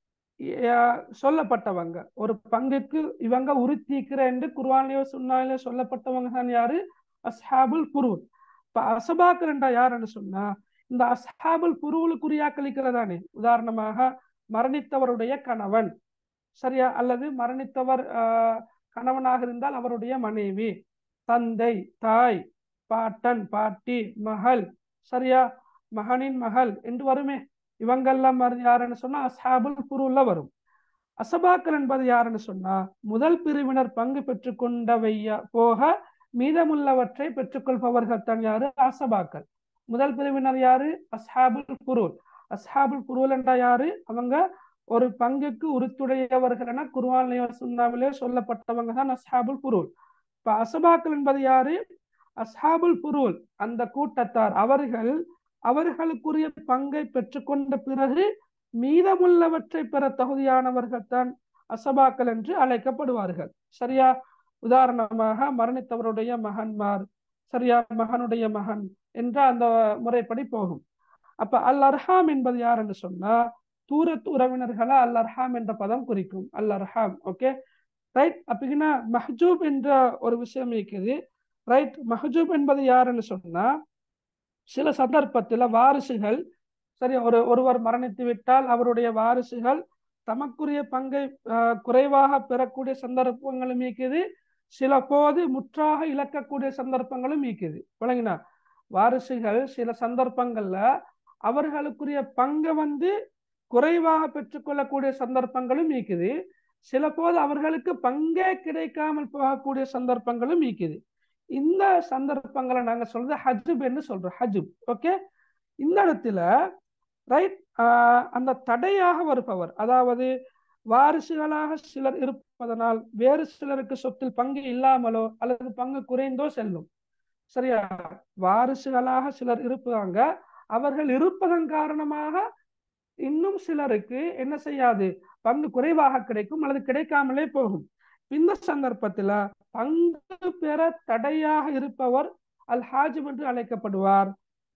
சொல்லப்பட்டவங்க ஒரு பங்குக்கு இவங்க உறுத்திக்கிற என்று குர்வான்லயோ சுன்னாலையோ சொல்லப்பட்டவங்க தான் யாரு அஸ்ஹாபுல் ஃபுரூல் இப்ப அசபாக்கள் என்றா யாருன்னு சொன்னா இந்த அஸ்ஹாபுல் புருவுலுக்குரியாக்களிக்கிறதானே உதாரணமாக மரணித்தவருடைய கணவன் சரியா அல்லது மரணித்தவர் கணவனாக இருந்தால் அவருடைய மனைவி தந்தை தாய் பாட்டன் பாட்டி மகள் சரியா மகனின் மகள் என்று வருமே இவங்கெல்லாம் யாருன்னு சொன்னா அஸ்ஹாபுல் புருல வரும் அசபாக்கள் என்பது யாருன்னு சொன்னா முதல் பிரிவினர் பங்கு பெற்றுக்கொண்டவைய போக மீதமுள்ளவற்றை பெற்றுக்கொள்பவர்கள் தான் யாரு அசபாக்கள் முதல் பிரிவினர் யாரு அஸ்ஹாபுல் புரூல் அஸ்ஹாபுல் புரூல் என்றா யாரு அவங்க ஒரு பங்குக்கு உறுத்துடையவர்கள் என குருவான்லயோ சுண்ணாவிலே சொல்லப்பட்டவங்க தான் அஸ்ஹாபுல் புரூல் இப்ப அசபாக்கள் என்பது யாரு அஸ்ஹாபுல் புரூல் அந்த கூட்டத்தார் அவர்கள் அவர்களுக்குரிய பங்கை பெற்றுக்கொண்ட பிறகு மீதமுள்ளவற்றை பெற தகுதியானவர்கள் தான் அசபாக்கள் என்று அழைக்கப்படுவார்கள் சரியா உதாரணமாக மரணித்தவருடைய மகன்மார் சரியா மகனுடைய மகன் என்ற அந்த முறைப்படி போகும் அப்ப அல் அர்ஹாம் என்பது யார் என்று சொன்னா தூரத்து உறவினர்களை அல் அர்ஹாம் என்ற பதம் குறிக்கும் அல் அர்ஹாம் ஓகே ரைட் அப்படின்னா மஹஜூப் என்ற ஒரு விஷயம் இருக்குது ரைட் மஹஜூப் என்பது யாருன்னு சொன்னா சில சந்தர்ப்பத்தில் வாரிசுகள் சரி ஒரு ஒருவர் மரணித்து விட்டால் அவருடைய வாரிசுகள் தமக்குரிய பங்கை குறைவாக பெறக்கூடிய சந்தர்ப்பங்களும் இருக்குது சில போது முற்றாக இழக்கக்கூடிய சந்தர்ப்பங்களும் இருக்குது விளங்கினா வாரிசுகள் சில சந்தர்ப்பங்கள்ல அவர்களுக்குரிய பங்கை வந்து குறைவாக பெற்றுக்கொள்ளக்கூடிய சந்தர்ப்பங்களும் இருக்குது சில போது அவர்களுக்கு பங்கே கிடைக்காமல் போகக்கூடிய சந்தர்ப்பங்களும் இருக்குது இந்த சந்தர்ப்பங்களை நாங்க சொல்றது ஹஜுப் என்று சொல்றோம் ஹஜுப் ஓகே இந்த இடத்துல ரைட் அந்த தடையாக வருபவர் அதாவது வாரிசுகளாக சிலர் இருப்பதனால் வேறு சிலருக்கு சொத்தில் பங்கு இல்லாமலோ அல்லது பங்கு குறைந்தோ செல்லும் சரியா வாரிசுகளாக சிலர் இருப்பாங்க அவர்கள் இருப்பதன் காரணமாக இன்னும் சிலருக்கு என்ன செய்யாது பங்கு குறைவாக கிடைக்கும் அல்லது கிடைக்காமலே போகும் இந்த சந்தர்ப்பத்துல பங்கு பெற தடையாக இருப்பவர் அல் ஹாஜிப் என்று அழைக்கப்படுவார்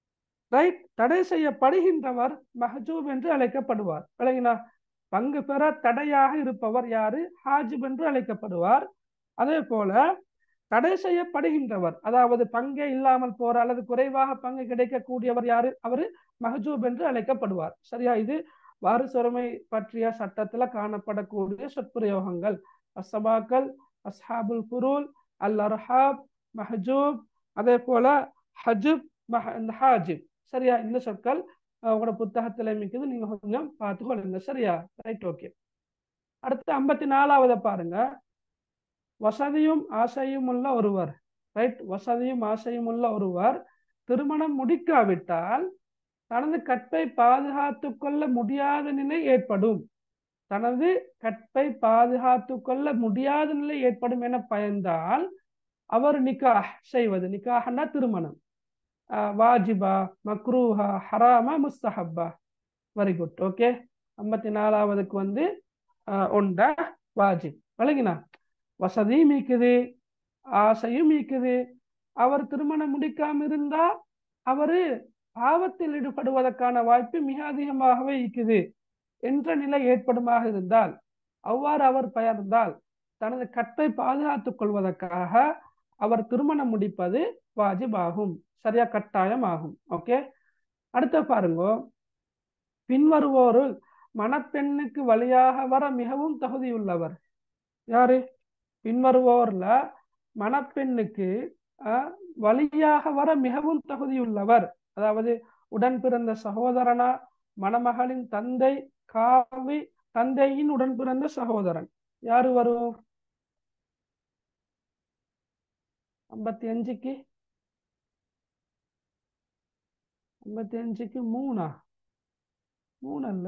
ரைட் தடை செய்யப்படுகின்றவர் மஹஜூப் என்று அழைக்கப்படுவார் விளங்கினா பங்கு பெற தடையாக இருப்பவர் யாரு ஹாஜிப் என்று அழைக்கப்படுவார் அதே போல தடை செய்யப்படுகின்றவர் அதாவது பங்கே இல்லாமல் போற அல்லது குறைவாக பங்கு கிடைக்கக்கூடியவர் யாரு அவரு மஹஜூப் என்று அழைக்கப்படுவார் சரியா இது வாரிசுரிமை பற்றிய சட்டத்துல காணப்படக்கூடிய சொற்பிரயோகங்கள் அசபாக்கள் அஸ்ஹாபுல் குரூல் அல் அர்ஹாப் மஹஜூப் அதே போல ஹஜுப் மஹ ஹாஜிப் சரியா இந்த சொற்கள் உங்களோட புத்தகத்துல மிக்குது நீங்க கொஞ்சம் பார்த்து கொள்ளுங்க சரியா ரைட் ஓகே அடுத்து ஐம்பத்தி நாலாவத பாருங்க வசதியும் ஆசையும் உள்ள ஒருவர் ரைட் வசதியும் ஆசையும் உள்ள ஒருவர் திருமணம் முடிக்காவிட்டால் தனது கற்பை பாதுகாத்து கொள்ள முடியாத நிலை ஏற்படும் தனது கற்பை பாதுகாத்து கொள்ள முடியாத நிலை ஏற்படும் என பயந்தால் அவர் நிக்காஹ் செய்வது நிக்காஹ்னா திருமணம் வாஜிபா மக்ரூஹா ஹராமா முஸ்தஹப்பா வெரி குட் ஓகே ஐம்பத்தி நாலாவதுக்கு வந்து ஒண்டா வாஜிப் விளங்கினா வசதியும் மீக்குது ஆசையும் மீக்குது அவர் திருமணம் முடிக்காம இருந்தா அவரு பாவத்தில் ஈடுபடுவதற்கான வாய்ப்பு மிக அதிகமாகவே இருக்குது என்ற நிலை ஏற்படுமாக இருந்தால் அவ்வாறு அவர் பயர்ந்தால் தனது கற்பை பாதுகாத்துக் கொள்வதற்காக அவர் திருமணம் முடிப்பது வாஜிப் ஆகும் சரியா கட்டாயம் ஆகும் ஓகே அடுத்த பாருங்க பின்வருவோருள் மணப்பெண்ணுக்கு வழியாக வர மிகவும் தகுதியுள்ளவர் யாரு பின்வருவோர்ல மணப்பெண்ணுக்கு வழியாக வர மிகவும் தகுதியுள்ளவர் அதாவது உடன் பிறந்த சகோதரனா மணமகளின் தந்தை காவி தந்தையின் உடன் பிறந்த சகோதரன் யாரு வரும் ஐம்பத்தி அஞ்சுக்கு ஐம்பத்தி அஞ்சுக்கு மூணா மூணு அல்ல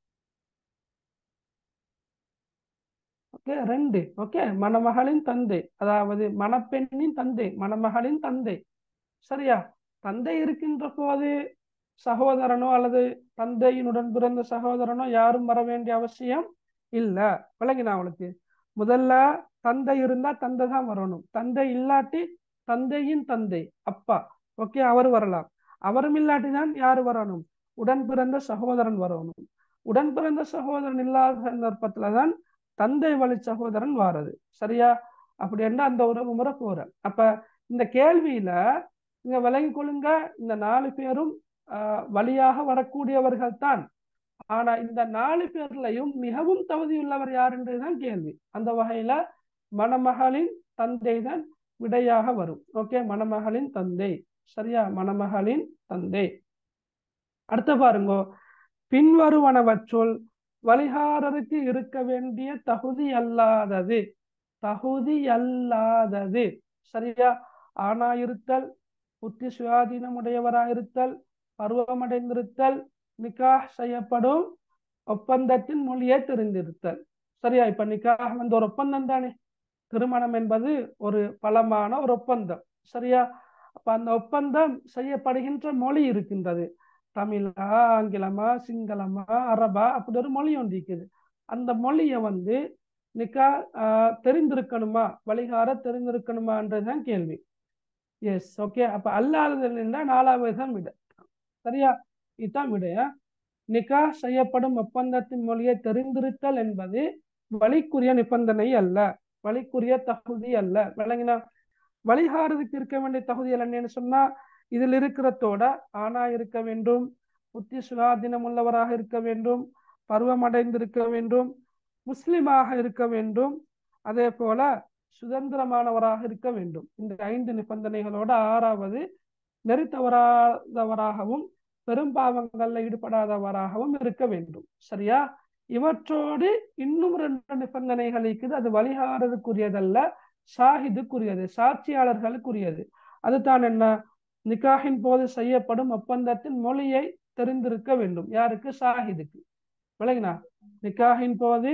ஓகே ரெண்டு ஓகே மணமகளின் தந்தை அதாவது மணப்பெண்ணின் தந்தை மணமகளின் தந்தை சரியா தந்தை இருக்கின்ற போது சகோதரனோ அல்லது தந்தையினுடன் பிறந்த சகோதரனோ யாரும் வர வேண்டிய அவசியம் இல்ல விளங்கினா அவளுக்கு முதல்ல தந்தை இருந்தா தந்தை தான் வரணும் தந்தை இல்லாட்டி தந்தையின் தந்தை அப்பா ஓகே அவர் வரலாம் அவரும் இல்லாட்டி தான் யாரு வரணும் உடன் பிறந்த சகோதரன் வரணும் உடன் பிறந்த சகோதரன் இல்லாத சந்தர்ப்பத்துல தான் தந்தை வழி சகோதரன் வாரது சரியா அப்படி என்ன அந்த உறவு முறை போற அப்ப இந்த கேள்வியில நீங்க விளங்கி கொள்ளுங்க இந்த நாலு பேரும் ஆஹ் வழியாக வரக்கூடியவர்கள் தான் ஆனா இந்த நாலு பேர்லையும் மிகவும் தகுதியுள்ளவர் யார் என்றுதான் கேள்வி அந்த வகையில மணமகளின் தந்தை தான் விடையாக வரும் ஓகே மணமகளின் தந்தை சரியா மணமகளின் தந்தை அடுத்த பாருங்க பின்வருவனவற்றுள் வழிகாரருக்கு இருக்க வேண்டிய தகுதி அல்லாதது தகுதி அல்லாதது சரியா ஆணாயிருத்தல் புத்தி சுயாதீனமுடையவராயிருத்தல் பருவமடைந்திருத்தல் நிக்காஹ் செய்யப்படும் ஒப்பந்தத்தின் மொழியை தெரிந்திருத்தல் சரியா இப்ப நிக்காஹ் வந்து ஒரு ஒப்பந்தம் தானே திருமணம் என்பது ஒரு பலமான ஒரு ஒப்பந்தம் சரியா அப்ப அந்த ஒப்பந்தம் செய்யப்படுகின்ற மொழி இருக்கின்றது தமிழா ஆங்கிலமா சிங்களமா அரபா அப்படி ஒரு மொழி ஒன்று இருக்குது அந்த மொழியை வந்து நிக்கா தெரிந்திருக்கணுமா வழிகார தெரிந்திருக்கணுமான்றதுதான் கேள்வி எஸ் ஓகே அப்ப அல்லாதது நாலாவது தான் விட சரியா இதுதான் விடையா நிக்கா செய்யப்படும் ஒப்பந்தத்தின் மொழியை தெரிந்திருத்தல் என்பது வழிக்குரிய நிபந்தனை அல்ல வழிக்குரிய தகுதி அல்ல விளங்கினா வழிகாரதுக்கு இருக்க வேண்டிய தகுதி என்னன்னு சொன்னா இதில் இருக்கிறதோட ஆணா இருக்க வேண்டும் புத்தி சுகாதீனம் உள்ளவராக இருக்க வேண்டும் பருவமடைந்திருக்க வேண்டும் முஸ்லிமாக இருக்க வேண்டும் அதே போல சுதந்திரமானவராக இருக்க வேண்டும் இந்த ஐந்து நிபந்தனைகளோட ஆறாவது நெறி தவறாதவராகவும் பெரும் பாவங்கள்ல ஈடுபடாதவராகவும் இருக்க வேண்டும் சரியா இவற்றோடு இன்னும் ரெண்டு நிபந்தனைகள் இருக்குது அது வழிகாரதுக்குரியதல்ல ஷாஹிதுக்குரியது சாட்சியாளர்களுக்குரியது அதுதான் என்ன நிக்காஹின் போது செய்யப்படும் ஒப்பந்தத்தின் மொழியை தெரிந்திருக்க வேண்டும் யாருக்கு ஷாஹிதுக்கு விளங்கினா நிக்காஹின் போது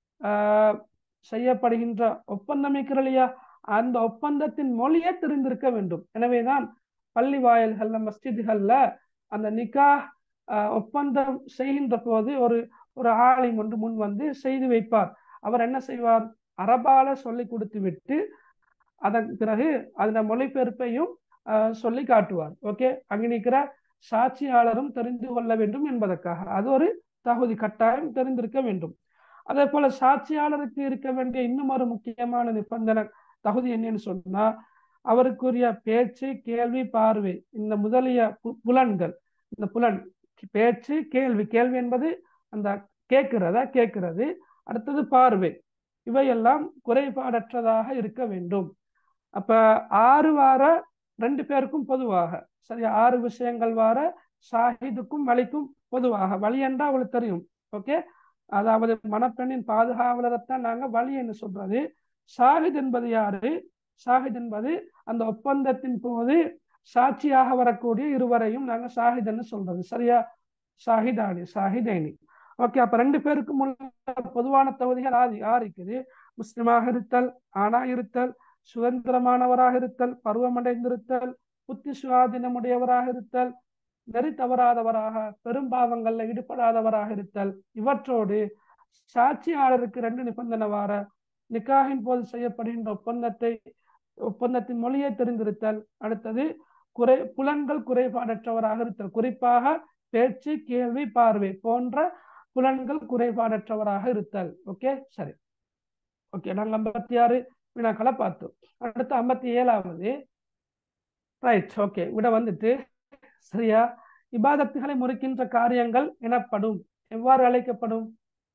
ஆஹ் செய்யப்படுகின்ற ஒப்பந்தம் இல்லையா அந்த ஒப்பந்தத்தின் மொழியை தெரிந்திருக்க வேண்டும் எனவேதான் பள்ளி வாயல்கள்ல மஸ்ஜிதுகள்ல அந்த நிக்கா ஒப்பந்தம் செய்கின்ற போது ஒரு ஒரு ஆலயம் ஒன்று முன் வந்து செய்து வைப்பார் அவர் என்ன செய்வார் அரபால சொல்லி கொடுத்து விட்டு அதன் பிறகு அந்த மொழிபெயர்ப்பையும் சொல்லி காட்டுவார் ஓகே அங்கே நிற்கிற சாட்சியாளரும் தெரிந்து கொள்ள வேண்டும் என்பதற்காக அது ஒரு தகுதி கட்டாயம் தெரிந்திருக்க வேண்டும் அதே போல சாட்சியாளருக்கு இருக்க வேண்டிய இன்னும் ஒரு முக்கியமான நிபந்தனை தகுதி என்னன்னு சொன்னா அவருக்குரிய பேச்சு கேள்வி பார்வை இந்த முதலிய பு- புலன்கள் இந்த புலன் பேச்சு கேள்வி கேள்வி என்பது அந்த கேட்கிறதா கேட்கிறது அடுத்தது பார்வை இவையெல்லாம் குறைபாடற்றதாக இருக்க வேண்டும் அப்ப ஆறு வார ரெண்டு பேருக்கும் பொதுவாக சரியா ஆறு விஷயங்கள் வார ஷாஹிதுக்கும் வலிக்கும் பொதுவாக வழி என்றா அவளுக்கு தெரியும் ஓகே அதாவது மணப்பெண்ணின் பாதுகாவலரைத்தான் நாங்க வழி என்று சொல்றது ஷாஹித் என்பது யாரு ஷாஹித் என்பது அந்த ஒப்பந்தத்தின் போது சாட்சியாக வரக்கூடிய இருவரையும் நாங்க ஷாஹித் என்று சொல்றது சரியா ஷாஹிதானி ஷாஹிதைனி ஓகே அப்ப ரெண்டு பேருக்கும் உள்ள பொதுவான தகுதிகள் ஆதி ஆறு இருக்குது முஸ்லிமாக இருத்தல் ஆணா இருத்தல் சுதந்திரமானவராக இருத்தல் பருவமடைந்திருத்தல் புத்தி சுவாதீனமுடையவராக இருத்தல் நெறி தவறாதவராக பெரும்பாவங்கள்ல ஈடுபடாதவராக இருத்தல் இவற்றோடு சாட்சியாளருக்கு ரெண்டு நிபந்தனை வார நிக்காகின் போது செய்யப்படுகின்ற ஒப்பந்தத்தை ஒப்பந்தத்தின் மொழியை தெரிந்திருத்தல் அடுத்தது குறை புலன்கள் குறைபாடற்றவராக இருத்தல் குறிப்பாக பேச்சு கேள்வி பார்வை போன்ற புலன்கள் குறைபாடற்றவராக இருத்தல் ஓகே சரி ஓகே நாங்க ஐம்பத்தி ஆறு வினாக்களை பார்த்தோம் அடுத்து ஐம்பத்தி ஏழாவது ரைட் ஓகே விட வந்துட்டு சரியா இபாதத்துகளை முறிக்கின்ற காரியங்கள் எனப்படும் எவ்வாறு அழைக்கப்படும்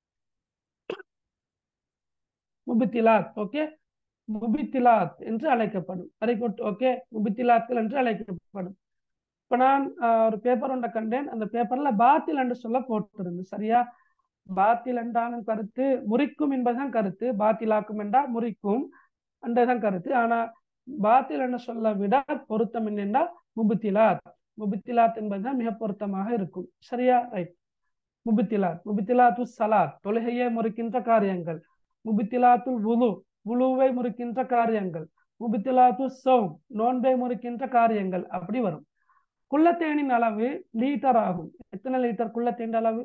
முபித்திலாத் ஓகே முபித்திலாத் என்று அழைக்கப்படும் வெரி குட் ஓகே முபித்திலாத்கள் என்று அழைக்கப்படும் இப்ப நான் ஆஹ், ஒரு பேப்பர் ஒன்றை கண்டேன் அந்த பேப்பர்ல பாத்தில் என்று சொல்ல போட்டிருந்து சரியா பாத்தில் என்றாலும் கருத்து முறிக்கும் என்பதுதான் கருத்து பாத்திலாக்கும் என்றால் முறிக்கும் என்றதான் கருத்து ஆனா பாத்தில் என்று சொல்ல விட பொருத்தம் என்னென்றால் முபித்திலாத் முபித்திலாத் என்பதுதான் மிக பொருத்தமாக இருக்கும் சரியா ரைட் முபித்திலாத் முபித்திலாத்து சலாத் தொழுகையை முறிக்கின்ற காரியங்கள் முபித்திலாத்துல் வுலு வுலுவை முறிக்கின்ற காரியங்கள் முபித்திலாத்து சௌம் நோன்பை முறிக்கின்ற காரியங்கள் அப்படி வரும் குள்ளத்தேனின் அளவு லீட்டர் ஆகும் எத்தனை லிட்டர் குள்ளத்தேன் அளவு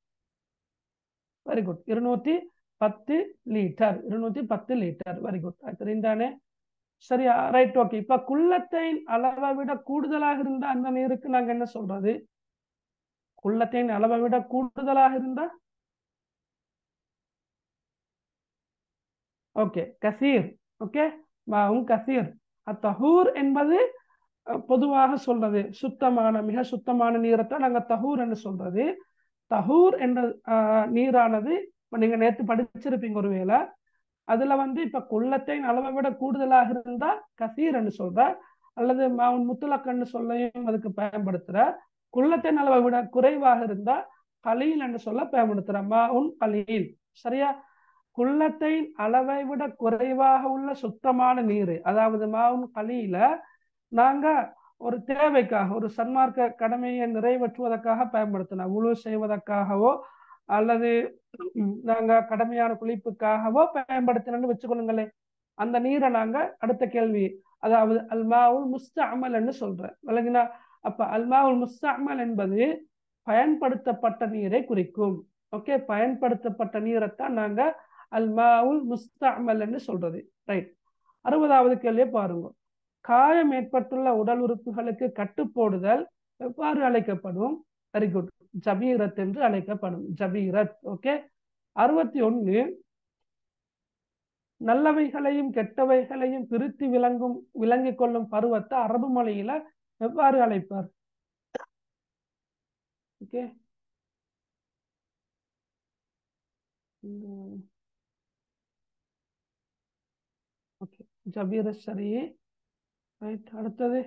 வெரி குட் இருநூத்தி பத்து லிட்டர் இருநூத்தி பத்து லிட்டர் வெரி குட் அது தெரிந்தானே சரியா ரைட் ஓகே இப்ப குள்ளத்தைன் அளவை விட கூடுதலாக இருந்தா அந்த நீருக்கு நாங்க என்ன சொல்றது குள்ளத்தைன் அளவை விட கூடுதலாக இருந்தா ஓகே கசீர் ஓகே மாவும் கசீர் அத்தஹூர் என்பது அஹ், பொதுவாக சொல்றது சுத்தமான மிக சுத்தமான நீரைத்தான் நாங்க தஹூர் என்று சொல்றது தஹூர் என்ற ஆஹ், நீரானது இப்ப நீங்க நேத்து படிச்சிருப்பீங்க ஒருவேளை அதுல வந்து இப்ப குள்ளத்தின் அளவை விட கூடுதலாக இருந்தா கசீர் என்று சொல்ற அல்லது மாவுன் முத்துலக்கன்னு சொல்லையும் அதுக்கு பயன்படுத்துற குள்ளத்தின் அளவை விட குறைவாக இருந்தா கலீல் என்று சொல்ல பயன்படுத்துற மாவுன் கலீல் சரியா குள்ளத்தின் அளவை விட குறைவாக உள்ள சுத்தமான நீர் அதாவது மாவுன் கலீல நாங்க ஒரு தேவைக்காக ஒரு சன்மார்க்க கடமையை நிறைவேற்றுவதற்காக பயன்படுத்தினோம் உழு செய்வதற்காகவோ அல்லது ம், நாங்க கடமையான குளிப்புக்காகவோ பயன்படுத்தினோம்னு வச்சுக்கொள்ளுங்களேன் அந்த நீரை நாங்க அடுத்த கேள்வி அதாவது அல்மாவுல் முஸ்தஅமல் சொல்றேன் விளங்கினா அப்ப அல்மாவுல் முஸ்தஅமல் என்பது பயன்படுத்தப்பட்ட நீரை குறிக்கும் ஓகே பயன்படுத்தப்பட்ட நீரைத்தான் நாங்க அல்மாவுல் முஸ்தஅமல் சொல்றது ரைட் அறுபதாவது கேள்வியை பாருங்க காயம் ஏற்பட்டுள்ள உடல் உறுப்புகளுக்கு கட்டுப்போடுதல் எவ்வாறு அழைக்கப்படும் வெரி குட் ஜபீரத் என்று அழைக்கப்படும் ஜபீரத் ஓகே அறுபத்தி ஒண்ணு நல்லவைகளையும் கெட்டவைகளையும் பிரித்து விளங்கும் விளங்கிக் கொள்ளும் பருவத்தை அரபு மொழியில எவ்வாறு அழைப்பார் ஓகே ஓகே ஜபீர சரி ரைட் அடுத்தது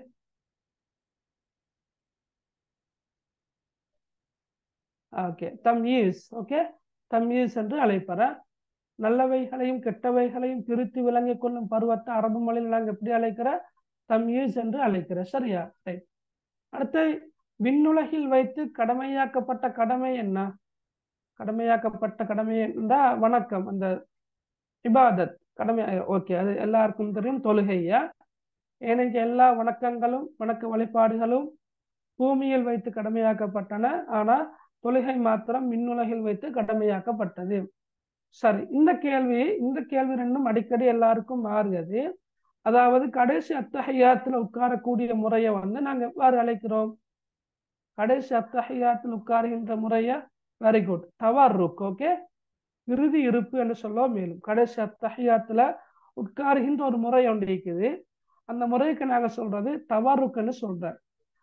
ஓகே தம்யீஸ் ஓகே தம்யீஸ் என்று அழைப்பற நல்லவைகளையும் கெட்டவைகளையும் பிரித்து விளங்கிக் கொள்ளும் பருவத்தை அரபு மொழியில் நாங்கள் எப்படி அழைக்கிற தம்யீஸ் என்று அழைக்கிற சரியா ரைட் அடுத்து விண்ணுலகில் வைத்து கடமையாக்கப்பட்ட கடமை என்ன கடமையாக்கப்பட்ட கடமை என்றா வணக்கம் அந்த இபாதத் கடமை ஓகே அது எல்லாருக்கும் தெரியும் தொழுகையா ஏனைக்கு எல்லா வணக்கங்களும் வணக்க வழிபாடுகளும் பூமியில் வைத்து கடமையாக்கப்பட்டன ஆனா தொழுகை மாத்திரம் மின்னுலகில் வைத்து கடமையாக்கப்பட்டது சரி இந்த கேள்வி இந்த கேள்வி ரெண்டும் அடிக்கடி எல்லாருக்கும் மாறுகிறது அதாவது கடைசி அத்தகையாத்துல உட்காரக்கூடிய முறையை வந்து நாங்க எவ்வாறு அழைக்கிறோம் கடைசி அத்தகையாத்தில் உட்காருகின்ற முறைய வெரி குட் தவார் ருக் ஓகே இறுதி இருப்பு என்று சொல்லுவோம் மேலும் கடைசி அத்தகையாத்துல உட்காருகின்ற ஒரு முறை ஒன்று இருக்குது அந்த முறைக்கு நாங்க சொல்றது தவறுக்குன்னு சொல்றேன்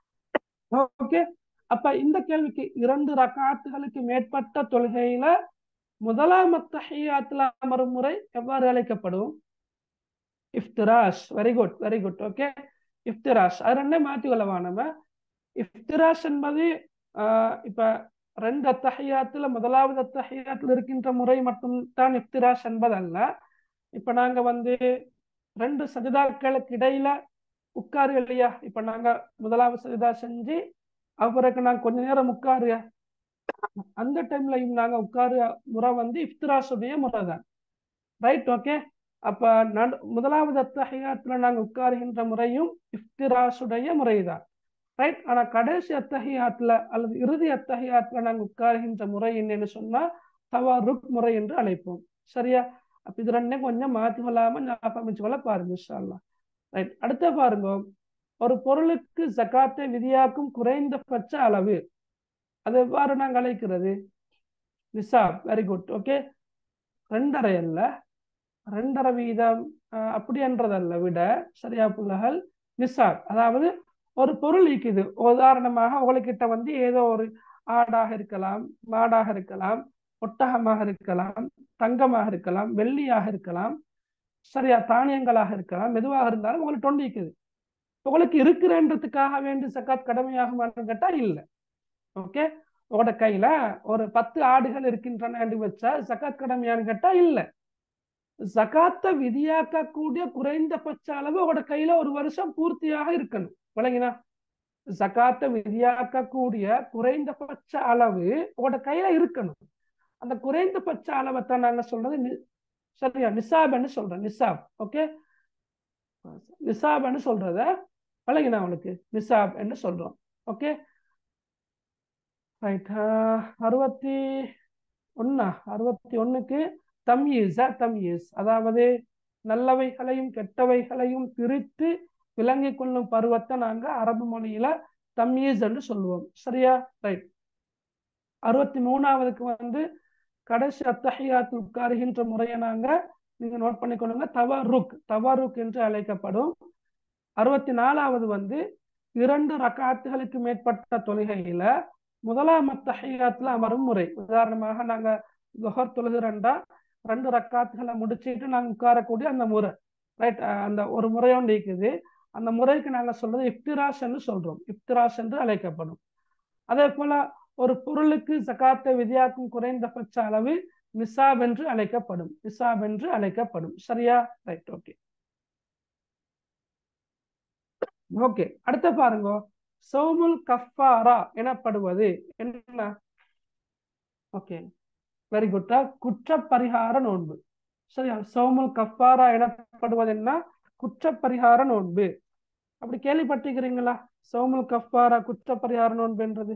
ஓகே அப்ப இந்த கேள்விக்கு இரண்டு ரகாத்துகளுக்கு மேற்பட்ட தொழுகையில முதலாம் அத்தஹியாத்துல அமரும் முறை எவ்வாறு அழைக்கப்படும் இஃப்திராஷ் very good very good okay இஃப்திராஷ் அது ரெண்டே மாற்றி கொள்ளவா நம்ம இஃப்திராஷ் என்பது ஆஹ் இப்ப ரெண்டு அத்தஹியாத்துல முதலாவது அத்தஹியாத்துல இருக்கின்ற முறை மட்டும் தான் இஃப்திராஷ் என்பதல்ல இப்ப நாங்க வந்து ரெண்டு சஜிதாக்களுக்கு இடையில உட்காரு இல்லையா இப்ப நாங்க முதலாவது சஜிதா செஞ்சு அப்புறம் நாங்க கொஞ்ச நேரம் உட்காரு அந்த டைம்லயும் நாங்க உட்காரு முறை வந்து இஃப்திராஷுடைய முறை தான் ரைட் ஓகே அப்ப நடு முதலாவது அத்தஹியாத்துல நாங்க உட்காருகின்ற முறையும் இஃப்திராஷுடைய முறைதான் ரைட் ஆனா கடைசி அத்தஹியாத்துல அல்லது இறுதி அத்தஹியாத்துல நாங்க உட்காருகின்ற முறை என்னன்னு சொன்னா தவாருக் முறை என்று அழைப்போம் சரியா அப்ப இது ரெண்டையும் கொஞ்சம் மாத்தி கொள்ளாம ஞாபகம் வச்சு கொள்ள பாருங்க இன்ஷால்லா ரைட் அடுத்த பாருங்க ஒரு பொருளுக்கு ஜக்காத்தை விதியாக்கும் குறைந்தபட்ச அளவு அது எவ்வாறு நாங்க அழைக்கிறது நிசாப் வெரி குட் ஓகே ரெண்டரை அல்ல ரெண்டரை வீதம் அப்படின்றதல்ல விட சரியா புள்ளகள் நிசாப் அதாவது ஒரு பொருள் இருக்குது உதாரணமாக உங்களுக்கிட்ட வந்து ஏதோ ஒரு ஆடாக இருக்கலாம் மாடாக இருக்கலாம் ஒட்டகமாக இருக்கலாம் தங்கமாக இருக்கலாம் வெள்ளியாக இருக்கலாம் சரியா தானியங்களாக இருக்கலாம் மெதுவாக இருந்தாலும் உங்களுக்கு தொண்டு இருக்குது உங்களுக்கு இருக்கிறன்றதுக்காக வேண்டி சக்காத் கடமையாகுமான்னு கேட்டா இல்லை ஓகே உங்களோட கையில ஒரு பத்து ஆடுகள் இருக்கின்றன வச்சா சக்காத் கடமையான்னு கேட்டா இல்லை ஜகாத்தை விதியாக்கக்கூடிய குறைந்தபட்ச அளவு உங்களோட கையில ஒரு வருஷம் பூர்த்தியாக இருக்கணும் விளங்கினா ஜகாத்தை விதியாக்கக்கூடிய குறைந்தபட்ச அளவு உங்களோட கையில இருக்கணும் அந்த குறைந்தபட்ச அளவை தான் நாங்க சொல்றது சரியா நிசாப்னு சொல்றேன் நிசாப் ஓகே நிசாப்னு சொல்றத விளங்கினா அவனுக்கு நிசாப் என்று சொல்றோம் ஓகே ரைட் அறுபத்தி ஒன்னா அறுபத்தி ஒண்ணுக்கு தம்யீஸ் தம்யீஸ் அதாவது நல்லவைகளையும் கெட்டவைகளையும் பிரித்து விளங்கி கொள்ளும் பருவத்தை நாங்க அரபு மொழியில தம்யீஸ் என்று சொல்லுவோம் சரியா ரைட் அறுபத்தி மூணாவதுக்கு வந்து கடைசி அத்தஹியாத்து உட்காருகின்ற முறையை நாங்க நீங்க நோட் பண்ணிக்கொள்ளுங்க தவருக் தவருக் என்று அழைக்கப்படும் அறுபத்தி நாலாவது வந்து இரண்டு ரக்காத்துகளுக்கு மேற்பட்ட தொழுகையில முதலாம் அத்தஹியாத்துல அமரும் முறை உதாரணமாக நாங்க ஜொஹர் தொழுகிறண்டா ரெண்டு ரக்காத்துகளை முடிச்சுட்டு நாங்க உட்காரக்கூடிய அந்த முறை ரைட் அந்த ஒரு முறையோண்டு இருக்குது அந்த முறைக்கு நாங்க சொல்றது இஃப்திராஸ் என்று சொல்றோம் இஃப்திராஸ் என்று அழைக்கப்படும் அதே போல ஒரு பொருளுக்கு ஜக்காத்தை விதியாக்கும் குறைந்தபட்ச அளவு நிசாப் என்று அழைக்கப்படும் நிசாப் என்று அழைக்கப்படும் சரியா ரைட் ஓகே ஓகே அடுத்த பாருங்க சோமுல் கஃபாரா எனப்படுவது என்ன ஓகே வெரி குட்டா குற்ற பரிகார நோன்பு சரியா சோமுல் கஃபாரா எனப்படுவது என்ன குற்ற பரிகார நோன்பு அப்படி கேள்விப்பட்டிருக்கிறீங்களா சோமுல் கஃபாரா குற்ற பரிகார நோன்பு என்றது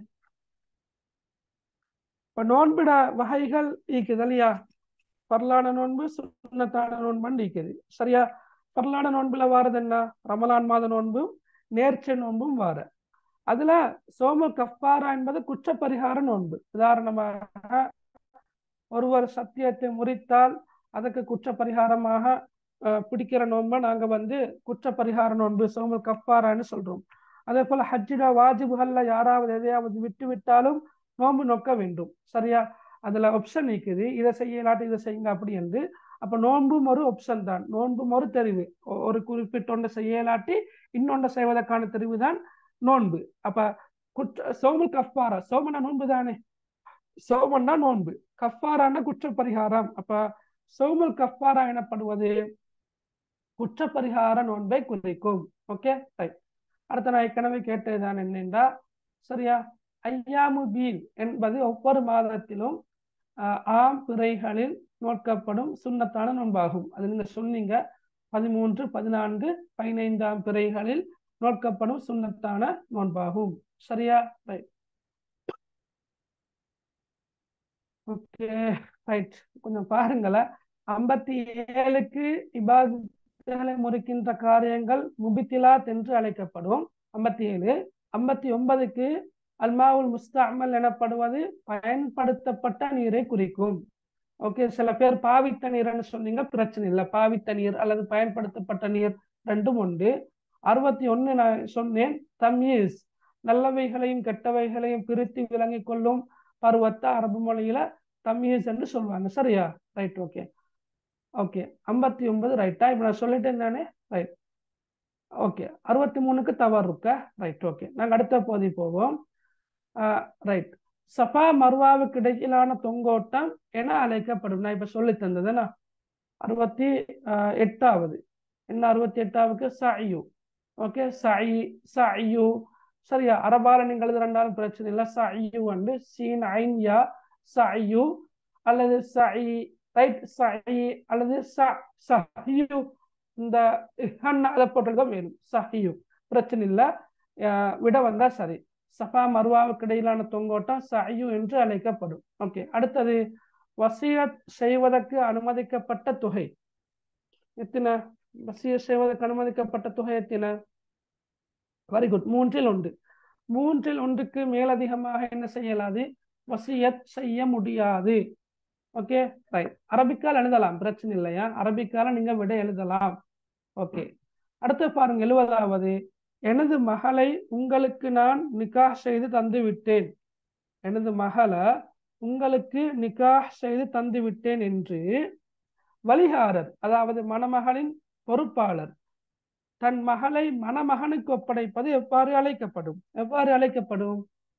இப்ப நோன்பிட வகைகள் ஈக்குது இல்லையா பரலான நோன்பு சுண்ணத்தான நோன்புன்னு ஈக்குது சரியா பரலான நோன்புல வாரது என்ன ரமலான் மாத நோன்பும் நேர்ச்சை நோன்பும் வார அதுல சோம கஃபாரா என்பது குற்ற பரிகார நோன்பு உதாரணமாக ஒருவர் சத்தியத்தை முறித்தால் அதுக்கு குற்ற பரிகாரமாக பிடிக்கிற நோன்பை நாங்க வந்து குற்ற பரிகார நோன்பு சோமல் கஃபாரான்னு சொல்றோம் அதே போல ஹஜ்ஜிட வாஜிபுகள்ல யாராவது எதையாவது விட்டு விட்டாலும் நோன்பு நொக்க வேண்டும் சரியா அதுல ஆப்ஷன் இருக்குது இதை செய்யலாட்டி இதை செய்யுங்க அப்படி என்று அப்ப நோன்பும் ஒரு ஆப்ஷன் தான் நோன்பும் ஒரு தெரிவு ஒரு குறிப்பிட்ட ஒன்றை செய்யலாட்டி இன்னொன்றை செய்வதற்கான தெரிவு தான் நோன்பு அப்ப குற்ற சோமல் கஃபாரா சோமனா நோன்பு தானே சோமன்னா நோன்பு கஃபாரான குற்ற பரிகாரம் அப்ப சோமல் கஃபாரா எனப்படுவது குற்ற பரிகார நோன்பை குறிக்கும் ஓகே ரைட் அடுத்த நான் ஏற்கனவே கேட்டதுதான் என்னென்றா சரியா ஐயாமு பீல் என்பது ஒவ்வொரு மாதத்திலும் ஆம் பிறைகளில் நோட்கப்படும் சுண்ணத்தான நோன்பாகும் அது நீங்க சொன்னீங்க பதிமூன்று பதினான்கு பதினைந்தாம் பிறைகளில் நோட்கப்படும் சுண்ணத்தான நோன்பாகும் சரியா ரைட் ஓகே ரைட் கொஞ்சம் பாருங்களேன் ஐம்பத்தி ஏழுக்கு இபாதங்களை முறிக்கின்ற காரியங்கள் முபித்திலாத் என்று அழைக்கப்படும் ஐம்பத்தி ஏழு ஐம்பத்தி ஒன்பதுக்கு அல்மாவுல் முஸ்தாமல் எனப்படுவது பயன்படுத்தப்பட்ட நீரை குறிக்கும் ஓகே சில பேர் பாவித்த நீர்னு சொன்னீங்க பிரச்சனை இல்லை பாவித்த நீர் அல்லது பயன்படுத்தப்பட்ட நீர் ரெண்டும் உண்டு அறுபத்தி ஒண்ணு நான் சொன்னேன் தம்யீஸ் நல்லவைகளையும் கெட்டவைகளையும் பிரித்து விளங்கிக் கொள்ளும் பருவத்தை அரபு மொழியில தம்யீஸ் என்று சொல்லுவாங்க சரியா ரைட் ஓகே ஓகே ஐம்பத்தி ஒன்பது ரைட்டா இப்ப நான் சொல்லிட்டேன் தானே ரைட் ஓகே அறுபத்தி மூணுக்கு தவறு இருக்க ரைட் ஓகே நாங்க அடுத்த பகுதி போவோம் ரைட் சஃபா மர்வாவுக்கு இடையிலான தொங்கோட்டம் என அழைக்கப்படும் நான் இப்ப சொல்லி தந்ததுன்னா அறுபத்தி எட்டாவது என்ன அறுபத்தி எட்டாவுக்கு சயு ஓகே சயி சயு சரியா அரபால நீங்கள் எழுது ரெண்டாலும் பிரச்சனை இல்லை சயு வந்து சீன் ஐன் யா சயு அல்லது சயி ரைட் சயி அல்லது ச சஹியு இந்த அதை போட்டுதான் வேணும் சஹியு பிரச்சனை இல்லை விட வந்தா சரி சஃபா மருவாவுக்கு இடையிலான தொங்கோட்டம் சயு என்று அழைக்கப்படும் ஓகே அடுத்தது வசியத் செய்வதற்கு அனுமதிக்கப்பட்ட தொகை எத்தனை வசிய செய்வதற்கு அனுமதிக்கப்பட்ட தொகை எத்தனை வெரி குட் மூன்றில் ஒன்று மூன்றில் ஒன்றுக்கு மேலதிகமாக என்ன செய்யலாது வசியத் செய்ய முடியாது ஓகே ரைட் அரபிக்கால் எழுதலாம் பிரச்சனை இல்லையா அரபிக்கால நீங்க விட எழுதலாம் ஓகே அடுத்து பாருங்க எழுவதாவது எனது மகளை உங்களுக்கு நான் நிக்கா செய்து தந்து விட்டேன் எனது மகளை உங்களுக்கு நிக்கா செய்து தந்து விட்டேன் என்று வழிகாரர் அதாவது மணமகளின் பொறுப்பாளர் தன் மகளை மணமகனுக்கு ஒப்படைப்பது எவ்வாறு அழைக்கப்படும் எவ்வாறு அழைக்கப்படும்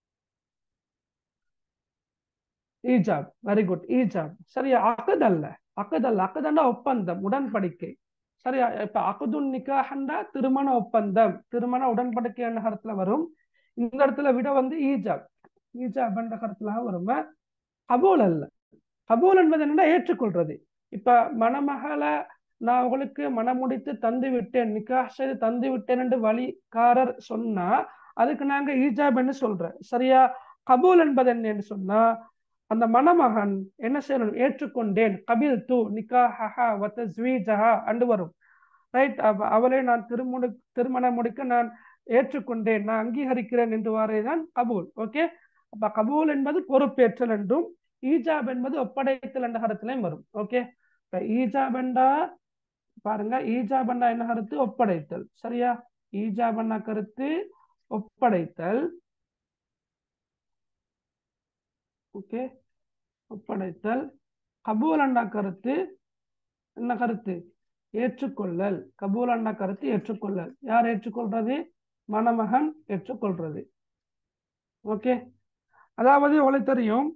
ஈஜாப் வெரி குட் ஈஜாப் சரியா அகதல்ல அகதல்ல அகதண்டா ஒப்பந்தம் உடன்படிக்கை சரியா இப்ப அகதுன் நிக்காஹண்டா திருமண ஒப்பந்தம் திருமண உடன்படிக்கை என்ற கருத்துல வரும் இந்த இடத்துல விட வந்து ஈஜாப் ஈஜாப் என்ற கருத்துல வரும் கபூல் அல்ல கபூல் என்பது என்னன்னா ஏற்றுக்கொள்றது இப்ப மணமகளை நான் உங்களுக்கு மனமுடித்து தந்து விட்டேன் நிக்கா செய்து தந்து விட்டேன் என்று வழிகாரர் சொன்னா அதுக்கு நாங்க ஈஜாப்னு சொல்றேன் சரியா கபூல் என்பது என்னன்னு சொன்னா அந்த மணமகன் என்ன செய்யணும் ஏற்றுக்கொண்டேன் கபில் து நிக்காஹா வத்தஸ்வீஜஹா அண்டு வரும் ரைட் அவளை நான் திருமுடி திருமணம் முடிக்க நான் ஏற்றுக்கொண்டேன் நான் அங்கீகரிக்கிறேன் என்று வாரேதான் கபூல் ஓகே அப்ப கபூல் என்பது பொறுப்பேற்றல் என்றும் ஈஜாப் என்பது ஒப்படைத்தல் என்ற கருத்திலையும் வரும் ஓகே இப்ப ஈஜாப் என்றா பாருங்க ஈஜாப் என்றா என்ன கருத்து ஒப்படைத்தல் சரியா ஈஜாப் என்ன கருத்து ஒப்படைத்தல் ஓகே ஒப்படைத்தல் கபூல் அண்டா கருத்து என்ன கருத்து ஏற்றுக்கொள்ளல் கபூல் அண்டா கருத்து ஏற்றுக்கொள்ளல் யார் ஏற்றுக்கொள்றது மணமகன் ஏற்றுக்கொள்றது ஓகே அதாவது உங்களுக்கு தெரியும்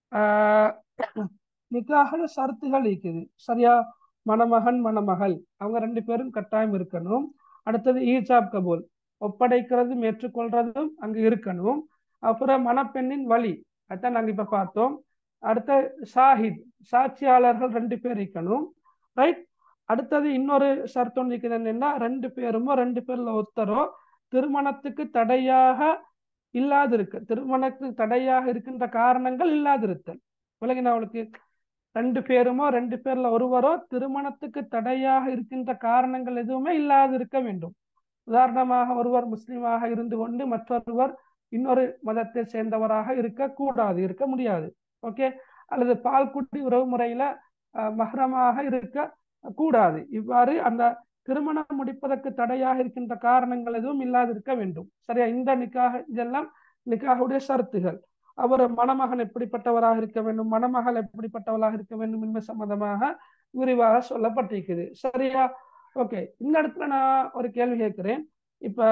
நிக்காக ஷரத்துகள் இருக்குது சரியா மணமகன் மணமகள் அவங்க ரெண்டு பேரும் கட்டாயம் இருக்கணும் அடுத்தது ஈஜாப் கபூல் ஒப்படைக்கிறதும் ஏற்றுக்கொள்றதும் அங்க இருக்கணும் அப்புறம் மணப்பெண்ணின் வழி அதான் நாங்க இப்ப பார்த்தோம் அடுத்த ஷாஹித் சாட்சியாளர்கள் ரெண்டு பேர் இருக்கணும் ரைட் அடுத்தது இன்னொரு சர்த்தம் இருக்குது என்னன்னா ரெண்டு பேருமோ ரெண்டு பேர்ல ஒருத்தரோ திருமணத்துக்கு தடையாக இல்லாதிருக்க திருமணத்துக்கு தடையாக இருக்கின்ற காரணங்கள் இல்லாதிருத்தல் விலகினா அவளுக்கு ரெண்டு பேருமோ ரெண்டு பேர்ல ஒருவரோ திருமணத்துக்கு தடையாக இருக்கின்ற காரணங்கள் எதுவுமே இல்லாது இருக்க வேண்டும் உதாரணமாக ஒருவர் முஸ்லீமாக இருந்து கொண்டு மற்றொருவர் இன்னொரு மதத்தை சேர்ந்தவராக இருக்கக்கூடாது இருக்க முடியாது ஓகே அல்லது பால்குட்டி உறவு முறையில மகரமாக இருக்க கூடாது இவ்வாறு அந்த திருமணம் முடிப்பதற்கு தடையாக இருக்கின்ற காரணங்கள் எதுவும் இல்லாது இருக்க வேண்டும் சரியா இந்த நிக்காக இதெல்லாம் நிக்காகுடைய ஷரத்துகள் அவர் மணமகன் எப்படிப்பட்டவராக இருக்க வேண்டும் மணமகள் எப்படிப்பட்டவளாக இருக்க வேண்டும் என்பது சம்பந்தமாக விரிவாக சொல்லப்பட்டிருக்குது சரியா ஓகே இந்த இடத்துல நான் ஒரு கேள்வி கேட்கிறேன் இப்ப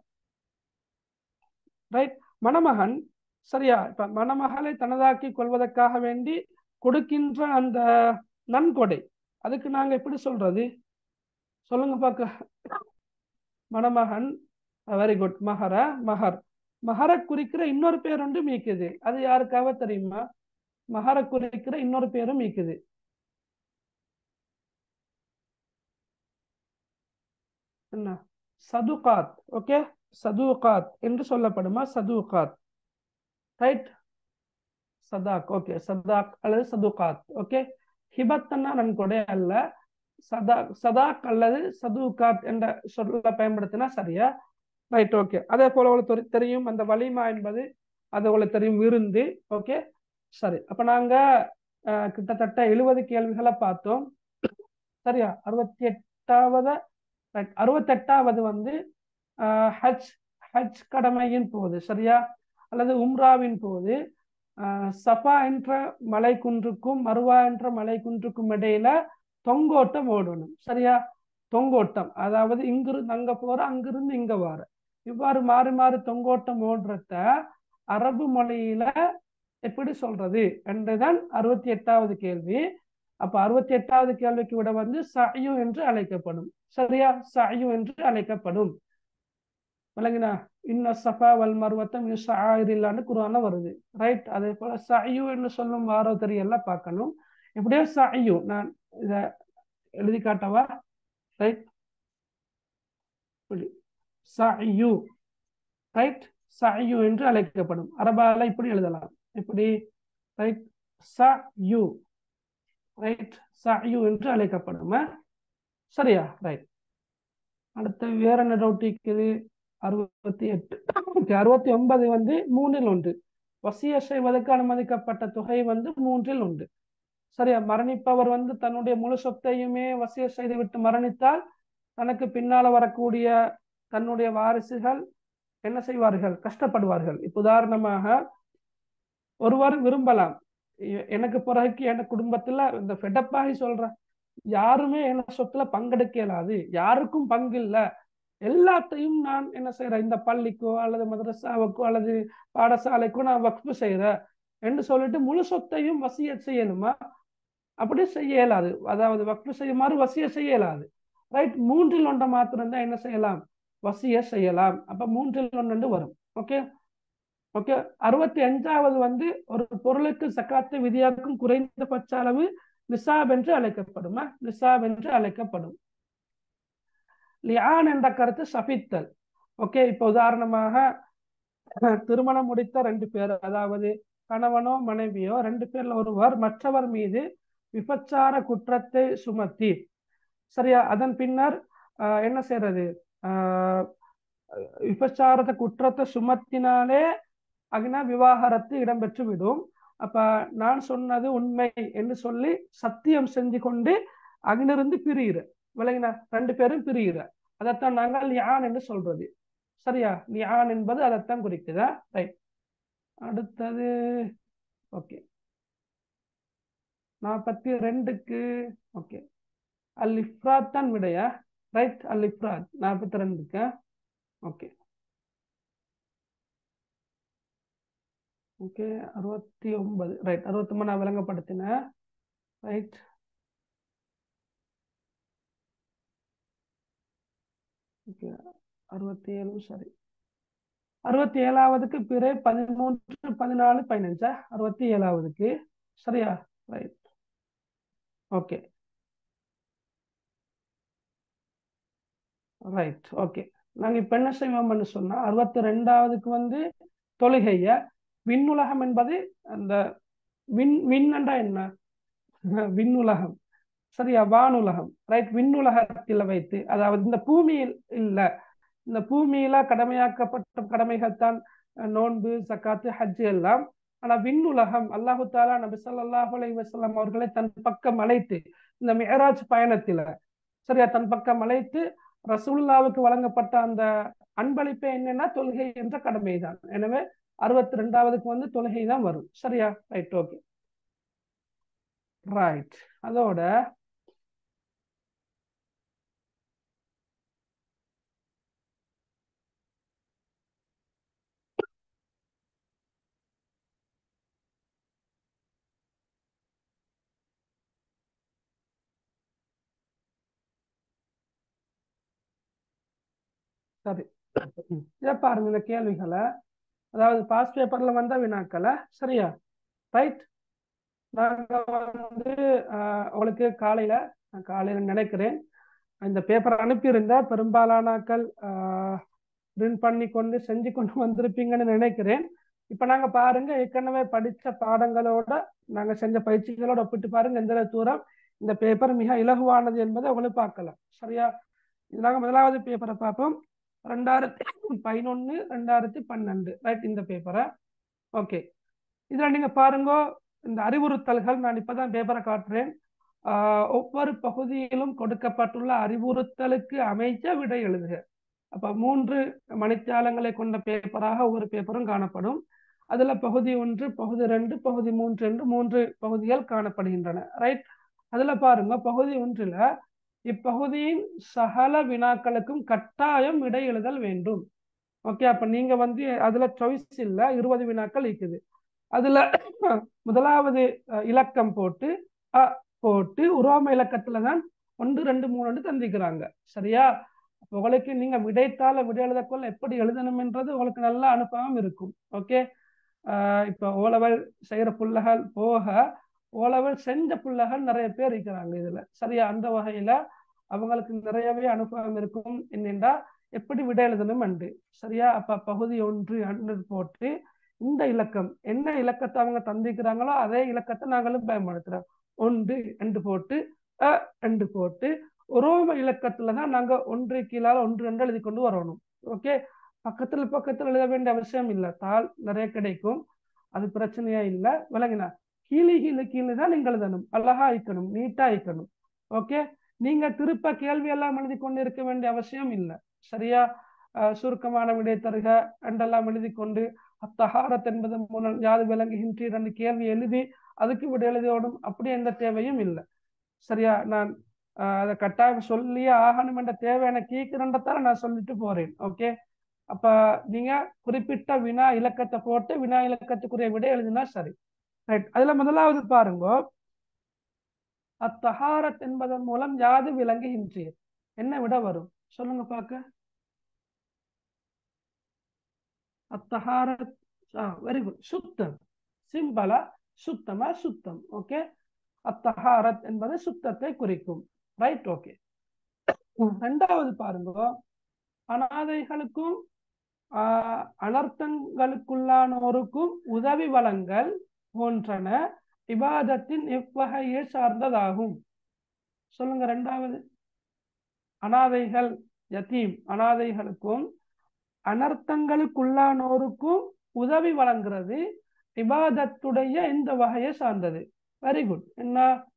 ரைட் மணமகன் சரியா இப்ப மணமகளை தனதாக்கி கொள்வதற்காக வேண்டி கொடுக்கின்ற அந்த நன்கொடை அதுக்கு நாங்க எப்படி சொல்றது சொல்லுங்க பார்க்க மணமகன் வெரி குட் மகர மகர் மகர குறிக்கிற இன்னொரு பேர் ஒன்று மீக்குது அது யாருக்காக தெரியுமா மகர குறிக்கிற இன்னொரு பேரும் மீக்குது என்ன சதுகாத் ஓகே சதுகாத் என்று சொல்லப்படுமா சதுகாத் ரைட் சதாக் ஓகே சதாக் அல்லது சதுகாத் ஓகே ஹிபத்தன்னா நன்கொடை அல்ல சதா சதாக் அல்லது சதுகாத் என்ற சொல்ல பயன்படுத்தினா சரியா ரைட் ஓகே அதே போல உங்களுக்கு தெரியும் அந்த வலிமா என்பது அது உங்களுக்கு தெரியும் விருந்து ஓகே சரி அப்ப நாங்க அஹ், கிட்டத்தட்ட எழுபது கேள்விகளை பார்த்தோம் சரியா அறுபத்தி எட்டாவது அறுபத்தெட்டாவது வந்து அஹ், ஹஜ் ஹஜ் கடமையின் போது சரியா அல்லது உம்ராவின் போது அஹ், சஃபா என்ற மலை குன்றுக்கும் மருவா என்ற மலை குன்றுக்கும் இடையில தொங்கோட்டம் ஓடணும் சரியா தொங்கோட்டம் அதாவது இங்கிருந்து அங்க போற அங்கிருந்து இங்க வர இவ்வாறு மாறி மாறி தொங்கோட்டம் ஓடுறத அரபு மொழியில எப்படி சொல்றது என்றுதான் அறுபத்தி எட்டாவது கேள்வி அப்ப அறுபத்தி எட்டாவது கேள்விக்கு விட வந்து சயு என்று அழைக்கப்படும் சரியா சயு என்று அழைக்கப்படும் விளங்கினா இன்ன சஃபா வல் மர்வத்தம் ஷாயிரில்லான்னு குரான்ல வருது ரைட் அதே போல சயு என்று சொல்லும் வாரோ தெரியல பார்க்கணும் எப்படியோ சயு நான் இத எழுதி காட்டவா ரைட் சயு ரைட் சயு என்று அழைக்கப்படும் அரபால இப்படி எழுதலாம் இப்படி ரைட் சயு ரைட் சயு என்று அழைக்கப்படும் ஆ? சரியா ரைட் அடுத்து வேற என்ன டவுட் இருக்குது அறுபத்தி எட்டு Okay, அறுபத்தி ஒன்பது வந்து மூன்றில் ஒன்று வசிய செய்வதற்கு அனுமதிக்கப்பட்ட தொகை வந்து மூன்றில் ஒன்று சரியா மரணிப்பவர் வந்து தன்னுடைய முழு சொத்தையுமே வசிய செய்துவிட்டு மரணித்தால் தனக்கு பின்னால வரக்கூடிய தன்னுடைய வாரிசுகள் என்ன செய்வார்கள் கஷ்டப்படுவார்கள் இப்ப உதாரணமாக ஒருவர் விரும்பலாம் எ- எனக்கு பிறகு என் குடும்பத்துல இந்த ஃபெடப்பாகி சொல்றேன் யாருமே என்ன சொத்துல பங்கெடுக்க இயலாது யாருக்கும் பங்கு இல்ல எல்லாத்தையும் நான் என்ன செய்யறேன் இந்த பள்ளிக்கோ அல்லது மதரசாவுக்கோ அல்லது பாடசாலைக்கோ நான் வக்ஃபு செய்யறேன் என்று சொல்லிட்டு முழு சொத்தையும் வசிய செய்யணுமா அப்படி செய்ய இயலாது அதாவது வக்ஃபு செய்யுமாறு வசிய செய்ய இயலாது ரைட் மூன்றில் ஒன்றை மாத்திரம் தான் என்ன செய்யலாம் வசிய செய்யலாம் அப்ப மூன்றில் ஒன்று வரும் ஓகே ஓகே அறுபத்தி அஞ்சாவது வந்து ஒரு பொருளுக்கு சக்காத்து விதியாக்கும் குறைந்தபட்ச அளவு நிசாப் என்று அழைக்கப்படுமா நிசாப் என்று அழைக்கப்படும் லியான் என்ற கருத்து சபித்தல் ஓகே இப்போ உதாரணமாக திருமணம் முடித்த ரெண்டு பேர் அதாவது கணவனோ மனைவியோ ரெண்டு பேர்ல ஒருவர் மற்றவர் மீது விபச்சார குற்றத்தை சுமத்தி சரியா அதன் பின்னர் ஆஹ், என்ன செய்யறது ஆஹ், விபச்சாரத்தை குற்றத்தை சுமத்தினாலே அக்னா விவாகரத்து இடம்பெற்று விடும் அப்ப நான் சொன்னது உண்மை என்று சொல்லி சத்தியம் செஞ்சு கொண்டு அங்கிருந்து பிரியிற விளங்கினா ரெண்டு பேரும் பிரியிற அதைத்தான் நாங்கள் யான் என்று சொல்றது சரியா யான் என்பது அதைத்தான் குறிக்குதா ரைட் அடுத்தது ஓகே நாற்பத்தி ரெண்டுக்கு ஓகே அல் இஃப்ராத் தான் விடையா ரைட் அல் இஃப்ராத் நாற்பத்தி ரெண்டுக்கு ஓகே ஓகே அறுபத்தி ஒன்பது ரைட் அறுபத்தி ஒன்பது நான் விளங்கப்படுத்தினேன் ரைட் ஓகே அறுபத்தி ஏழு சரி அறுபத்தி ஏழாவதுக்கு பிறகு பதிமூன்று பதினாலு பதினஞ்சா அறுபத்தி ஏழாவதுக்கு சரியா ரைட் ஓகே ரைட் ஓகே நாங்க இப்ப என்ன செய்வோம்னு சொன்னா அறுபத்தி ரெண்டாவதுக்கு வந்து தொழுகைய விண்ணுலகம் என்பது அந்த விண் விண்ணண்டா என்ன விண்ணுலகம் சரியா வானுலகம் ரைட் விண்ணுலகத்தில் வைத்து அதாவது இந்த பூமியில் இல்ல இந்த பூமியில கடமையாக்கப்பட்ட கடமைகள் தான் அஹ், நோன்பு சக்காத்து ஹஜ் எல்லாம் ஆனா விண்ணுலகம் அல்லாஹு தாலா நபி ஸல்லல்லாஹு அலைஹி வஸல்லம் அவர்களை தன் பக்கம் அழைத்து இந்த மிஹராஜ் பயணத்தில சரியா தன் பக்கம் அழைத்து ரசூலுல்லாவுக்கு வழங்கப்பட்ட அந்த அன்பளிப்பே என்னன்னா தொழுகை என்ற கடமை தான் எனவே அறுபத்தி ரெண்டாவதுக்கு வந்து தொழுகை தான் வரும் சரியா ரைட் ஓகே ரைட் அதோட சரி இதை பாருங்க இந்த கேள்விகளை அதாவது பாஸ் பேப்பர்ல வந்த வினாக்களை சரியா ரைட் நாங்க வந்து ஆஹ், உங்களுக்கு காலையில நான் காலையில நினைக்கிறேன் இந்த பேப்பர் அனுப்பியிருந்தா பெரும்பாலானாக்கள் பிரிண்ட் பண்ணி கொண்டு செஞ்சு கொண்டு வந்திருப்பீங்கன்னு நினைக்கிறேன் இப்ப நாங்க பாருங்க ஏற்கனவே படிச்ச பாடங்களோட நாங்க செஞ்ச பயிற்சிகளோட ஒப்பிட்டு பாருங்க எந்த அளவு தூரம் இந்த பேப்பர் மிக இலகுவானது என்பதை உங்களுக்கு பார்க்கலாம் சரியா இது நாங்க முதலாவது பேப்பரை பார்ப்போம் ரெண்டாயிரத்தி பதினொன்னு ரெண்டாயிரத்தி பன்னெண்டு ரைட் இந்த பேப்பரை ஓகே இதுல நீங்க பாருங்க இந்த அறிவுறுத்தல்கள் நான் இப்பதான் பேப்பரை காட்டுறேன் ஆஹ் ஒவ்வொரு பகுதியிலும் கொடுக்கப்பட்டுள்ள அறிவுறுத்தலுக்கு அமைச்ச விடை எழுதுக அப்ப மூன்று மணித்தியாலங்களை கொண்ட பேப்பராக ஒவ்வொரு பேப்பரும் காணப்படும் அதுல பகுதி ஒன்று பகுதி ரெண்டு பகுதி மூன்று என்று மூன்று பகுதிகள் காணப்படுகின்றன ரைட் அதுல பாருங்க பகுதி ஒன்றுல இப்பகுதியின் சகல வினாக்களுக்கும் கட்டாயம் விடை எழுதல் வேண்டும் ஓகே அப்ப நீங்க வந்து அதுல சாய்ஸ் இல்ல இருபது வினாக்கள் இருக்குது அதுல முதலாவது அஹ், இலக்கம் போட்டு அ போட்டு உரோம இலக்கத்துல தான் ஒன்று ரெண்டு மூணு தந்திக்கிறாங்க சரியா அப்ப உங்களுக்கு நீங்க விடைத்தாள விடை எழுதக்கொள்ள எப்படி எழுதணும்ன்றது உங்களுக்கு நல்ல அனுபவம் இருக்கும் ஓகே இப்போ ஓலவல் செய்யற புள்ளகள் போக ஓலவல் செஞ்ச புள்ளகள் நிறைய பேர் இருக்கிறாங்க இதுல சரியா அந்த வகையில அவங்களுக்கு நிறையவே அனுபவம் இருக்கும் என்னென்றா எப்படி விடை எழுதணும் அண்டு சரியா அப்ப பகுதி ஒன்று அன்று போட்டு இந்த இலக்கம் என்ன இலக்கத்தை அவங்க தந்திக்கிறாங்களோ அதே இலக்கத்தை நாங்களும் பயன்படுத்துறோம் ஒன்று என்று போட்டு அ என்று போட்டு உரோம இலக்கத்துல தான் நாங்க ஒன்று கீழால ஒன்று ரெண்டு எழுதி கொண்டு வரணும் ஓகே பக்கத்துல பக்கத்துல எழுத வேண்டிய அவசியம் இல்லை தாள் நிறைய கிடைக்கும் அது பிரச்சனையா இல்லை விளங்கினா கீழே கீழே கீழே தான் நீங்க எழுதணும் அழகா ஐக்கணும் நீட்டா ஐக்கணும் ஓகே நீங்க திருப்ப கேள்வி எல்லாம் எழுதி கொண்டு இருக்க வேண்டிய அவசியம் இல்லை சரியா அஹ் சுருக்கமான விடை தருக என்றெல்லாம் எழுதி கொண்டு அத்தகாரத் என்பது மூலம் யாது விளங்குகின்ற ரெண்டு கேள்வி எழுதி அதுக்கு விடை எழுதியோடும் அப்படி எந்த தேவையும் இல்லை சரியா நான் அஹ், அதை கட்டாயம் சொல்லியே ஆகணும் என்ற தேவை எனக்கு கேட்கிறன்றதால நான் சொல்லிட்டு போறேன் ஓகே அப்ப நீங்க குறிப்பிட்ட வினா இலக்கத்தை போட்டு வினா இலக்கத்துக்குரிய விடை எழுதினா சரி ரைட் அதுல முதலாவது பாருங்க அத்தஹாரத் என்பதன் மூலம் யாது விளங்குகின்றீர் என்ன விட வரும் சொல்லுங்க பார்க்க அத்தஹாரத் வெரி குட் சுத்தம் சிம்பிளா சுத்தமா சுத்தம் ஓகே அத்தஹாரத் என்பது சுத்தத்தை குறிக்கும் ரைட் ஓகே ரெண்டாவது பாருங்க அனாதைகளுக்கும் ஆஹ் அனர்த்தங்களுக்குள்ளானோருக்கும் உதவி வழங்கல் போன்றன இபாதத்தின் எவ்வகையை சார்ந்ததாகும் சொல்லுங்க ரெண்டாவது அனாதைகள் யத்தீம் அனாதைகளுக்கும் அனர்த்தங்களுக்குள்ளானோருக்கும் உதவி வழங்குறது இபாதத்துடைய இந்த வகையை சார்ந்தது வெரி குட் என்ன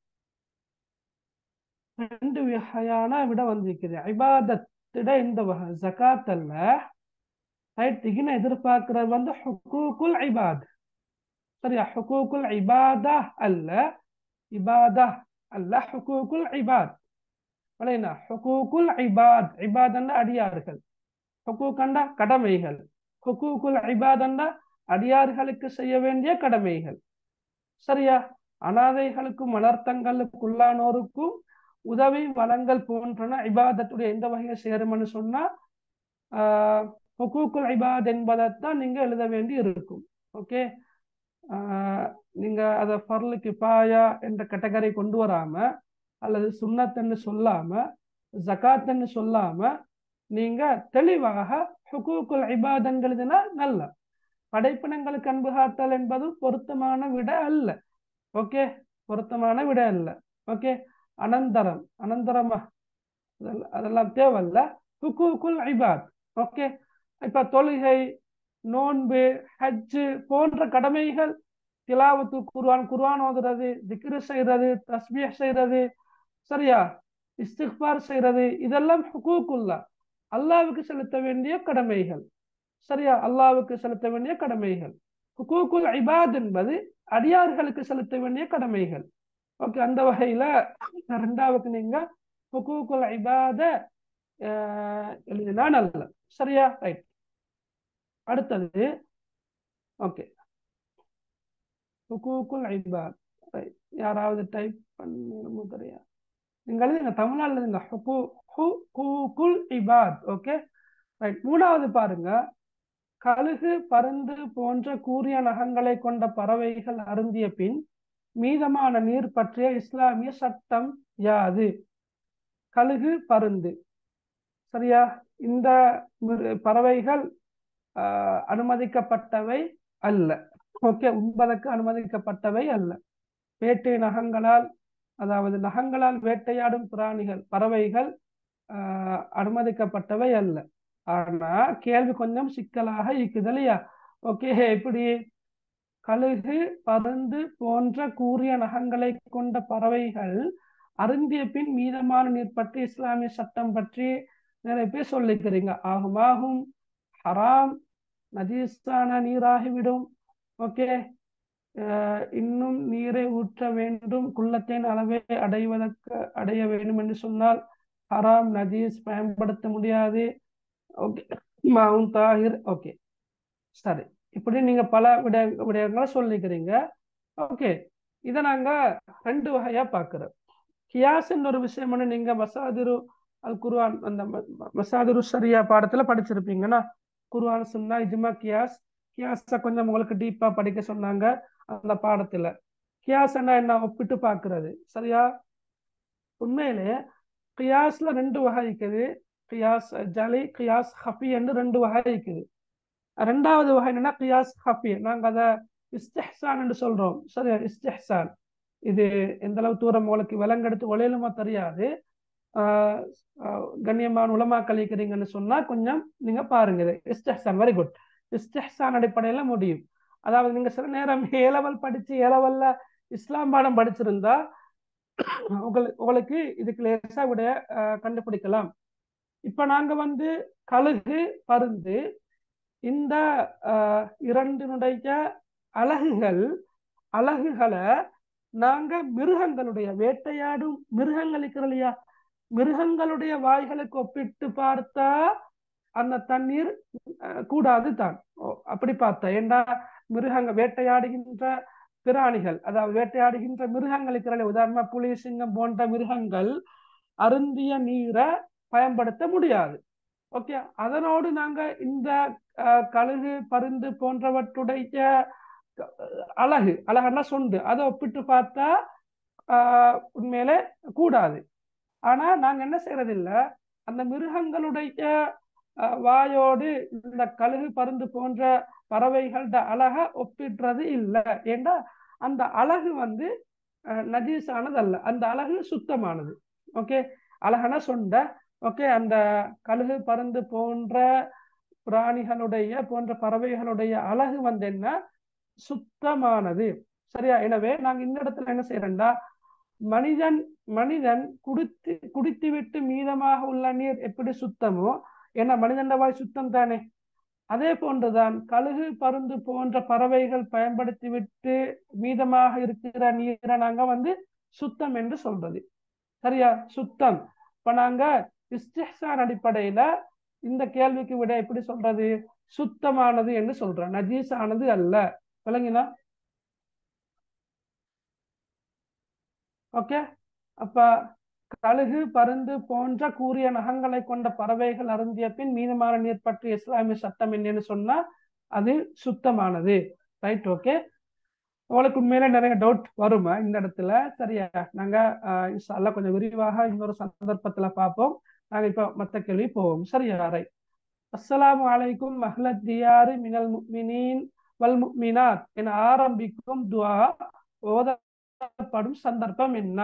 ரெண்டு வகையான விட வந்திருக்குது இபாதத்திட இந்த வகை ஜகாத் அல்ல ரைட் இகின எதிர்பார்க்கிறது வந்து ஹுகூக்குல் இபாத் சரியா ஹுகூக்குல் இபாதா அல்ல இபாதா அல்ல ஹுகூக்குல் இபாத் வளைனா ஹுகூக்குல் இபாத் இபாதண்ட அடியார்கள் ஹுகூக்கண்ட கடமைகள் ஹுகூக்குல் இபாதண்ட அடியார்களுக்கு செய்ய வேண்டிய கடமைகள் சரியா அனாதைகளுக்கும் அனர்த்தங்களுக்குள்ளானோருக்கும் உதவி வழங்கல் போன்றன இபாதத்துடைய எந்த வகையை சேரும்னு சொன்னா ஆஹ் ஹுகூக்குல் இபாத் என்பதைத்தான் நீங்க எழுத வேண்டி இருக்கும் ஓகே நீங்க அதை ஃபர்லு கிபாயா என்ற கேட்டகரி கொண்டு வராம அல்லது சுன்னத்துன்னு சொல்லாம ஜகாத்துன்னு சொல்லாம நீங்க தெளிவாக ஹுகூக்குல் இபாதங்கிறதுனா நல்ல படைப்பினங்களுக்கு அன்பு காத்தல் என்பது பொருத்தமான விட அல்ல ஓகே பொருத்தமான விட அல்ல ஓகே அனந்தரம் அனந்தரமா அதெல்லாம் அதெல்லாம் தேவையில்ல ஹுகூக்குல் இபாத் ஓகே இப்ப தொழுகை நோன்பு ஹஜ்ஜு போன்ற கடமைகள் திலாவத்து குர்ஆன் குர்ஆன் ஓதுறது திக்ரு செய்யறது தஸ்பீஹ் செய்யறது சரியா இஸ்திக்பார் செய்யறது இதெல்லாம் ஹுகூக்குல்லா அல்லாவுக்கு செலுத்த வேண்டிய கடமைகள் சரியா அல்லாவுக்கு செலுத்த வேண்டிய கடமைகள் ஹுகூக்குல் இபாத் என்பது அடியார்களுக்கு செலுத்த வேண்டிய கடமைகள் ஓகே அந்த வகையில ரெண்டாவது நீங்க ஹுகூக்குல் இபாத எழுதினா நல்ல சரியா ரைட் அடுத்தது ஓகே ஹுகூக்குல் இபாத் ரைட் யாராவது டைப் பண்ணி தெரியா நீங்க எழுதுங்க தமிழா எழுதுங்க ஹுகூ ஹுகூக்குல் இபாத் ஓகே ரைட் மூணாவது பாருங்க கழுகு பருந்து போன்ற கூரிய நகங்களை கொண்ட பறவைகள் அருந்திய பின் மீதமான நீர் பற்றிய இஸ்லாமிய சட்டம் யாது கழுகு பருந்து சரியா இந்த பறவைகள் அனுமதிக்கப்பட்டவை அல்ல ஓகே உண்பதற்கு அனுமதிக்கப்பட்டவை அல்ல வேட்டை நகங்களால் அதாவது நகங்களால் வேட்டையாடும் பிராணிகள் பறவைகள் அனுமதிக்கப்பட்டவை அல்ல ஆனா கேள்வி கொஞ்சம் சிக்கலாக இருக்குது இல்லையா ஓகே எப்படி கழுகு பருந்து போன்ற கூரிய நகங்களை கொண்ட பறவைகள் அருந்திய பின் மீதமான நீர் பற்றி இஸ்லாமிய சட்டம் பற்றி நிறைய பேர் சொல்லிக்கிறீங்க ஆகும் ஆகும் ஹராம் நஜீஸான நீராகிவிடும் ஓகே இன்னும் நீரை ஊற்ற வேண்டும் குள்ளத்தின் அளவை அடைவதற்கு அடைய வேண்டும் என்று சொன்னால் ஹராம் நஜீஸ் பயன்படுத்த முடியாது ஓகே மாவும் தாகிர் ஓகே சரி இப்படி நீங்க பல விட விடயங்களை சொல்லிக்கிறீங்க ஓகே இதை நாங்க ரெண்டு வகையா பார்க்கிறோம் கியாஸ்ன்னு ஒரு விஷயம் ஒன்று நீங்க மசாதிரு அல் குர்ஆன் அந்த மசாதிரு சரியா பாடத்துல படிச்சிருப்பீங்கன்னா குர்ஆன் சொன்னா இஜ்மா கியாஸ் கியாஸ கொஞ்சம் உங்களுக்கு டீப்பா படிக்க சொன்னாங்க அந்த பாடத்துல கியாஸ்னா என்ன ஒப்பிட்டு பார்க்கிறது சரியா உண்மையிலே கியாஸ்ல ரெண்டு வகை இருக்குது கியாஸ் ஜலி கியாஸ் ஹஃபி என்று ரெண்டு வகை இருக்குது ரெண்டாவது வகை என்னன்னா கியாஸ் ஹஃபி நாங்க அதை இஸ்தஹ்சான் என்று சொல்றோம் சரியா இஸ்தஹ்சான் இது எந்த அளவு தூரம் உங்களுக்கு விலங்கெடுத்து ஒலையிலுமா தெரியாது கண்ணியமான உலமா கழிக்கிறீங்கன்னு சொன்னா கொஞ்சம் நீங்க பாருங்க இது இஸ்தஹ்சான் வெரி குட் இஸ்தஹ்சான் அடிப்படையில முடியும் அதாவது நீங்க சில நேரம் ஏலவல் படிச்சு ஏலவல்ல இஸ்லாம் பாடம் படிச்சிருந்தா உங்களுக்கு உங்களுக்கு இதுக்கு லேசா விட கண்டுபிடிக்கலாம் இப்ப நாங்க வந்து கழுகு பருந்து இந்த இரண்டினுடைய அழகுகள் அழகுகளை நாங்க மிருகங்களுடைய வேட்டையாடும் மிருகங்கள் இருக்கிற இல்லையா மிருகங்களுடைய வாய்களுக்கு ஒப்பிட்டு பார்த்தா அந்த தண்ணீர் கூடாது தான் அப்படி பார்த்தா ஏண்டா மிருகங்க வேட்டையாடுகின்ற பிராணிகள் அதாவது வேட்டையாடுகின்ற மிருகங்கள் இருக்கிற உதாரணமா புலி சிங்கம் போன்ற மிருகங்கள் அருந்திய நீரை பயன்படுத்த முடியாது ஓகே அதனோடு நாங்க இந்த கழுகு பருந்து போன்றவற்றுடைய அழகு அழகன்னா சொண்டு அதை ஒப்பிட்டு பார்த்தா உண்மையிலே கூடாது ஆனா நாங்க என்ன செய்யறது இல்ல அந்த மிருகங்களுடைய வாயோடு இந்த கழுகு பருந்து போன்ற பறவைகளோட அழக ஒப்பிடுறது இல்லை ஏண்டா அந்த அழகு வந்து நஜீஸானது அல்ல அந்த அழகு சுத்தமானது ஓகே அழகன சொண்ட ஓகே அந்த கழுகு பருந்து போன்ற பிராணிகளுடைய போன்ற பறவைகளுடைய அழகு வந்து என்ன சுத்தமானது சரியா எனவே நாங்க இந்த இடத்துல என்ன செய்யறோம்டா மனிதன் மனிதன் குடித்து குடித்து விட்டு மீதமாக உள்ள நீர் எப்படி சுத்தமோ ஏன்னா மனிதன் வாய் சுத்தம் தானே அதே போன்றுதான் கழுகு பருந்து போன்ற பறவைகள் பயன்படுத்தி விட்டு மீதமாக இருக்கிற நீரை நாங்க வந்து சுத்தம் என்று சொல்றது சரியா சுத்தம் இப்ப நாங்க இஸ்திஹான் அடிப்படையில இந்த கேள்விக்கு விட எப்படி சொல்றது சுத்தமானது என்று சொல்றோம் நஜீஸ் ஆனது அல்ல விளங்கினா ஓகே அப்ப கழுகு பருந்து போன்ற கூறிய நகங்களை கொண்ட பறவைகள் அருந்திய பின் மீதமான நீர் பற்றி இஸ்லாமிய சட்டம் என்னன்னு சொன்னா அது சுத்தமானது ரைட் ஓகே உங்களுக்கு உண்மையில நிறைய டவுட் வருமா இந்த இடத்துல சரியா நாங்க இன்ஷால்லா கொஞ்சம் விரிவாக இன்னொரு சந்தர்ப்பத்துல பார்ப்போம் நாங்க இப்ப மத்த கேள்வி போவோம் சரியா ரைட் அஸ்ஸலாமு அலைக்கும் மஹ்லத் தியாரி மினல் முக்மினீன் வல் முக்மினாத் என ஆரம்பிக்கும் துவா ஓதப்படும் சந்தர்ப்பம் என்ன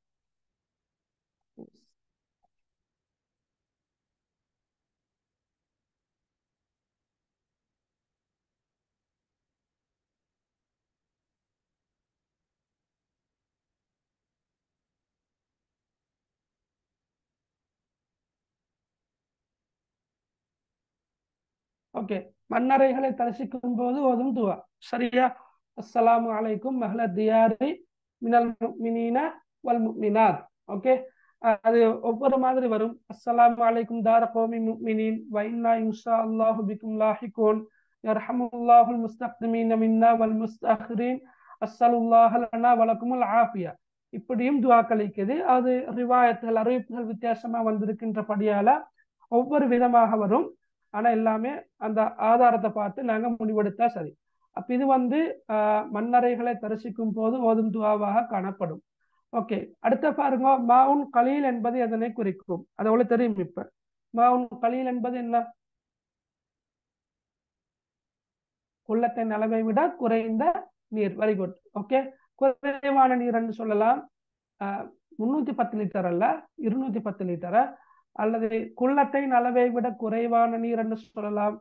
ஓகே மன்னரைகளை தரிசிக்கும் போது ஓதும் துவா சரியா அஸ்ஸலாமு அலைக்கும் மஹ்ல தியாரி மினல் முக்மினீன வல் முக்மினாத் ஓகே அது ஒவ்வொரு மாதிரி வரும் அஸ்ஸலாமு அலைக்கும் தார கோமி முக்மினீன் வ இன்னா இன்ஷா அல்லாஹு பிக்கும் லாஹிகூன் யர்ஹமுல்லாஹுல் முஸ்தக்திமீன மின்னா வல் முஸ்தஹ்ரீன் அஸ்ஸலுல்லாஹ லனா வலக்குமுல் ஆஃபியா இப்படியும் துவாக்கள் இருக்குது அது ரிவாயத்துகள் அறிவிப்புகள் வித்தியாசமா வந்திருக்கின்றபடியால ஒவ்வொரு விதமாக வரும் ஆனா எல்லாமே அந்த ஆதாரத்தை பார்த்து நாங்க முடிவெடுத்தா சரி அப்ப இது வந்து ஆஹ் மன்னரைகளை தரிசிக்கும் போது ஓதும் துவாவாக காணப்படும் ஓகே அடுத்த பாருங்க மாவுன் கலீல் என்பது எதனை குறிக்கும் அது அவ்வளவு தெரியும் இப்ப மாவுன் கலீல் என்பது என்ன குள்ளத்தின் அளவை விட குறைந்த நீர் வெரி குட் ஓகே குறைவான நீர் என்று சொல்லலாம் முன்னூத்தி பத்து லிட்டர் அல்ல இருநூத்தி பத்து லிட்டரை அல்லது குள்ளத்தின் அளவை விட குறைவான நீர் என்று சொல்லலாம்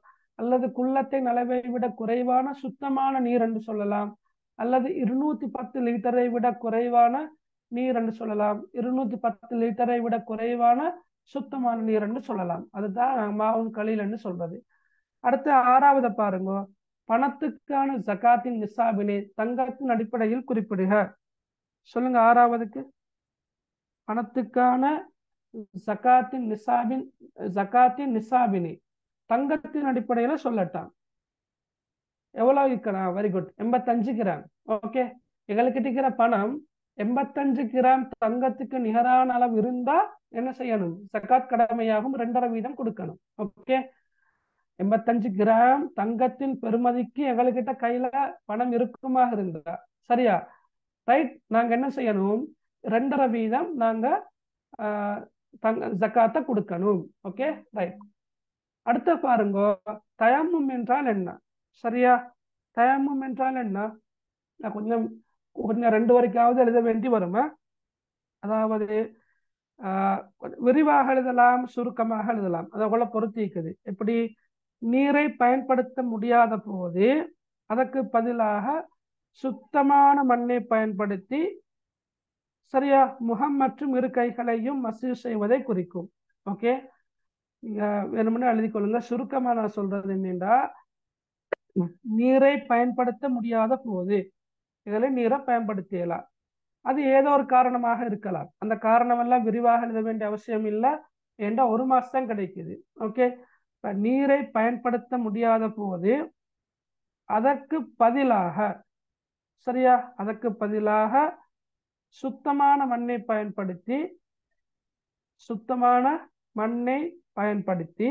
அல்லது குள்ளத்தின் அளவை விட குறைவான சுத்தமான நீர் என்று சொல்லலாம் அல்லது இருநூத்தி பத்து லிட்டரை விட குறைவான நீர் என்று சொல்லலாம் இருநூத்தி பத்து லிட்டரை விட குறைவான சுத்தமான நீர் என்று சொல்லலாம் அதுதான் மாவுன் கலீல் என்று சொல்றது அடுத்து ஆறாவது பாருங்க பணத்துக்கான ஜகாத்தின் நிசாபினை தங்கத்தின் அடிப்படையில் குறிப்பிடுக சொல்லுங்க ஆறாவதுக்கு பணத்துக்கான ஜகாத்தின் நிசாபின் ஜகாத்தின் நிசாபினை தங்கத்தின் அடிப்படையில சொல்லட்டான் எவ்வளவு இருக்கிறான் வெரி குட் எண்பத்தஞ்சு கிராம் ஓகே எங்களுக்கு இருக்கிற பணம் எண்பத்தஞ்சு கிராம் தங்கத்துக்கு நிகரான அளவு இருந்தா என்ன செய்யணும் ஜக்காத் கடமையாகும் ரெண்டரை வீதம் கொடுக்கணும் ஓகே எண்பத்தஞ்சு கிராம் தங்கத்தின் பெருமதிக்கு எங்ககிட்ட கையில பணம் இருக்குமா இருந்தா சரியா ரைட் நாங்க என்ன செய்யணும் ரெண்டரை வீதம் நாங்க தங்க ஜக்காத்தை கொடுக்கணும் ஓகே ரைட் அடுத்த பாருங்க தயமும் என்றால் என்ன சரியா தயமும் என்றால் என்ன நான் கொஞ்சம் கொஞ்சம் ரெண்டு வரைக்காவது எழுத வேண்டி வருமா அதாவது விரிவாக எழுதலாம் சுருக்கமாக எழுதலாம் அதை போல பொருத்திக்குது எப்படி நீரை பயன்படுத்த முடியாத போது அதற்கு பதிலாக சுத்தமான மண்ணை பயன்படுத்தி சரியா முகம் மற்றும் இரு கைகளையும் மசூ செய்வதை குறிக்கும் ஓகே நீங்க வேணும்னு எழுதி கொள்ளுங்க சுருக்கமா நான் சொல்றது என்னென்றா நீரை பயன்படுத்த முடியாத போது இதில் நீரை பயன்படுத்தியலாம் அது ஏதோ ஒரு காரணமாக இருக்கலாம் அந்த காரணம் எல்லாம் விரிவாக எழுத வேண்டிய அவசியம் இல்லை என்ற ஒரு மாசம் தான் கிடைக்குது ஓகே இப்ப நீரை பயன்படுத்த முடியாத போது அதற்கு பதிலாக சரியா அதற்கு பதிலாக சுத்தமான மண்ணை பயன்படுத்தி சுத்தமான மண்ணை பயன்படுத்தி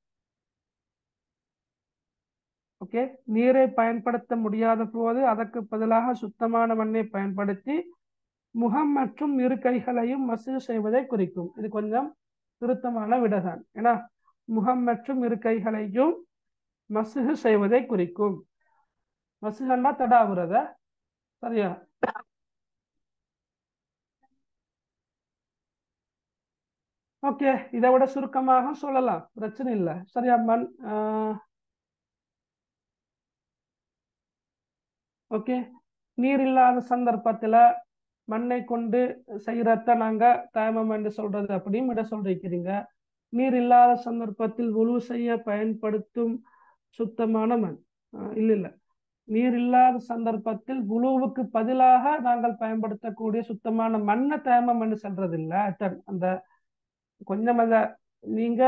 ஓகே நீரை பயன்படுத்த முடியாத போது அதற்கு பதிலாக சுத்தமான மண்ணை பயன்படுத்தி முகம் மற்றும் இரு கைகளையும் மசூ செய்வதை குறிக்கும் இது கொஞ்சம் திருத்தமான விடதான் ஏன்னா முகம் மற்றும் இரு கைகளையும் மசுகு செய்வதை குறிக்கும் மசுகண்டா தடாவுறத சரியா ஓகே இதை விட சுருக்கமாக சொல்லலாம் பிரச்சனை இல்லை சரியா மண் ஓகே நீர் இல்லாத சந்தர்ப்பத்துல மண்ணை கொண்டு செய்யறத நாங்க தயமம் என்று சொல்றது அப்படியும் இட சொல்றீங்க நீர் இல்லாத சந்தர்ப்பத்தில் உழவு செய்ய பயன்படுத்தும் சுத்தமான மண் இல்ல இல்ல நீர் இல்லாத சந்தர்ப்பத்தில் உழுவுக்கு பதிலாக நாங்கள் பயன்படுத்தக்கூடிய சுத்தமான மண்ணை தயமம் என்று சொல்றது இல்ல அந்த கொஞ்சம் அந்த நீங்க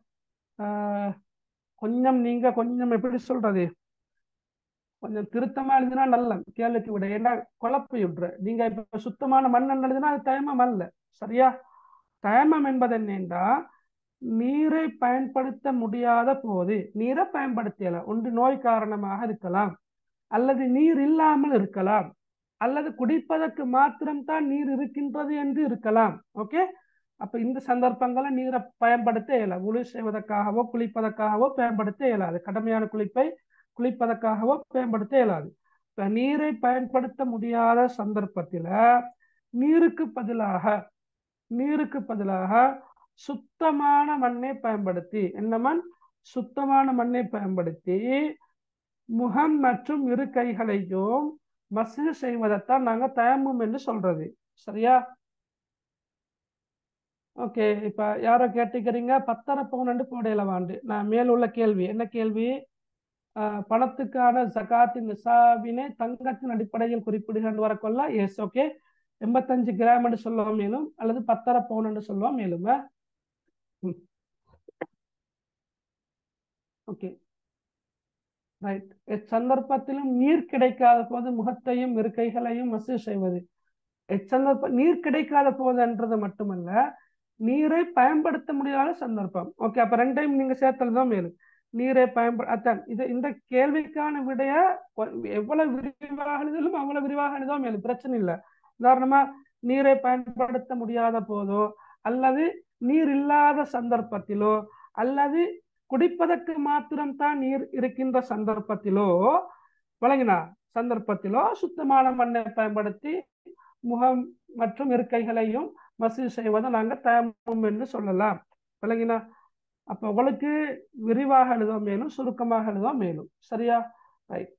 கொஞ்சம் நீங்க கொஞ்சம் எப்படி சொல்றது கொஞ்சம் திருத்தமா எழுதினா நல்ல கேள்விக்கு விட ஏன்னா குழப்பி விடுற நீங்க இப்ப சுத்தமான மண் எழுதினா அது தயமம் அல்ல சரியா தயமம் என்பது என்னென்றா நீரை பயன்படுத்த முடியாத போது நீரை பயன்படுத்தலாம் ஒன்று நோய் காரணமாக இருக்கலாம் அல்லது நீர் இல்லாமல் இருக்கலாம் அல்லது குடிப்பதற்கு மாத்திரம்தான் நீர் இருக்கின்றது என்று இருக்கலாம் ஓகே அப்ப இந்த சந்தர்ப்பங்களை நீரை பயன்படுத்த இயலாது உழு செய்வதற்காகவோ குளிப்பதற்காகவோ பயன்படுத்த இயலாது கடமையான குளிப்பை குளிப்பதற்காகவோ பயன்படுத்த இயலாது இப்ப நீரை பயன்படுத்த முடியாத சந்தர்ப்பத்தில நீருக்கு பதிலாக நீருக்கு பதிலாக சுத்தமான மண்ணை பயன்படுத்தி என்ன மண் சுத்தமான மண்ணை பயன்படுத்தி முகம் மற்றும் இரு கைகளையும் மசூ செய்வதைத்தான் நாங்க தயமும் என்று சொல்றது சரியா ஓகே இப்ப யாரோ கேட்டுக்கிறீங்க பத்தரை பவுன் போடையில வாண்டு நான் மேல் உள்ள கேள்வி என்ன கேள்வி பணத்துக்கான ஜகாத்தின் நிசாபினை தங்கத்தின் அடிப்படையில் குறிப்பிடுகின்ற வரக்கொள்ள எஸ் ஓகே எண்பத்தஞ்சு கிராம் என்று சொல்லுவோம் மேலும் அல்லது பத்தரை பவுன் என்று சொல்லுவோம் மேலும் ஓகே ரைட் எச்சந்தர்ப்பத்திலும் நீர் கிடைக்காத போது முகத்தையும் இருக்கைகளையும் மசூ செய்வது எச்சந்தர்ப்ப நீர் கிடைக்காத போதுன்றது மட்டுமல்ல நீரை பயன்படுத்த முடியாத சந்தர்ப்பம் ஓகே அப்ப ரெண்டையும் நீங்க சேர்த்தல்தான் மேலும் நீரை பயன்பட அத்தான் இது இந்த கேள்விக்கான விடைய எவ்வளவு விரிவாக எழுதலும் அவ்வளவு விரிவாக எழுதும் மேலும் பிரச்சனை இல்லை உதாரணமா நீரை பயன்படுத்த முடியாத போதோ அல்லது நீர் இல்லாத சந்தர்ப்பத்திலோ அல்லது குடிப்பதற்கு மாத்திரம்தான் நீர் இருக்கின்ற சந்தர்ப்பத்திலோ வழங்கினா சந்தர்ப்பத்திலோ சுத்தமான மண்ணை பயன்படுத்தி முகம் மற்றும் இருக்கைகளையும் மசூ செய்வதை நாங்க தயமம் என்று சொல்லலாம் விளங்கினா அப்ப உங்களுக்கு விரிவாக எழுத மேலும் சுருக்கமாக எழுத மேலும் சரியா ரைட்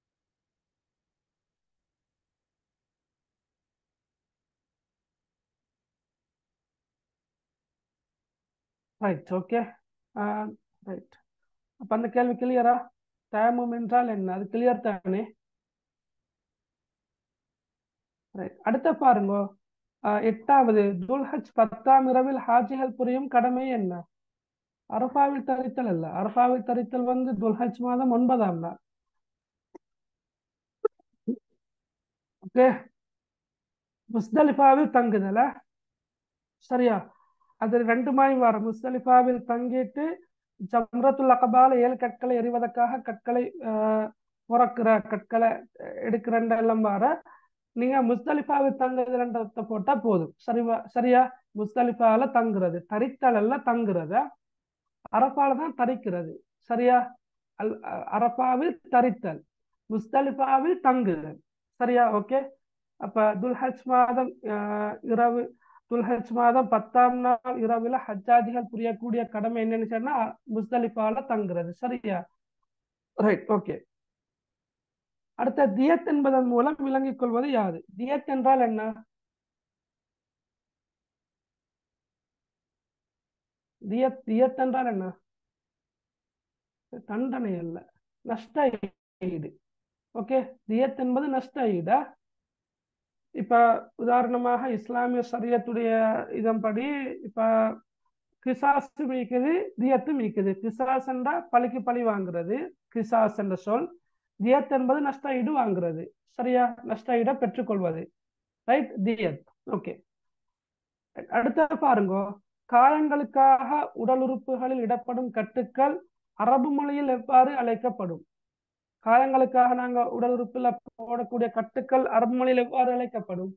ரைட் ஓகே ரைட் அப்ப அந்த கேள்வி கிளியரா தயமம் என்றால் என்ன அது கிளியர் தானே ரைட் அடுத்த பாருங்க ஆஹ் எட்டாவது துல்ஹஜ் பத்தாம் இரவில் ஹாஜிகள் புரியும் கடமை என்ன அரபாவில் தரித்தல் அல்ல அரபாவில் தரித்தல் வந்து துல்ஹஜ் மாதம் ஒன்பதாம் நாள் ஓகே முஸ்தலிஃபாவில் தங்குதல சரியா அது ரெண்டு மாதிரி வரும் முஸ்தலிஃபாவில் தங்கிட்டு ஜம்ரத்துல் அகபால ஏழு கற்களை எறிவதற்காக கற்களை ஆஹ் உறக்குற கற்களை எடுக்கிற எல்லாம் வர நீங்க முஸ்தலிஃபாவில் தங்குறதுன்றத போட்டா போதும் சரிவா சரியா முஸ்தலிஃபால தங்குறது தரித்தல் அல்ல தங்குறத அரப்பால தான் தரிக்கிறது சரியா அல் அரப்பாவில் தரித்தல் முஸ்தலிஃபாவில் தங்குதல் சரியா ஓகே அப்ப துல்ஹஜ் மாதம் ஆஹ் இரவு துல்ஹஜ் மாதம் பத்தாம் நாள் இரவுல ஹஜ்ஜாதிகள் புரியக்கூடிய கடமை என்னன்னு சொன்னா முஸ்தலிஃபால தங்குறது சரியா ரைட் ஓகே அடுத்த தியத் என்பதன் மூலம் விளங்கிக் கொள்வது யாது தியத் என்றால் என்ன தியத் தியத் என்றால் என்ன தண்டனை அல்ல நஷ்ட ஈடு ஓகே தியத் என்பது நஷ்ட ஈடா இப்ப உதாரணமாக இஸ்லாமிய சரியத்துடைய இதன்படி இப்ப கிசாஸ் மீக்குது தியத்து மீக்குது கிசாஸ் என்றா பழிக்கு பழி வாங்குறது கிசாஸ் என்ற சொல் தியத் என்பது நஷ்ட ஈடு வாங்குறது சரியா நஷ்ட ஈட பெற்றுக்கொள்வது ரைட் தியத் ஓகே அடுத்த பாருங்க காயங்களுக்காக உடல் உறுப்புகளில் இடப்படும் கட்டுக்கள் அரபு மொழியில் எவ்வாறு அழைக்கப்படும் காயங்களுக்காக நாங்க உடல் உறுப்புல போடக்கூடிய கட்டுக்கள் அரபு மொழியில் எவ்வாறு அழைக்கப்படும்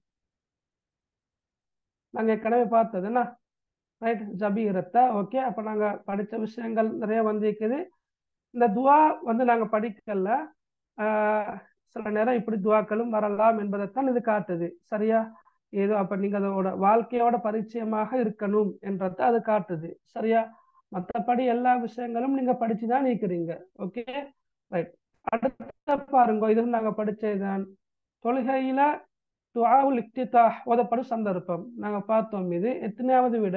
நாங்க ஏற்கனவே பார்த்தது என்ன ரைட் ஜபீரத்தை ஓகே அப்ப நாங்க படிச்ச விஷயங்கள் நிறைய வந்திருக்குது இந்த துவா வந்து நாங்க படிக்கல ஆஹ் சில நேரம் இப்படி துவாக்களும் வரலாம் என்பதைத்தான் இது காட்டுது சரியா ஏதோ அப்ப நீங்க அதோட வாழ்க்கையோட பரிச்சயமாக இருக்கணும் என்றதை அது காட்டுது சரியா மற்றபடி எல்லா விஷயங்களும் நீங்க படிச்சுதான் நீக்கிறீங்க ஓகே ரைட் அடுத்த பாருங்க இதுவும் நாங்க படிச்சதுதான் தொழுகையில துஆவுல் இக்திதா ஓதப்படும் சந்தர்ப்பம் நாங்க பார்த்தோம் இது எத்தனையாவது விட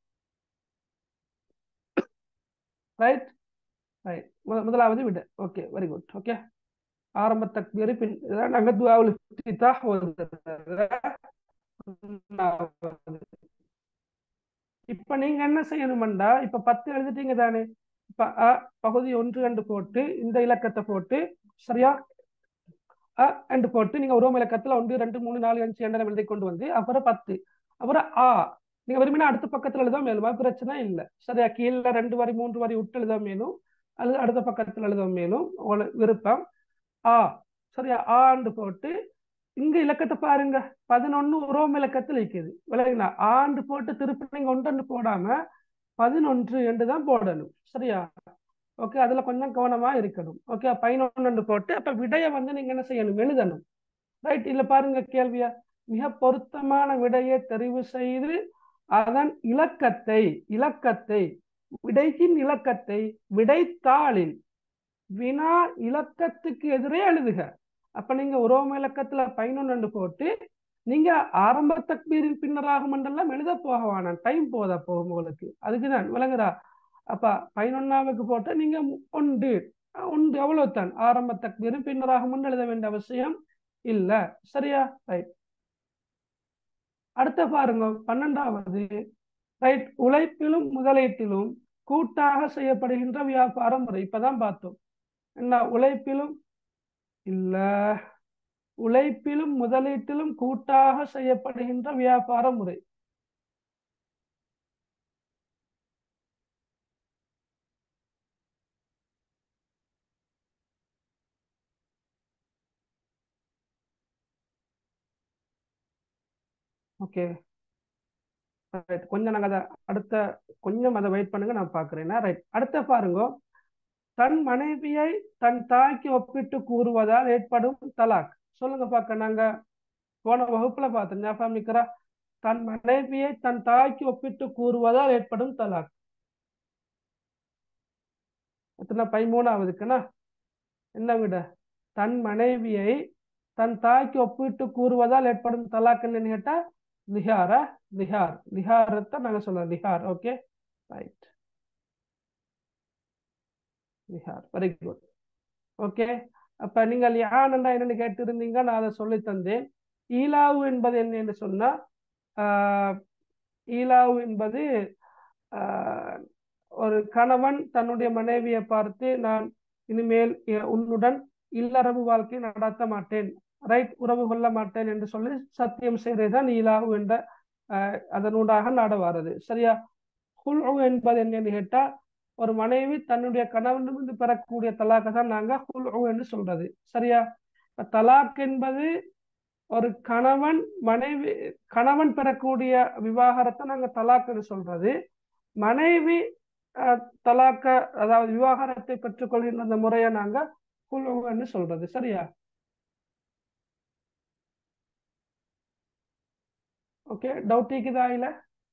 ரைட் ரைட் முதலாவது விட ஓகே வெரி குட் ஓகே ஆரம்ப தக்பீர் பின் நாங்க துஆவுல் இக்திதா இப்ப நீங்க என்ன செய்யணும்டா இப்ப பத்து எழுதிட்டீங்க தானே இப்ப அ பகுதி ஒன்று என்று போட்டு இந்த இலக்கத்தை போட்டு சரியா அ என்று போட்டு நீங்க உருவம் இலக்கத்துல ஒன்று ரெண்டு மூணு நாலு அஞ்சு என்ற எழுதி கொண்டு வந்து அப்புறம் பத்து அப்புறம் ஆ நீங்க விரும்பினா அடுத்த பக்கத்துல எழுத மேலும் அது பிரச்சனை இல்லை சரியா கீழே ரெண்டு வரி மூன்று வரி விட்டு எழுத மேலும் அல்லது அடுத்த பக்கத்துல எழுத மேலும் உங்களுக்கு விருப்பம் ஆ சரியா ஆண்டு போட்டு இங்க இலக்கத்தை பாருங்க பதினொன்னு உரோம் இலக்கத்தில் இருக்குது விளங்குங்களா ஆண்டு போட்டு திருப்பி நீங்க ஒன்று போடாம பதினொன்று என்று தான் போடணும் சரியா ஓகே அதுல கொஞ்சம் கவனமா இருக்கணும் ஓகே பதினொன்று போட்டு அப்ப விடைய வந்து நீங்க என்ன செய்யணும் எழுதணும் ரைட் இல்ல பாருங்க கேள்வியா மிக பொருத்தமான விடையை தெரிவு செய்து அதன் இலக்கத்தை இலக்கத்தை விடைக்கின் இலக்கத்தை விடைத்தாளில் வினா இலக்கத்துக்கு எதிரே எழுதுக அப்ப நீங்க உரோம இலக்கத்துல பதினொன்று போட்டு நீங்க ஆரம்ப தக்பீரின் பின்னராகும் என்றெல்லாம் எழுத போக வேணாம் டைம் போதா போகும் உங்களுக்கு அதுக்குதான் விளங்குதா அப்ப பதினொன்னாவுக்கு போட்டு நீங்க ஒன்று ஒன்று அவ்வளவுதான் ஆரம்ப தக்பீரும் பின்னராகும் எழுத வேண்டிய அவசியம் இல்ல சரியா ரைட் அடுத்த பாருங்க பன்னெண்டாவது ரைட் உழைப்பிலும் முதலீட்டிலும் கூட்டாக செய்யப்படுகின்ற வியாபார முறை இப்பதான் பார்த்தோம் என்ன உழைப்பிலும் இல்ல உழைப்பிலும் முதலீட்டிலும் கூட்டாக செய்யப்படுகின்ற வியாபார முறை ஓகே கொஞ்சம் நாங்க அதை அடுத்த கொஞ்சம் அதை வெயிட் பண்ணுங்க நான் பாக்குறேன் ரைட் அடுத்த பாருங்க தன் மனைவியை தன் தாய்க்கு ஒப்பிட்டு கூறுவதால் ஏற்படும் தலாக் சொல்லுங்க பாக்க நாங்க போன வகுப்புல பார்த்தோம் ஞாபகம் இருக்கிறா தன் மனைவியை தன் தாய்க்கு ஒப்பிட்டு கூறுவதால் ஏற்படும் தலாக் எத்தனை பதிமூணாவதுக்குன்னா என்ன விட தன் மனைவியை தன் தாய்க்கு ஒப்பிட்டு கூறுவதால் ஏற்படும் தலாக் என்னன்னு கேட்டா லிஹாரா லிஹார் லிஹாரத்தை நாங்க சொல்றோம் லிஹார் ஓகே ரைட் லிஹார் வெரி குட் ஓகே அப்ப நீங்க லிஹான் என்னன்னு கேட்டிருந்தீங்க நான் அதை சொல்லி தந்தேன் ஈலாவு என்பது என்ன என்று சொன்னா ஆஹ் ஈலாவு என்பது ஆஹ் ஒரு கணவன் தன்னுடைய மனைவியை பார்த்து நான் இனிமேல் எ- உன்னுடன் இல்லறவு வாழ்க்கை நடத்த மாட்டேன் ரைட் உறவு கொள்ள மாட்டேன் என்று சொல்லி சத்தியம் செய்வதுதான் ஈலாவு என்ற ஆஹ் அதனூடாக நாடவாரது சரியா ஹுல்உ என்பது என்னன்னு கேட்டா ஒரு மனைவி தன்னுடைய கணவனிலிருந்து பெறக்கூடிய தலாக்கை தான் நாங்க ஹுல்உ என்று சொல்றது சரியா இப்ப தலாக் என்பது ஒரு கணவன் மனைவி கணவன் பெறக்கூடிய விவாகரத்தை நாங்க தலாக்குன்னு சொல்றது மனைவி அஹ், தலாக்க அதாவது விவாகரத்தை பெற்றுக்கொள்கின்ற அந்த முறையை நாங்க ஹுல்உன்னு சொல்றது சரியா ஓகே டவுட் இருக்குதா இல்ல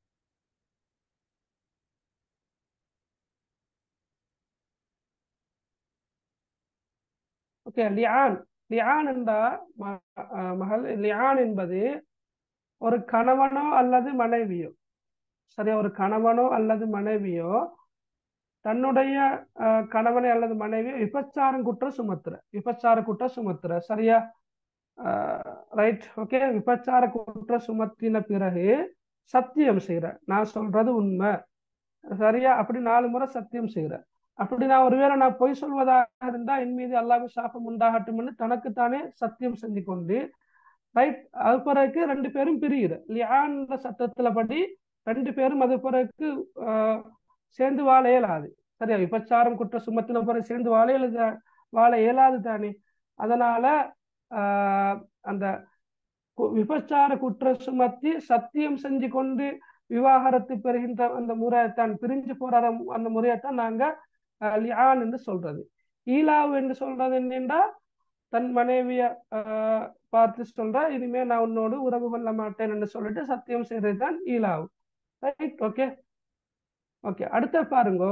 ஓகே லியான் லியான் என்றா ம- அஹ், மகள் லியான் என்பது ஒரு கணவனோ அல்லது மனைவியோ சரியா ஒரு கணவனோ அல்லது மனைவியோ தன்னுடைய அஹ், கணவனை அல்லது மனைவியோ விபச்சாரம் குற்றம் சுமத்துற விபச்சார குற்றம் சுமத்துற சரியா ரைட் ஓகே விபச்சார குற்றம் சுமத்தின பிறகு சத்தியம் செய்யற நான் சொல்றது உண்மை சரியா அப்படி நாலு முறை சத்தியம் செய்யற அப்படி நான் ஒருவேளை நான் பொய் சொல்வதாக இருந்தா என் மீது அல்லாஹ் சாபம் உண்டாகட்டும்னு தனக்குத்தானே சத்தியம் செஞ்சு கொண்டு ரைட் அது பிறகு ரெண்டு பேரும் பிரியுற லியான்ற சட்டத்துல படி ரெண்டு பேரும் அது பிறகு ஆஹ், சேர்ந்து வாழ இயலாது சரியா விபச்சாரம் குற்ற சுமத்தின பிறகு சேர்ந்து வாழ இயலாது வாழ இயலாது தானே அதனால ஆஹ், அந்த கு- விபச்சார குற்றம் சுமத்தி சத்தியம் செஞ்சு கொண்டு விவாகரத்து பெறுகின்ற அந்த முறையைத்தான் பிரிஞ்சு போற அந்த- அந்த முறையைத்தான் நாங்க அஹ், லிஆன் என்று சொல்றது ஈலாவு என்று சொல்றது என்னென்றா தன் மனைவிய ஆஹ், பார்த்து சொல்ற இனிமே நான் உன்னோடு உறவு கொள்ள மாட்டேன் என்று சொல்லிட்டு சத்தியம் செய்யறது தான் ஈலாவு ரைட் ஓகே ஓகே அடுத்த பாருங்க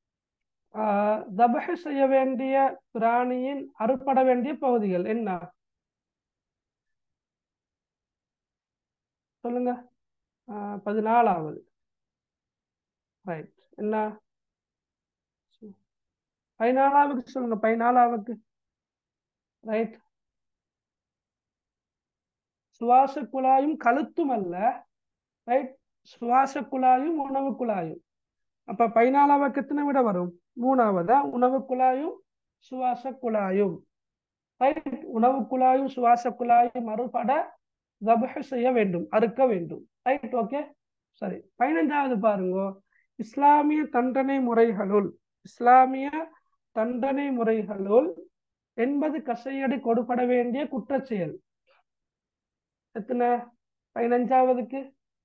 தபஹ் செய்ய வேண்டிய பிராணியின் அறுப்பட வேண்டிய பகுதிகள் என்ன சொல்லுங்க ஆஹ், பதினாலாவது ரைட் என்ன பதினாலாவுக்கு சொல்லுங்க பதினாலாவுக்கு ரைட் சுவாச குழாயும் கழுத்தும் அல்ல ரைட் சுவாச குழாயும் உணவு குழாயும் அப்ப பதினாலாவது எத்தனை விட வரும் மூணாவதா உணவு குழாயும் சுவாச குழாயும் ரைட் உணவு குழாயும் சுவாச குழாயும் மறுபட தபஹ் செய்ய வேண்டும் அறுக்க வேண்டும் ரைட் ஓகே சரி பதினஞ்சாவது பாருங்க இஸ்லாமிய தண்டனை முறைகளுள் இஸ்லாமிய தண்டனை முறைகளுள் எண்பது கசையடி கொடுப்பட வேண்டிய குற்றச் செயல் எத்தனை பதினஞ்சாவதுக்கு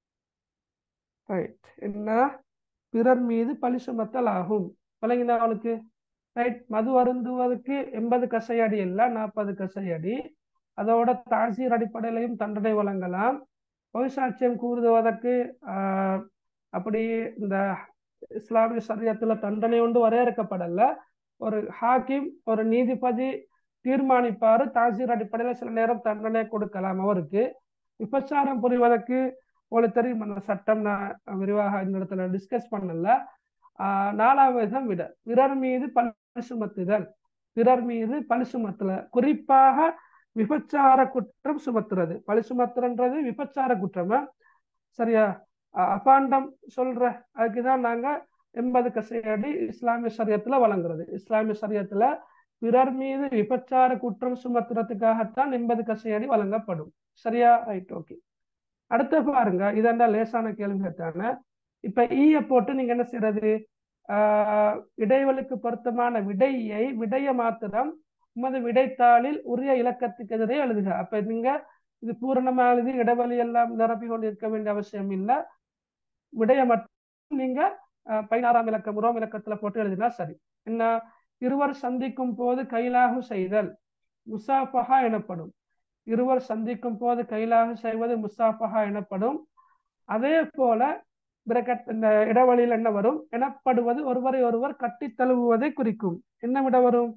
ரைட் என்ன பிறர் மீது பழி சுமத்தல் ஆகும் விளங்கினா அவளுக்கு ரைட் மது அருந்துவதற்கு எண்பது கசையடி இல்ல நாற்பது கசையடி அதோட தாசீர் அடிப்படையிலையும் தண்டனை வழங்கலாம் பொய் சாட்சியம் கூறுவதற்கு ஆஹ், அப்படி இந்த இஸ்லாமிய சரியத்துல தண்டனை ஒன்று வரையறுக்கப்படல ஒரு ஹாக்கிம் ஒரு நீதிபதி தீர்மானிப்பாரு தாசீர் அடிப்படையில் சில நேரம் தண்டனை கொடுக்கலாம் அவருக்கு விபச்சாரம் புரிவதற்கு உங்களுக்கு தெரியும் அந்த சட்டம் நான் விரிவாக இந்த இடத்துல டிஸ்கஸ் பண்ணல ஆஹ் நாலாவது தான் விட பிறர் மீது பழி சுமத்துதல் பிறர் மீது பழி சுமத்தல குறிப்பாக விபச்சார குற்றம் சுமத்துறது பழி சுமத்துறன்றது விபச்சார குற்றமா சரியா அ- அபாண்டம் சொல்ற அதுக்குதான் நாங்க எண்பது கசையடி இஸ்லாமிய சரியத்துல வழங்குறது இஸ்லாமிய சரியத்துல பிறர் மீது விபச்சார குற்றம் சுமத்துறதுக்காகத்தான் எண்பது கசையடி வழங்கப்படும் சரியா ரைட் ஓகே அடுத்து பாருங்க இதெண்டா லேசான கேள்வித்தானே இப்ப ஈய போட்டு நீங்க என்ன செய்யறது ஆஹ் இடைவெளிக்கு பொருத்தமான விடையை விடைய மாத்திரம் உமது விடைத்தாளில் உரிய இலக்கத்துக்கு எதிரே எழுதுக அப்ப நீங்க இது பூரணமா எழுதி இடைவெளி எல்லாம் நிரப்பி கொண்டு இருக்க வேண்டிய அவசியம் இல்லை விடைய மட்டும் நீங்க ஆஹ் பதினாறாம் இலக்கம் உரோம் இலக்கத்துல போட்டு எழுதினா சரி என்ன இருவர் சந்திக்கும் போது கைலாகு செய்தல் முசாஃபஹா எனப்படும் இருவர் சந்திக்கும் போது கைலாகு செய்வது முசாஃபஹா எனப்படும் அதே போல பிரக்கெட் இந்த இடைவெளியில் என்ன வரும் எனப்படுவது ஒருவரை ஒருவர் கட்டித் தழுவுவதை குறிக்கும் என்ன விட வரும்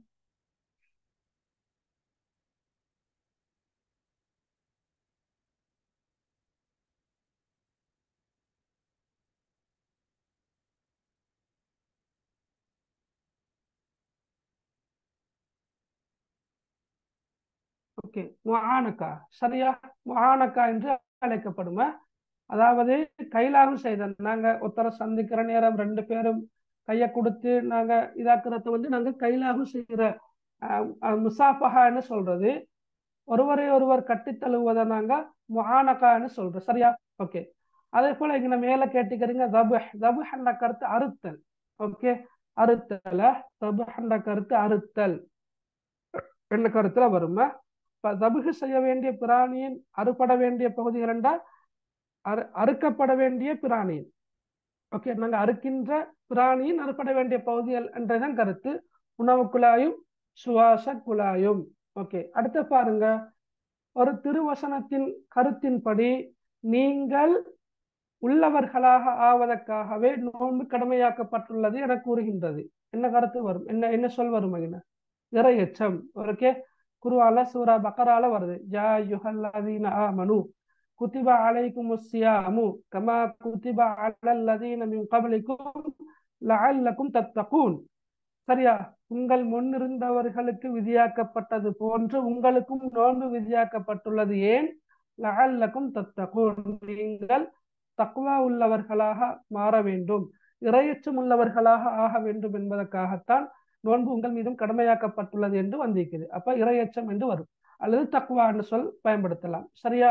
ஓகே முஆனக்கா சரியா முஆனக்கா என்று அழைக்கப்படுமா அதாவது கைலாகம் செய்த நாங்க ஒருத்தரை சந்திக்கிற நேரம் ரெண்டு பேரும் கையை கொடுத்து நாங்க இதாக்குறத வந்து நாங்க கைலாகம் செய்கிற முசாஃபஹான்னு சொல்றது ஒருவரை ஒருவர் கட்டித் தழுவுவதை நாங்க முஆனக்கான்னு சொல்றோம் சரியா ஓகே அதே போல இங்க மேல கேட்டுக்கிறீங்க தபுஹ் தபுஹ் என்ற கருத்து அறுத்தல் ஓகே அறுத்தல தபுஹ் என்ற கருத்து அறுத்தல் என்ன கருத்துல வருமா இப்ப தபுகு செய்ய வேண்டிய பிராணியின் அறுபட வேண்டிய பகுதிகள் என்றால் அறு அறுக்கப்பட வேண்டிய பிராணியின் ஓகே நாங்க அறுக்கின்ற பிராணியின் அறுப்பட வேண்டிய பகுதிகள் என்றதான் கருத்து உணவு குழாயும் சுவாச குழாயும் ஓகே அடுத்து பாருங்க ஒரு திருவசனத்தின் கருத்தின்படி நீங்கள் உள்ளவர்களாக ஆவதற்காகவே நோன்பு கடமையாக்கப்பட்டுள்ளது என கூறுகின்றது என்ன கருத்து வரும் என்ன என்ன சொல் வரும் என்ன இறையச்சம் ஓகே குருவால சூரா பக்கரால வருது ஜா யுஹல்லதீன ஆமனு குதிப அலைக்கும் சியாமு கமா குதிப அலல்லதீன மின் கபலிக்கும் லஅல்லக்கும் தத்தகூன் சரியா உங்கள் முன்னிருந்தவர்களுக்கு விதியாக்கப்பட்டது போன்று உங்களுக்கும் நோன்பு விதியாக்கப்பட்டுள்ளது ஏன் லஅல்லக்கும் தத்தகூன் நீங்கள் தக்குவா உள்ளவர்களாக மாற வேண்டும் இரையச்சம் உள்ளவர்களாக ஆக வேண்டும் என்பதற்காகத்தான் நோன்பு உங்கள் மீதும் கடமையாக்கப்பட்டுள்ளது என்று வந்திருக்கிறது அப்ப இரையச்சம் என்று வரும் அல்லது தக்குவா என்று சொல் பயன்படுத்தலாம் சரியா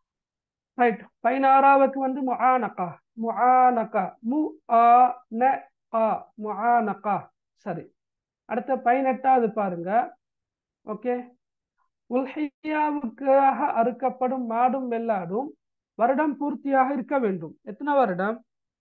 ரைட் பதினாறாவுக்கு வந்து முஆனகா முஆனகா மு ஆ ந ஆ முஆனகா சரி அடுத்த பதினெட்டாவது பாருங்க ஓகே உல்ஹியாவுக்காக அறுக்கப்படும் மாடும் வெள்ளாடும் வருடம் பூர்த்தியாக இருக்க வேண்டும் எத்தனை வருடம்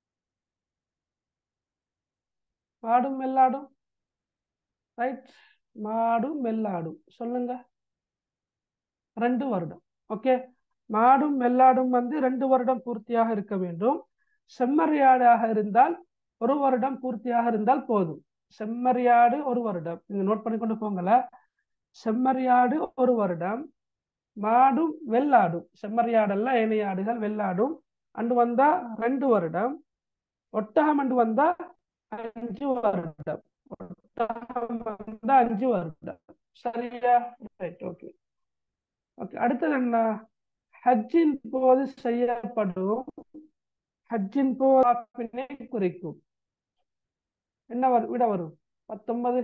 மாடும் வெள்ளாடும் ரைட் மாடும் வெள்ளாடும் சொல்லுங்க ரெண்டு வருடம் ஓகே மாடும் வெள்ளாடும் வந்து ரெண்டு வருடம் பூர்த்தியாக இருக்க வேண்டும் செம்மறியாடாக இருந்தால் ஒரு வருடம் பூர்த்தியாக இருந்தால் போதும் செம்மறியாடு ஒரு வருடம் நீங்க நோட் பண்ணி கொண்டு போங்கல செம்மறியாடு ஒரு வருடம் மாடும் வெள்ளாடும் செம்மறியாடல்ல ஏனையாடுகள் வெள்ளாடும் அண்டு வந்தா ரெண்டு வருடம் ஒட்டகம் அண்டு வந்தா அஞ்சு வருடம் ஒட்டகம் வந்தா அஞ்சு வருடம் சரியா ரைட் ஓகே ஓகே அடுத்தது என்ன ஹஜ்ஜின் போது செய்யப்படும் ஹஜ்ஜின் போது குறிக்கும் என்ன வரும் விட வரும் பத்தொன்பது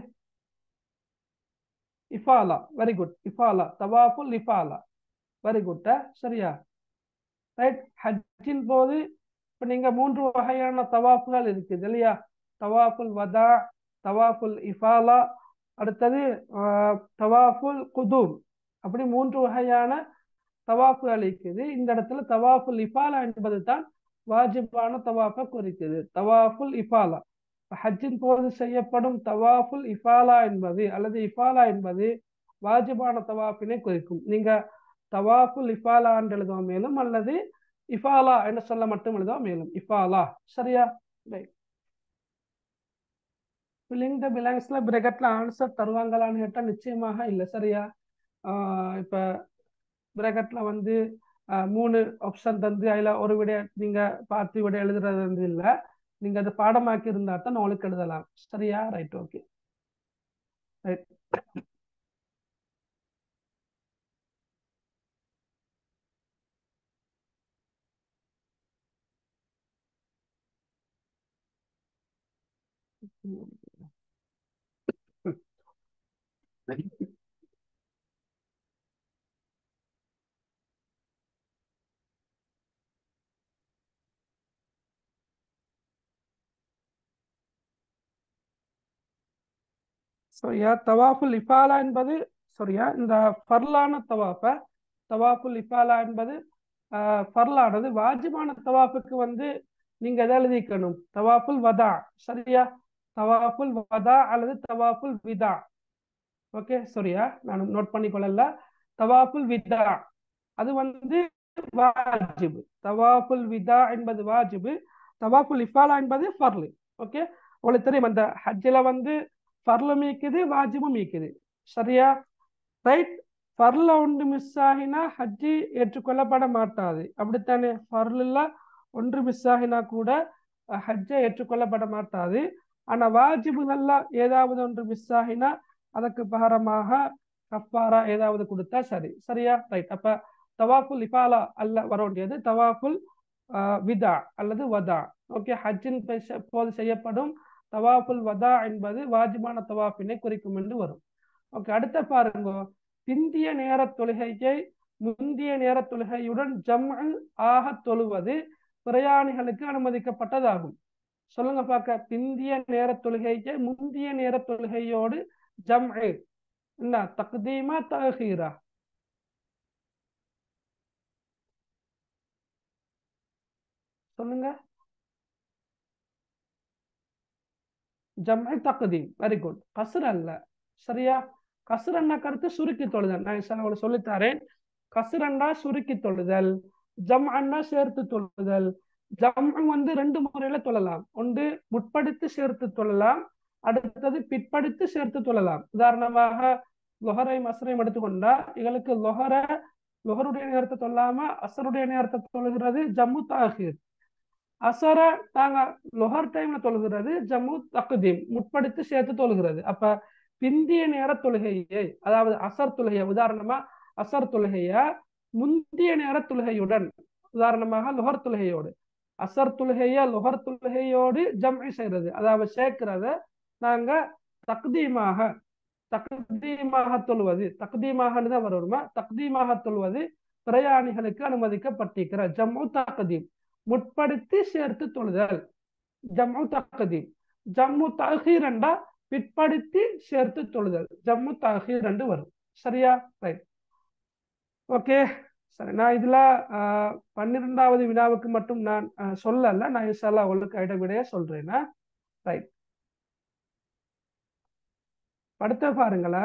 இஃபாலா வெரி குட் இஃபாலா தவாஃபுல் இஃபாலா வெரி குட் சரியா ரைட் ஹஜ்ஜின் போது இப்போ நீங்க மூன்று வகையான தவாஃபுகள் இருக்குது இல்லையா தவாஃபுல் வதா தவாஃபுல் இஃபாலா அடுத்தது தவாஃபுல் குதூம் அப்படி மூன்று வகையான தவாஃபுகள் இருக்குது இந்த இடத்துல தவாஃபுல் இஃபாலா என்பது தான் வாஜிபான தவாஃபை குறிக்குது தவாஃபுல் இஃபாலா ஹஜ்ஜின் போது செய்யப்படும் தவாஃபுல் இஃபாலா என்பது அல்லது இஃபாலா என்பது வாஜிபான தவாஃபினை குறிக்கும் நீங்க தவாஃபுல் இஃபாலா என்று எழுதுவோம் மேலும் அல்லது இஃபாலா என்று சொல்ல மட்டும் எழுதுவோம் மேலும் இஃபாலா சரியா ரைட் ஃபில்லிங் த பிலாங்ஸ்ல பிரகட்ல ஆன்சர் தருவாங்களான்னு கேட்டா நிச்சயமாக இல்லை சரியா இப்ப பிரகட்ல வந்து மூணு ஆப்ஷன் தந்து அதுல ஒரு விட நீங்க பார்த்து விட எழுதுறது வந்து இல்லை நீங்க அதை பாடமாக்கி இருந்தா தான் உங்களுக்கு எழுதலாம் சரியா ரைட் ஓகே ரைட் சரியா தவாஃபுல் இஃபாலா என்பது சரியா இந்த ஃபர்லான தவாஃப தவாஃபுல் இஃபாலா என்பது ஃபர்லானது வாஜிபான தவாஃபுக்கு வந்து நீங்க எதை எழுதிக்கணும் தவாஃபுல் வதா சரியா தவாஃபுல் வதா அல்லது தவாஃபுல் விதா ஓகே சரியா நான் நோட் பண்ணிக்கொள்ளல தவாஃபுல் விதா அது வந்து வாஜிபு தவாஃபுல் விதா என்பது வாஜிபு தவாஃபுல் இஃபாலா என்பது ஃபர்லு ஓகே உங்களுக்கு தெரியும் அந்த ஹஜ்ஜில் வந்து ஃபர்லும் மீக்குது வாஜிபும் மீக்குது சரியா ரைட் ஃபர்ல ஒன்று மிஸ் ஆகினா ஹஜ்ஜி ஏற்றுக்கொள்ளப்பட மாட்டாது அப்படித்தானே ஃபர்லில் ஒன்று மிஸ் ஆகினா கூட ஹஜ்ஜை ஏற்றுக்கொள்ளப்பட மாட்டாது ஆனா வாஜிபுகள்ல ஏதாவது ஒன்று மிஸ் ஆகினா அதற்கு பகரமாக கஃபாரா ஏதாவது கொடுத்தா சரி சரியா ரைட் அப்ப தவாஃபுல் இஃபாலா அல்ல வர வேண்டியது தவாஃபுல் விதா அல்லது வதா ஓகே ஹஜ்ஜின் போது செய்யப்படும் தவாஃபுல் வதா என்பது வாஜிபான தவாஃபினை குறிக்கும் என்று வரும் ஓகே அடுத்த பாருங்க பிந்திய நேர தொழுகையை முந்திய நேர தொழுகையுடன் ஜம்அல் ஆக தொழுவது பிரயாணிகளுக்கு அனுமதிக்கப்பட்டதாகும் சொல்லுங்க பார்க்க பிந்திய நேர தொழுகையை முந்திய நேர தொழுகையோடு ஜம் என்ன தக்தீமா தஹீரா சொல்லுங்க ஜம்ஐ தக்தீம் வெரி குட் கசுர் அல்ல சரியா கசுர் என்ன கருத்து சுருக்கி தொழுதல் நான் சில சொல்லித்தாரேன் கசுரண்டா சுருக்கி தொழுதல் ஜம் அண்ணா சேர்த்து தொழுதல் ஜம் வந்து ரெண்டு முறையில தொழலாம் ஒன்று முற்படுத்தி சேர்த்து தொழலாம் அடுத்தது பிற்படுத்தி சேர்த்து தொழலாம் உதாரணமாக லொஹரை மசரையும் எடுத்துக்கொண்டா எங்களுக்கு லொஹர லொஹருடைய நேரத்தை தொல்லாம அசருடைய நேரத்தை தொழுகிறது ஜம்மு தாஹீர் அசர நாங்க லொஹர் டைம்ல தொழுகிறது ஜம்மு தக்குதீம் முற்படுத்தி சேர்த்து தொழுகிறது அப்ப பிந்திய நேர தொழுகையை அதாவது அசர் தொழுகையை உதாரணமா அசர் தொழுகைய முந்திய நேர தொழுகையுடன் உதாரணமாக லொஹர் தொழுகையோடு அசர் தொழுகைய லொஹர் தொழுகையோடு ஜம்ஐ செய்யறது அதாவது சேர்க்கிறத நாங்க தக்தீமாக தக்தீமாக தொழுவது தக்தீமாக தான் வருமா தக்தீமாக தொழுவது பிரயாணிகளுக்கு அனுமதிக்கப்பட்டிருக்கிற ஜம்மு தக்தீம் முற்படுத்தி சேர்த்து தொழுதல் ஜம்மு தக்தீம் ஜம்மு தஹீர் என்றா பிற்படுத்தி சேர்த்து தொழுதல் ஜம்மு தஹீர் என்று வரும் சரியா ரைட் ஓகே சரி நான் இதுல பன்னிரெண்டாவது வினாவுக்கு மட்டும் நான் சொல்லல நான் இன்ஷால்லா உங்களுக்கு இடைவிடைய சொல்றேன்னா ரைட் அடுத்த பாருங்களா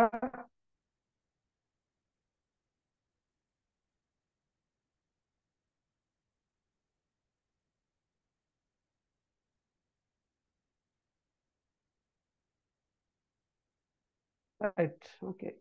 ரைட் ஓகே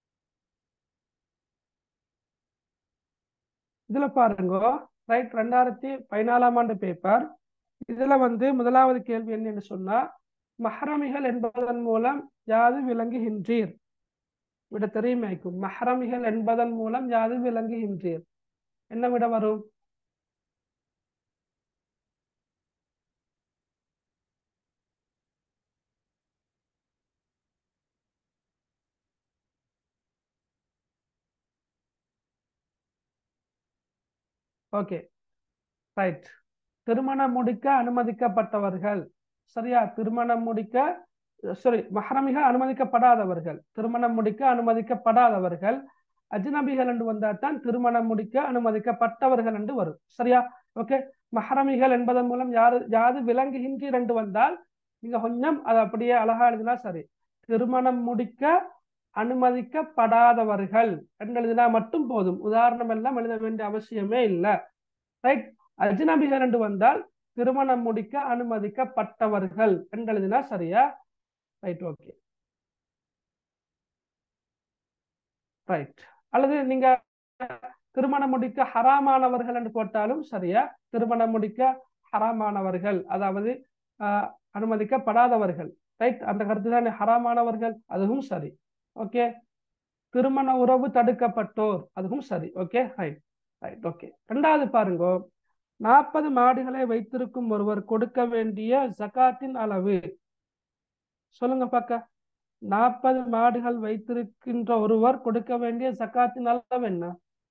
இதுல பாருங்க ரைட் ரெண்டாயிரத்தி பதினாலாம் ஆண்டு பேப்பர் இதுல வந்து முதலாவது கேள்வி என்னன்னு சொன்னா மஹரமிகள் என்பதன் மூலம் யாது விளங்குகின்றீர் விட தெரியுமைக்கும் மஹரமிகள் என்பதன் மூலம் யாது விளங்குகின்றீர் என்ன விட வரும் ஓகே ரைட் திருமணம் முடிக்க அனுமதிக்கப்பட்டவர்கள் சரியா திருமணம் முடிக்க சாரி மஹரமிக அனுமதிக்கப்படாதவர்கள் திருமணம் முடிக்க அனுமதிக்கப்படாதவர்கள் அஜ்னபிகள் என்று வந்தால்தான் திருமணம் முடிக்க அனுமதிக்கப்பட்டவர்கள் என்று வரும் சரியா ஓகே மஹரமிகள் என்பதன் மூலம் யாரு யாது விளங்குகின்றீர் என்று வந்தால் நீங்க கொஞ்சம் அதை அப்படியே அழகா எழுதினா சரி திருமணம் முடிக்க அனுமதிக்கப்படாதவர்கள் என்று எழுதினா மட்டும் போதும் உதாரணம் எல்லாம் எழுத வேண்டிய அவசியமே இல்லை ரைட் அஜ்னபிகள் என்று வந்தால் திருமணம் முடிக்க அனுமதிக்கப்பட்டவர்கள் என்று எழுதினா சரியா ரைட் ஓகே ரைட் அல்லது நீங்க திருமணம் முடிக்க ஹராமானவர்கள் என்று போட்டாலும் சரியா திருமணம் முடிக்க ஹராமானவர்கள் அதாவது அனுமதிக்கப்படாதவர்கள் ரைட் அந்த கருத்து தானே ஹராமானவர்கள் அதுவும் சரி ஓகே திருமண உறவு தடுக்கப்பட்டோர் அதுவும் சரி ஓகே ரைட் ரைட் ஓகே ரெண்டாவது பாருங்க நாற்பது மாடுகளை வைத்திருக்கும் ஒருவர் கொடுக்க வேண்டிய ஜகாத்தின் அளவு சொல்லுங்க பாக்க நாற்பது மாடுகள் வைத்திருக்கின்ற ஒருவர் கொடுக்க வேண்டிய ஜக்காத்தின் அளவு என்ன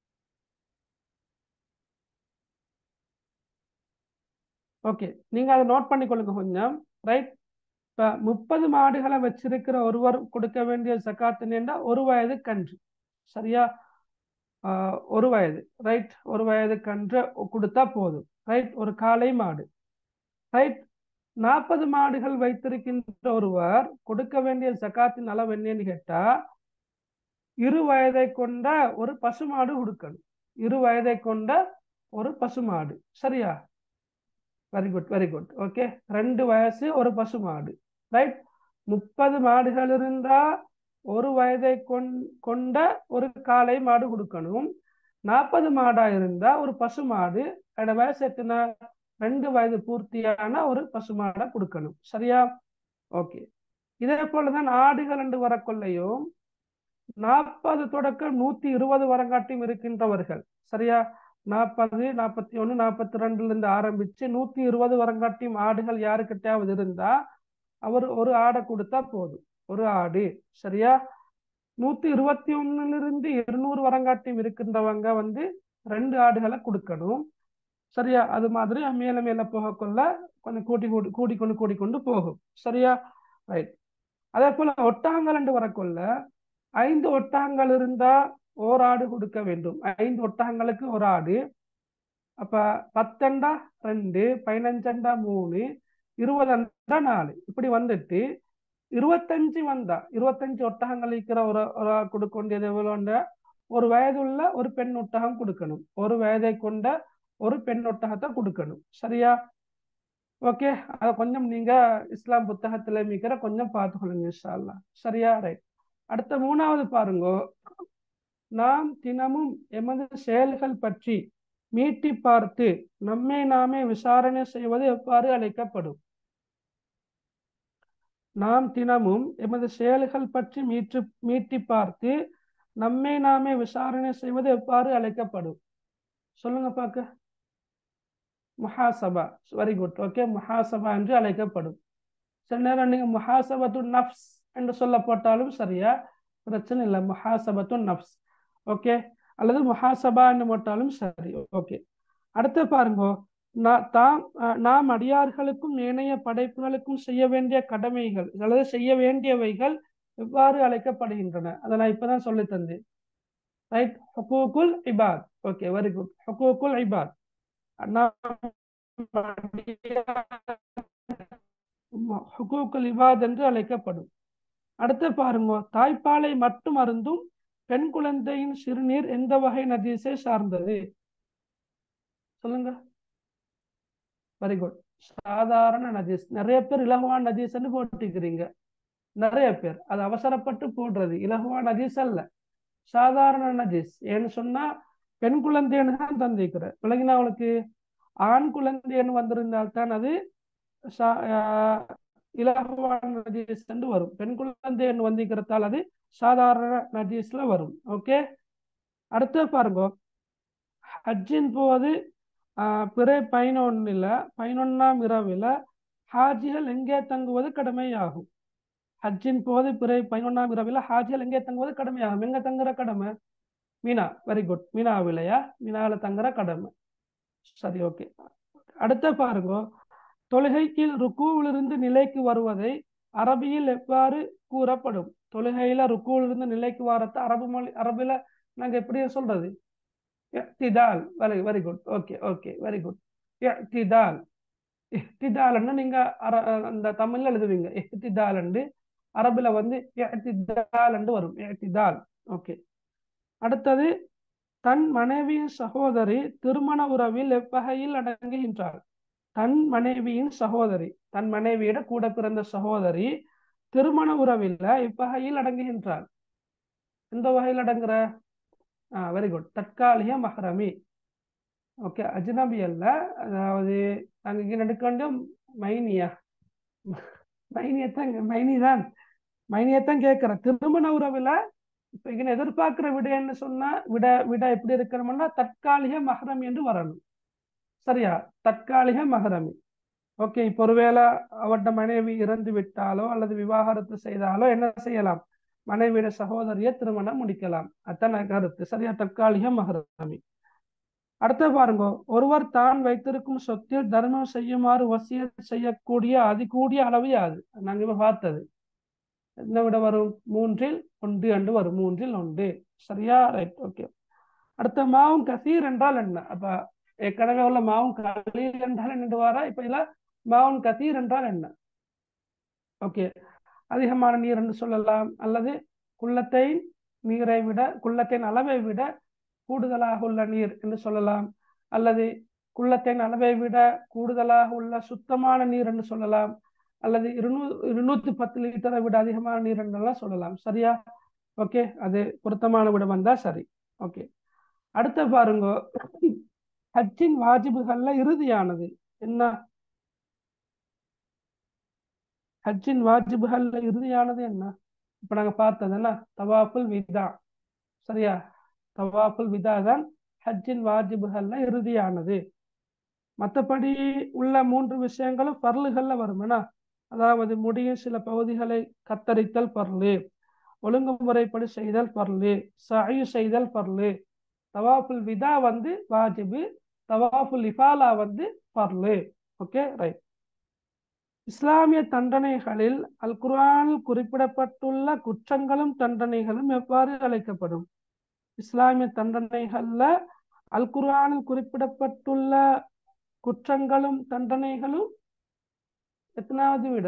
ஓகே நீங்க அதை நோட் பண்ணிக்கொள்ளுங்க கொஞ்சம் ரைட் இப்ப முப்பது மாடுகளை வச்சிருக்கிற ஒருவர் கொடுக்க வேண்டிய ஜக்காத்து என்றா ஒரு வயது கன்று சரியா ஒரு வயது ரைட் ஒரு வயது கன்று கொடுத்தா போதும் ரைட் ஒரு காளை மாடு ரைட் நாற்பது மாடுகள் வைத்திருக்கின்ற ஒருவர் கொடுக்க வேண்டிய ஜக்காத்தின் அளவு என்னன்னு கேட்டா இரு வயதை கொண்ட ஒரு பசுமாடு கொடுக்கணும் இரு வயதை கொண்ட ஒரு பசுமாடு சரியா very good very good okay ரெண்டு வயசு ஒரு பசு மாடு ரைட் முப்பது மாடுகள் இருந்தா ஒரு வயதை கொண்ட ஒரு காளை மாடு கொடுக்கணும் நாற்பது மாடா இருந்தா ஒரு பசு மாடு அதோட வயசு எத்தனை ரெண்டு வயது பூர்த்தியான ஒரு பசு மாடை கொடுக்கணும் சரியா ஓகே இதே போலதான் ஆடுகள் என்று வரக்கொள்ளையும் நாற்பது தொடக்கம் நூத்தி இருபது வரங்காட்டியும் இருக்கின்றவர்கள் சரியா நாற்பது நாற்பத்தி ஒண்ணு நாற்பத்தி ரெண்டுல இருந்து ஆரம்பிச்சு நூத்தி இருபது வரங்காட்டியும் ஆடுகள் யாருக்கிட்டையாவது இருந்தா அவர் ஒரு ஆடை கொடுத்தா போதும் ஒரு ஆடு சரியா நூத்தி இருபத்தி ஒண்ணுல இருந்து இருநூறு வரங்காட்டியும் இருக்கின்றவங்க வந்து ரெண்டு ஆடுகளை கொடுக்கணும் சரியா அது மாதிரி மேல மேல போக கொள்ள கொஞ்சம் கூட்டி கூடி கூடிக்கொண்டு கூடிக்கொண்டு போகும் சரியா ரைட் அதே போல ஒட்டகங்கள் என்று வரக்கொள்ள ஐந்து ஒட்டகங்கள் இருந்தா ஓர் ஆடு கொடுக்க வேண்டும் ஐந்து ஒட்டகங்களுக்கு ஒரு ஆடு அப்ப பத்தண்டா ரெண்டு பதினஞ்சண்டா மூணு இருபதண்டா நாலு இப்படி வந்துட்டு இருபத்தஞ்சு வந்தா இருபத்தஞ்சு ஒட்டகங்கள் இருக்கிற ஒரு ஒரு ஆள் கொடுக்க வேண்டியது எவ்வளோண்ட ஒரு வயதுள்ள ஒரு பெண் ஒட்டகம் கொடுக்கணும் ஒரு வயதை கொண்ட ஒரு பெண் ஒட்டகத்தை கொடுக்கணும் சரியா ஓகே அத கொஞ்சம் நீங்க இஸ்லாம் புத்தகத்துல மிக்கிற கொஞ்சம் பார்த்துக்கொள்ளுங்க இன்ஷால்லா சரியா ரைட் அடுத்த மூணாவது பாருங்க நாம் தினமும் எமது செயல்கள் பற்றி மீட்டி பார்த்து நம்மை நாமே விசாரணை செய்வது எவ்வாறு அழைக்கப்படும் நாம் தினமும் எமது செயல்கள் பற்றி மீட்டு மீட்டி பார்த்து நம்மை நாமே விசாரணை செய்வது எவ்வாறு அழைக்கப்படும் சொல்லுங்க பார்க்க முஹாசபா வெரி குட் ஓகே முஹாசபா என்று அழைக்கப்படும் சில நேரம் நீங்க முஹாசபத்து நப்ஸ் என்று சொல்லப்பட்டாலும் சரியா பிரச்சனை இல்லை முஹாசபத்து நப்ஸ் ஓகே அல்லது முஹாசபா என்று போட்டாலும் சரி ஓகே அடுத்து பாருங்க தாம் நாம் அடியார்களுக்கும் ஏனைய படைப்புகளுக்கும் செய்ய வேண்டிய கடமைகள் அல்லது செய்ய வேண்டியவைகள் எவ்வாறு அழைக்கப்படுகின்றன அதை நான் இப்பதான் சொல்லி தந்தேன் ரைட் ஹுகூக்குல் இபாத் ஓகே வெரி குட் ஹுகூக்குல் இபாத் ஹுகூக்குல் இபாத் என்று அழைக்கப்படும் அடுத்து பாருங்க தாய்ப்பாலை மட்டும் அருந்தும் பெண் குழந்தையின் சிறுநீர் எந்த வகை நதீஸை சார்ந்தது சொல்லுங்க வெரி குட் சாதாரண நதீஸ் நிறைய பேர் இலகுவான் நதீஸ்ன்னு போட்டுக்கிறீங்க நிறைய பேர் அது அவசரப்பட்டு போடுறது இலகுவான் நதீஸ் அல்ல சாதாரண நதீஸ் ஏன்னு சொன்னா பெண் குழந்தைன்னு தான் தந்திக்கிற விளங்கினா அவளுக்கு ஆண் குழந்தைன்னு வந்திருந்தால்தான் அது இலகுவான நதீஸ் என்று வரும் பெண் குழந்தைன்னு வந்திக்கிறதால் அது சாதாரண நதீஸ்ல வரும் ஓகே அடுத்து பாருங்க ஹஜ்ஜின் போது பிறை பதினொன்னுல பதினொன்னாம் இரவுல ஹாஜிகள் எங்கே தங்குவது கடமையாகும் ஹஜ்ஜின் போது பிறை பதினொன்னாம் இரவுல ஹாஜிகள் எங்கே தங்குவது கடமையாகும் எங்க தங்குற கடமை மீனா வெரி குட் மீனாவிலையா மீனாவில தங்குற கடமை சரி ஓகே அடுத்த பாருங்க தொழுகைக்கு ருக்குவிலிருந்து நிலைக்கு வருவதை அரபியில் எவ்வாறு கூறப்படும் தொழுகையில ருக்குவிலிருந்து நிலைக்கு வரத்த அரபு மொழி அரபில நாங்க எப்படி சொல்றது இஹ்திதால் very very good okay okay very good இஹ்திதால் இஹ்திதால்னு நீங்க அர அந்த தமிழ்ல எழுதுவீங்க இஹ்திதால் அரபுல வந்து இஹ்திதால் வரும் இஹ்திதால் ஓகே அடுத்தது தன் மனைவியின் சகோதரி திருமண உறவில் எவ்வகையில் அடங்குகின்றாள் தன் மனைவியின் சகோதரி தன் மனைவியிட கூட பிறந்த சகோதரி திருமண உறவில் இவ்வகையில் அடங்குகின்றாள் எந்த வகையில் அடங்குற ஆ வெரி குட் தற்காலிக மஹரமி ஓகே அஜ்னபி அல்ல அதாவது நாங்க இங்க நடக்க வேண்டும் மைனியா மைனியத்தான் மைனி தான் மைனியத்தான் கேட்கிறேன் திருமண உறவுல இப்ப இங்க எதிர்பார்க்கிற விடைன்னு சொன்னா விட விட எப்படி இருக்கணும்னா தற்காலிக மகரம் என்று வரணும் சரியா தற்காலிக மகரமி ஓகே இப்போ ஒருவேளை அவட்ட மனைவி இறந்து விட்டாலோ அல்லது விவாகரத்து செய்தாலோ என்ன செய்யலாம் மனைவியோட சகோதரிய திருமணம் முடிக்கலாம் அத்தனை கருத்து சரியா தற்காலிக மகரமி அடுத்த பாருங்க ஒருவர் தான் வைத்திருக்கும் சொத்தில் தர்மம் செய்யுமாறு வசிய செய்யக்கூடிய அதிகூடிய அளவு யாது நாங்க இப்ப பார்த்தது என்ன விட வரும் மூன்றில் ஒன்று என்று வரும் மூன்றில் ஒன்று சரியா ரைட் ஓகே அடுத்த மாவும் கசீர் என்றால் என்ன அப்ப ஏற்கனவே உள்ள மாவும் கலீல் என்றால் என்ன வாரா இப்ப இதுல மாவும் கசீர் என்றால் என்ன ஓகே அதிகமான நீர் என்று சொல்லலாம் அல்லது குள்ளத்தை நீரை விட குள்ளத்தின் அளவை விட கூடுதலாக உள்ள நீர் என்று சொல்லலாம் அல்லது குள்ளத்தின் அளவை விட கூடுதலாக உள்ள சுத்தமான நீர் என்று சொல்லலாம் அல்லது இருநூ இருநூத்தி பத்து லிட்டரை விட அதிகமான நீர் என்றெல்லாம் சொல்லலாம் சரியா ஓகே அது பொருத்தமான விட வந்தா சரி ஓகே அடுத்த பாருங்க ஹஜ்ஜின் வாஜிபுகள்ல இறுதியானது என்ன ஹஜ்ஜின் வாஜிபுகள்ல இறுதியானது என்ன இப்ப நாங்க பார்த்தது என்ன தவாஃபுல் விதா சரியா தவாஃபுல் விதா தான் ஹஜ்ஜின் வாஜிபுகள்ல இறுதியானது மற்றபடி உள்ள மூன்று விஷயங்களும் பர்லுகள்ல வரும் என்ன அதாவது முடியும் சில பகுதிகளை கத்தரித்தல் பர்லு ஒழுங்குமுறைப்படி செய்தல் பர்லு சாயு செய்தல் பர்லு தவாஃபுல் விதா வந்து வாஜிபு தவாஃபுல் இஃபாலா வந்து பர்லு ஓகே ரைட் இஸ்லாமிய தண்டனைகளில் அல் குர்ஆனில் குறிப்பிடப்பட்டுள்ள குற்றங்களும் தண்டனைகளும் எவ்வாறு அழைக்கப்படும் இஸ்லாமிய தண்டனைகள்ல அல் குர்ஆனில் குறிப்பிடப்பட்டுள்ள குற்றங்களும் தண்டனைகளும் எத்தனாவது விட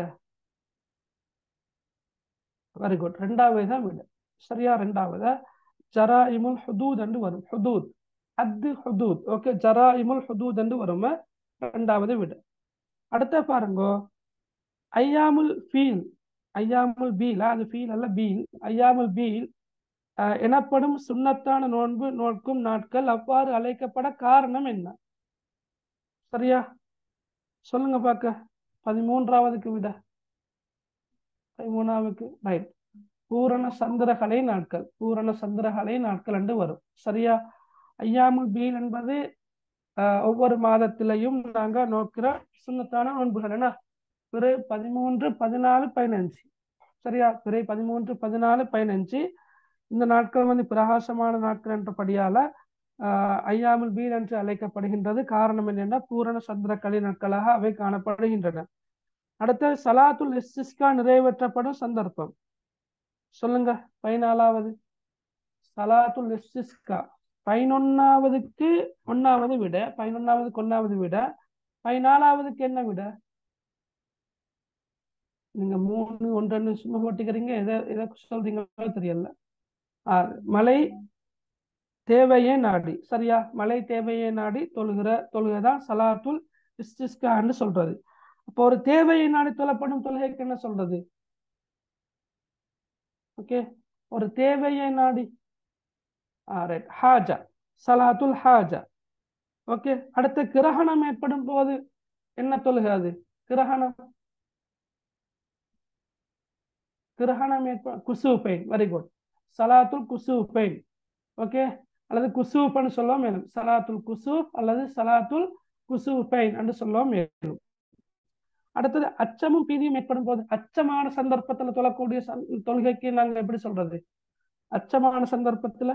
வெரி குட் ரெண்டாவது தான் விட சரியா ரெண்டாவது ஜரா இமுல் ஹுதூத் என்று வரும் ஹுதூத் அத்து ஹுதூத் ஓகே ஜரா இமுல் ஹுதூத் என்று வரும் ரெண்டாவது விட அடுத்த பாருங்க ஐயாமுல் ஃபீல் ஐயாமுல் பீல் அது ஃபீல் அல்ல பீல் ஐயாமுல் பீல் எனப்படும் சுண்ணத்தான நோன்பு நோக்கும் நாட்கள் அவ்வாறு அழைக்கப்பட காரணம் என்ன சரியா சொல்லுங்க பார்க்க பதிமூன்றாவதுக்கு விட பதிமூணாவதுக்கு ரைட் பூரண சந்திரகலை நாட்கள் பூரண சந்திரகலை நாட்கள் என்று வரும் சரியா ஐயாமுல் பீல் என்பது ஒவ்வொரு மாதத்திலையும் நாங்க நோக்கிற சுண்ணத்தான நோன்புகள் என்ன பிறை பதிமூன்று பதினாலு பதினஞ்சு சரியா பிறை பதிமூன்று பதினாலு பதினஞ்சு இந்த நாட்கள் வந்து பிரகாசமான நாட்கள் என்றபடியால ஆஹ் ஐயாமுல் பீல் என்று அழைக்கப்படுகின்றது காரணம் என்னென்னா பூரண சந்திரக்கலை நாட்களாக அவை காணப்படுகின்றன அடுத்த சலாத்துல் இஸ்திஸ்கா நிறைவேற்றப்படும் சந்தர்ப்பம் சொல்லுங்க பதினாலாவது சலாத்துல் இஸ்திஸ்கா பதினொன்னாவதுக்கு ஒன்னாவது விட பதினொன்னாவதுக்கு ஒன்னாவது விட பதினாலாவதுக்கு என்ன விட நீங்க மூணு ஒன்று சும்மா போட்டுக்கிறீங்க எதை எதை சொல்றீங்களோ தெரியல மழை தேவையே நாடி சரியா மழை தேவையே நாடி தொழுகிற தொழுகைதான் சலாத்துல் இஸ்திஸ்கான்னு சொல்றது அப்போ ஒரு தேவையை நாடி தொழப்படும் தொழுகைக்கு என்ன சொல்றது ஓகே ஒரு தேவையை நாடி ரைட் ஹாஜா சலாத்துல் ஹாஜா ஓகே அடுத்து கிரகணம் ஏற்படும் போது என்ன தொழுகை அது கிரகணம் கிரகணம் ஏற்படும் குசு பெயின் வெரி குட் சலாத்துல் குசு பெயின் ஓகே அல்லது குசூப்னு சொல்லுவோம் மேலும் சலாத்துல் குசூப் அல்லது சலாத்துல் குசூபைன் என்று சொல்லுவோம் மேலும் அடுத்தது அச்சமும் பீதியும் ஏற்படும் போது அச்சமான சந்தர்ப்பத்துல தொழக்கூடிய தொழுகைக்கு நாங்க எப்படி சொல்றது அச்சமான சந்தர்ப்பத்துல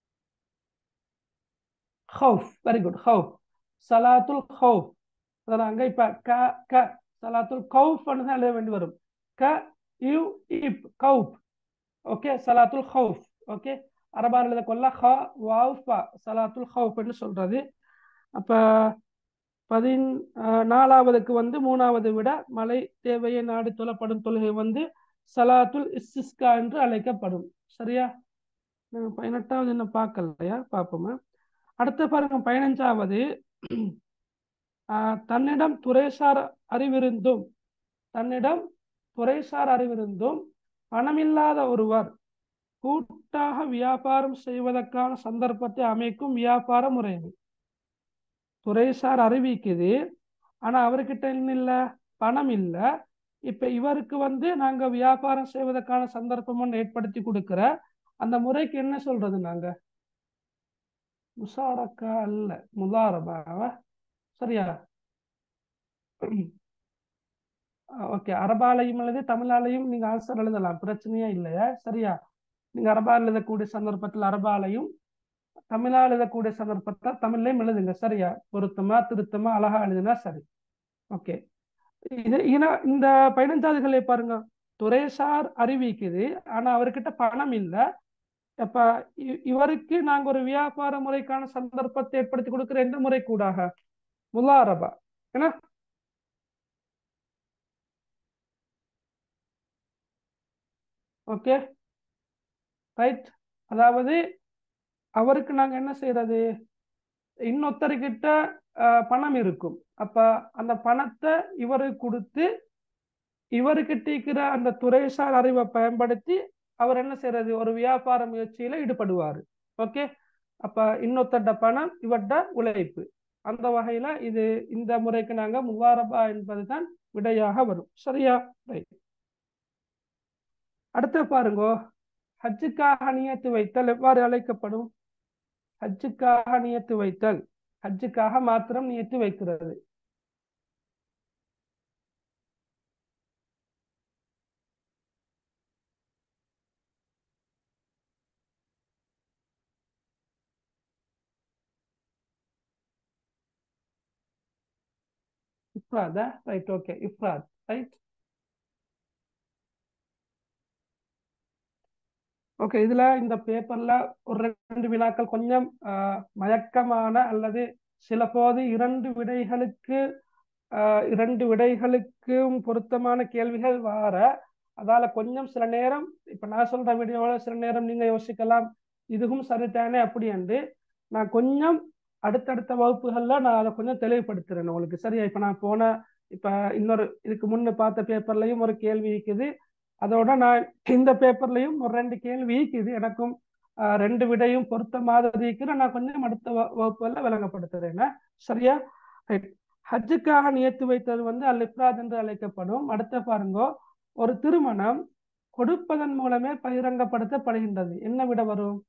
ஹவுஃப் வெரி குட் ஹவுஃப் சலாத்துல் ஹவுஃப் அங்க இப்ப க க சலாத்துல் கவுஃப் தான் எழுத வேண்டி வரும் க யூ இப் கவுப் ஓகே சலாத்துல் ஹவுஃப் ஓகே அரபான் எழுத கொள்ள ஹ வாஃபா சலாத்துல் ஹவுஃப்னு சொல்றது அப்ப பதின் நாலாவதுக்கு வந்து மூணாவது விட மலை தேவையை நாடி தொழப்படும் தொழுகை வந்து சலாத்துல் இஸ்திஸ்கா என்று அழைக்கப்படும் சரியா நாங்கள் பதினெட்டாவது என்ன பார்க்கலையா பார்ப்போமா அடுத்த பாருங்க பதினஞ்சாவது தன்னிடம் துறைசார் அறிவிருந்தும் தன்னிடம் துறைசார் அறிவிருந்தும் பணமில்லாத ஒருவர் கூட்டாக வியாபாரம் செய்வதற்கான சந்தர்ப்பத்தை அமைக்கும் வியாபார முறைமை துறைசார் அறிவிக்குது ஆனா அவர்கிட்ட என்ன இல்ல பணம் இல்ல இப்ப இவருக்கு வந்து நாங்க வியாபாரம் செய்வதற்கான சந்தர்ப்பம் ஒன்று ஏற்படுத்தி கொடுக்கிற அந்த முறைக்கு என்ன சொல்றது நாங்க முசாரக்கா அல்ல முதாரபாவ சரியா ஓகே அரபாலையும் எழுதி தமிழாலையும் நீங்க ஆன்சர் எழுதலாம் பிரச்சனையே இல்லையா சரியா நீங்க அரபா எழுதக்கூடிய சந்தர்ப்பத்தில் அரபாலையும் தமிழா எழுதக்கூடிய சந்தர்ப்பத்தில் தமிழ்லையும் எழுதுங்க சரியா பொருத்தமா திருத்தமா அழகா எழுதுனா சரி ஓகே இது இந்த பதினஞ்சாவதுகளை பாருங்க துறைசார் அறிவிக்குது ஆனா அவர்கிட்ட பணம் இல்லை அப்ப இவருக்கு நாங்க ஒரு வியாபார முறைக்கான சந்தர்ப்பத்தை ஏற்படுத்தி கொடுக்கிற எந்த முறை கூடாக முலாரபா ஏன்னா ஓகே ரைட் அதாவது அவருக்கு நாங்க என்ன செய்யறது இன்னொருத்தர்கிட்ட பணம் இருக்கும் அப்ப அந்த பணத்தை இவரு கொடுத்து இவருக்கிட்ட இருக்கிற அந்த துறைசார் அறிவை பயன்படுத்தி அவர் என்ன செய்யறது ஒரு வியாபார முயற்சியில ஈடுபடுவாரு ஓகே அப்ப இன்னொருத்தட்ட பணம் இவர்ட உழைப்பு அந்த வகையில இது இந்த முறைக்கு நாங்க முவாரபா என்பதுதான் விடையாக வரும் சரியா ரைட் அடுத்த பாருங்கோ ஹஜ்ஜுக்காக நியத்து வைத்தல் எவ்வாறு அழைக்கப்படும் ஹஜ்ஜுக்காக நியத்து வைத்தல் ஹஜ்ஜுக்காக மாத்திரம் நியத்து வைக்கிறது இஃப்ராதா ரைட் ஓகே இஃப்ராத் ரைட் ஓகே இதுல இந்த பேப்பர்ல ஒரு ரெண்டு வினாக்கள் கொஞ்சம் மயக்கமான அல்லது சில போது இரண்டு விடைகளுக்கு இரண்டு விடைகளுக்கும் பொருத்தமான கேள்விகள் வார அதால கொஞ்சம் சில நேரம் இப்ப நான் சொல்ற வீடியோல சில நேரம் நீங்க யோசிக்கலாம் இதுவும் சரிதானே அப்படி என்று நான் கொஞ்சம் அடுத்தடுத்த வகுப்புகள்ல நான் அதை கொஞ்சம் தெளிவுபடுத்துறேன் உங்களுக்கு சரியா இப்ப நான் போன இப்ப இன்னொரு இதுக்கு முன்ன பார்த்த பேப்பர்லயும் ஒரு கேள்வி இருக்குது அதோட நான் இந்த பேப்பர்லயும் ஒரு ரெண்டு கேள்வி இருக்குது எனக்கும் ரெண்டு விடையும் பொருத்த மாதிரி இருக்குது நான் கொஞ்சம் அடுத்த வகுப்புல விளங்கப்படுத்துறேன் சரியா ஹஜ்ஜுக்காக நியத்து வைத்தது வந்து அல் இப்ராத் என்று அழைக்கப்படும் அடுத்த பாருங்க ஒரு திருமணம் கொடுப்பதன் மூலமே பகிரங்கப்படுத்தப்படுகின்றது என்ன விட வரும்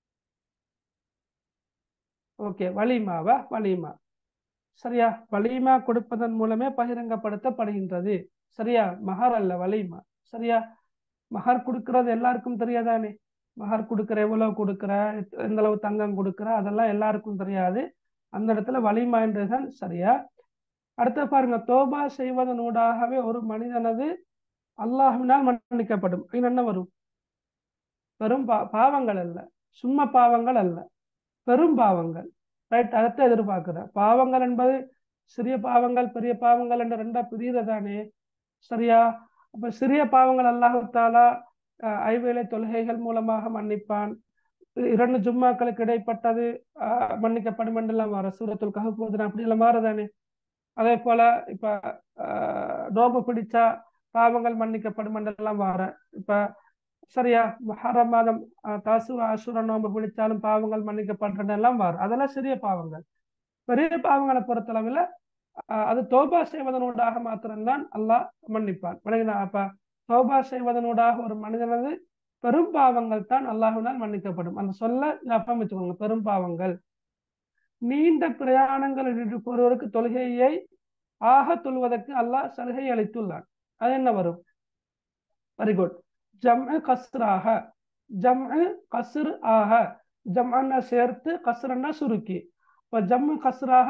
ஓகே வலிமாவா வலிமா சரியா வலிமா கொடுப்பதன் மூலமே பகிரங்கப்படுத்தப்படுகின்றது சரியா மகர் அல்ல வலிமா சரியா மகர் கொடுக்கறது எல்லாருக்கும் தெரியாதானே மகர் கொடுக்குற எவ்வளவு கொடுக்குற எந்த அளவு தங்கம் கொடுக்குற அதெல்லாம் எல்லாருக்கும் தெரியாது அந்த இடத்துல வலிமா என்றுதான் சரியா அடுத்த பாருங்க தோபா செய்வதனூடாகவே ஒரு மனிதனது அல்லாஹினால் மன்னிக்கப்படும் என்ன வரும் பெரும் பா பாவங்கள் அல்ல சும்மா பாவங்கள் அல்ல பெரும் பாவங்கள் ரைட் அதத்தை எதிர்பார்க்கிற பாவங்கள் என்பது சிறிய பாவங்கள் பெரிய பாவங்கள் என்ற ரெண்டா பிரிகிறதானே சரியா அப்ப சிறிய பாவங்கள் அல்லாஹாலா ஐவேளை தொழுகைகள் மூலமாக மன்னிப்பான் இரண்டு ஜும்மாக்களுக்கு இடைப்பட்டது மன்னிக்கப்படும் என்றெல்லாம் வர சூரத்துல் கஹபோதனா அப்படி எல்லாம் மாறுதானே அதே போல இப்ப நோம்பு பிடிச்சா பாவங்கள் மன்னிக்கப்படும் என்றெல்லாம் வர இப்ப சரியா மஹர மாதம் தாசு அசுர நோம்பு பிடிச்சாலும் பாவங்கள் மன்னிக்கப்படுறதெல்லாம் வரும் அதெல்லாம் சிறிய பாவங்கள் பெரிய பாவங்களை பொறுத்தளவில் அது தோபா செய்வதனூடாக மாத்திரம்தான் அல்லாஹ் மன்னிப்பான் விளங்கினா அப்ப தோபா செய்வதனூடாக ஒரு மனிதனது பெரும் பாவங்கள் தான் அல்லாஹுனால் மன்னிக்கப்படும் அந்த சொல்ல ஞாபகம் வச்சுக்கோங்க பெரும் பாவங்கள் நீண்ட பிரயாணங்கள் ஒருவருக்கு தொழுகையை ஆக தொழுவதற்கு அல்லாஹ் சலுகை அளித்துள்ளான் அது என்ன வரும் வெரி குட் ஜம்அ கஸ்ராக ஜம்அ கஸ்ர் ஆக ஜம்அன்னா சேர்த்து கஸ்ரன்னா சுருக்கி இப்போ ஜம்மு கஸ்ராக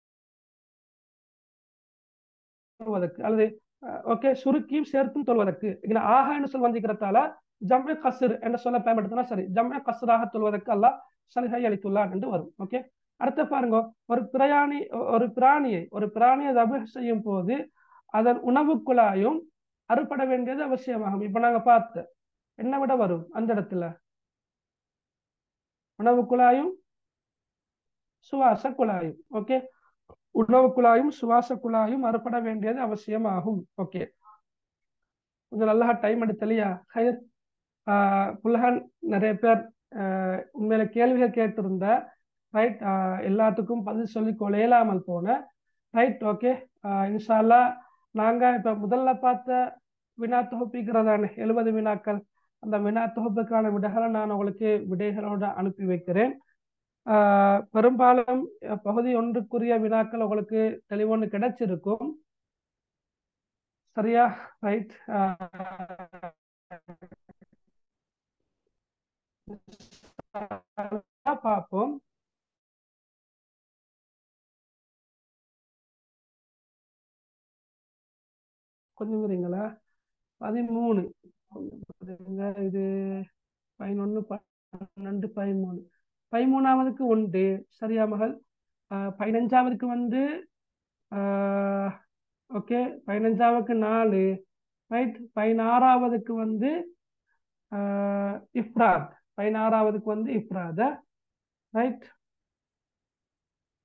தொழுவதற்கு அல்லது ஓகே சுருக்கியும் சேர்த்தும் தொழுவதற்கு இங்க ஆகான்னு சொல் வந்திருக்கிறதால ஜம்அ கஸ்ர் என்ற சொல்ல பயன்படுத்தினா சரி ஜம்அ கஸ்ராக தொழுவதற்கு அல்லாஹ் சலுகை அளித்துள்ளான் என்று வரும் ஓகே அடுத்த பாருங்க ஒரு பிரயாணி ஒரு பிராணியை ஒரு பிராணியை தபு செய்யும் போது அதன் உணவு குழாயும் அறுபட வேண்டியது அவசியமாகும் இப்ப நாங்க பார்த்த என்ன விட வரும் அந்த இடத்துல உணவு குழாயும் சுவாச குழாயும் ஓகே உணவு குழாயும் சுவாச குழாயும் அறுபட வேண்டியது அவசியமாகும் ஓகே கொஞ்சம் நல்லா டைம் எடுத்தலையா ஹயர் புலகன் நிறைய பேர் உண்மையில கேள்விகள் கேட்டிருந்த ரைட் எல்லாத்துக்கும் பதில் சொல்லி கொலையலாமல் போன ரைட் ஓகே இன்ஷால்லா நாங்க இப்ப முதல்ல பார்த்த வினா தொகுப்பிக்கிறதான எழுபது வினாக்கள் அந்த வினா தொகுப்புக்கான விடைகளை நான் உங்களுக்கு விடைகளோட அனுப்பி வைக்கிறேன் பெரும்பாலும் பகுதி ஒன்றுக்குரிய வினாக்கள் உங்களுக்கு தெளிவொன்று கிடைச்சிருக்கும் சரியா ரைட் பார்ப்போம் கொஞ்சம் இருங்களா பதிமூணு இது பதினொன்று பன்னெண்டு பதிமூணு பதிமூணாவதுக்கு ஒன்று சரியா மகள் பதினஞ்சாவதுக்கு வந்து ஓகே பதினஞ்சாவதுக்கு நாலு ரைட் பதினாறாவதுக்கு வந்து இஃப்ராத் பதினாறாவதுக்கு வந்து இஃப்ராத ரைட்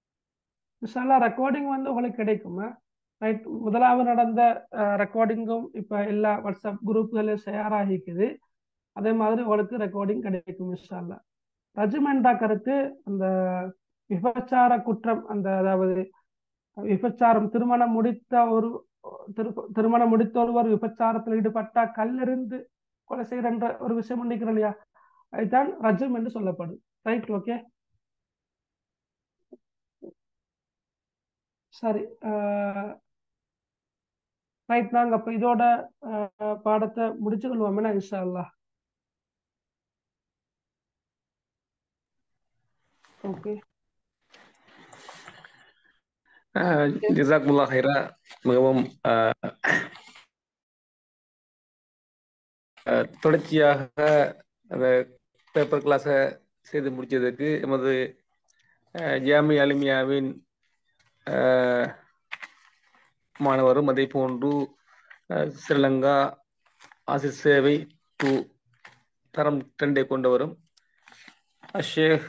இன்ஷால்லா ரெக்கார்டிங் வந்து உங்களுக்கு கிடைக்குமா ரைட் முதலாவது நடந்த ரெக்கார்டிங்கும் இப்போ எல்லா வாட்ஸ்அப் குரூப்புகளில் ஷேர் ஆகிக்குது அதே மாதிரி உங்களுக்கு ரெக்கார்டிங் கிடைக்கும் இன்ஷால்லா ரஜிமெண்டா கருத்து அந்த விபச்சார குற்றம் அந்த அதாவது விபச்சாரம் திருமணம் முடித்த ஒரு திரு திருமணம் முடித்த ஒருவர் விபச்சாரத்தில் ஈடுபட்டா கல்லிருந்து கொலை செய்கிற ஒரு விஷயம் பண்ணிக்கிறோம் இல்லையா அதுதான் ரஜம் என்று சொல்லப்படும் ரைட் ஓகே சரி ரைட் நாங்க அப்ப இதோட பாடத்தை முடிச்சு கொள்வோம் இன்ஷா அல்லா ஓகே ஜிசாக்முல்லா ஹைரா மிகவும் தொடர்ச்சியாக அந்த பேப்பர் கிளாஸை செய்து முடித்ததுக்கு எமது ஜாமி அலிமியாவின் மாணவரும் அதே போன்று ஸ்ரீலங்கா ஆசிஸ் சேவை டூ தரம் டெண்டை கொண்டவரும் அஷேக்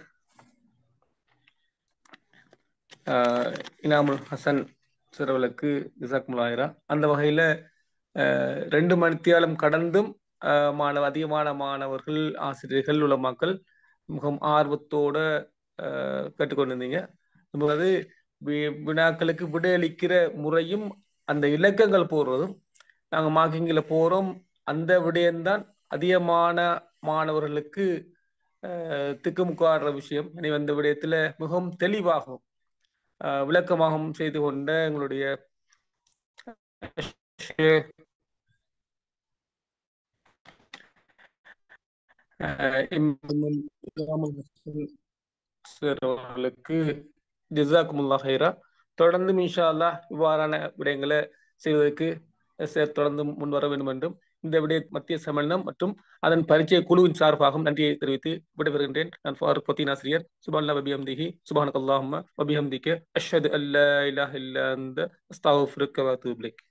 இனாமுல் ஹசன் சிறுவலுக்கு ஜிசாக் முலாயிரா அந்த வகையில் ரெண்டு மணித்தியாலம் கடந்தும் மாணவ அதிகமான மாணவர்கள் ஆசிரியர்கள் உலமாக்கள் மிகவும் ஆர்வத்தோட கேட்டுக்கொண்டிருந்தீங்க அது வினாக்களுக்கு விடையளிக்கிற முறையும் அந்த இலக்கங்கள் போடுறதும் நாங்கள் மார்க்கிங்கில் போகிறோம் அந்த விடயம்தான் அதிகமான மாணவர்களுக்கு திக்குமுக்காடுற விஷயம் இனி அந்த விடயத்தில் மிகவும் தெளிவாகவும் விளக்கமாகவும் செய்து கொண்ட எங்களுடைய அவர்களுக்கு ஜிசாக்குமுல்லா ஹைரா தொடர்ந்து இன்ஷா அல்லா இவ்வாறான விடயங்களை செய்வதற்கு தொடர்ந்து முன்வர வேண்டும் என்றும் இந்த விடய மத்திய சம்மேளனம் மற்றும் அதன் பரிச்சய குழுவின் சார்பாகவும் நன்றியை தெரிவித்து விடைபெறுகின்றேன் நான் ஃபாரூக் பத்தீன் ஆசிரியர் சுபான் வபிஹம்திஹி சுபானக் அல்லாஹும்ம வபிஹம்திக்க அஷ்ஹது அல்லா இலாஹ இல்லா அந்த அஸ்தாஃபிருக்க வ அத்தூபு இலைக்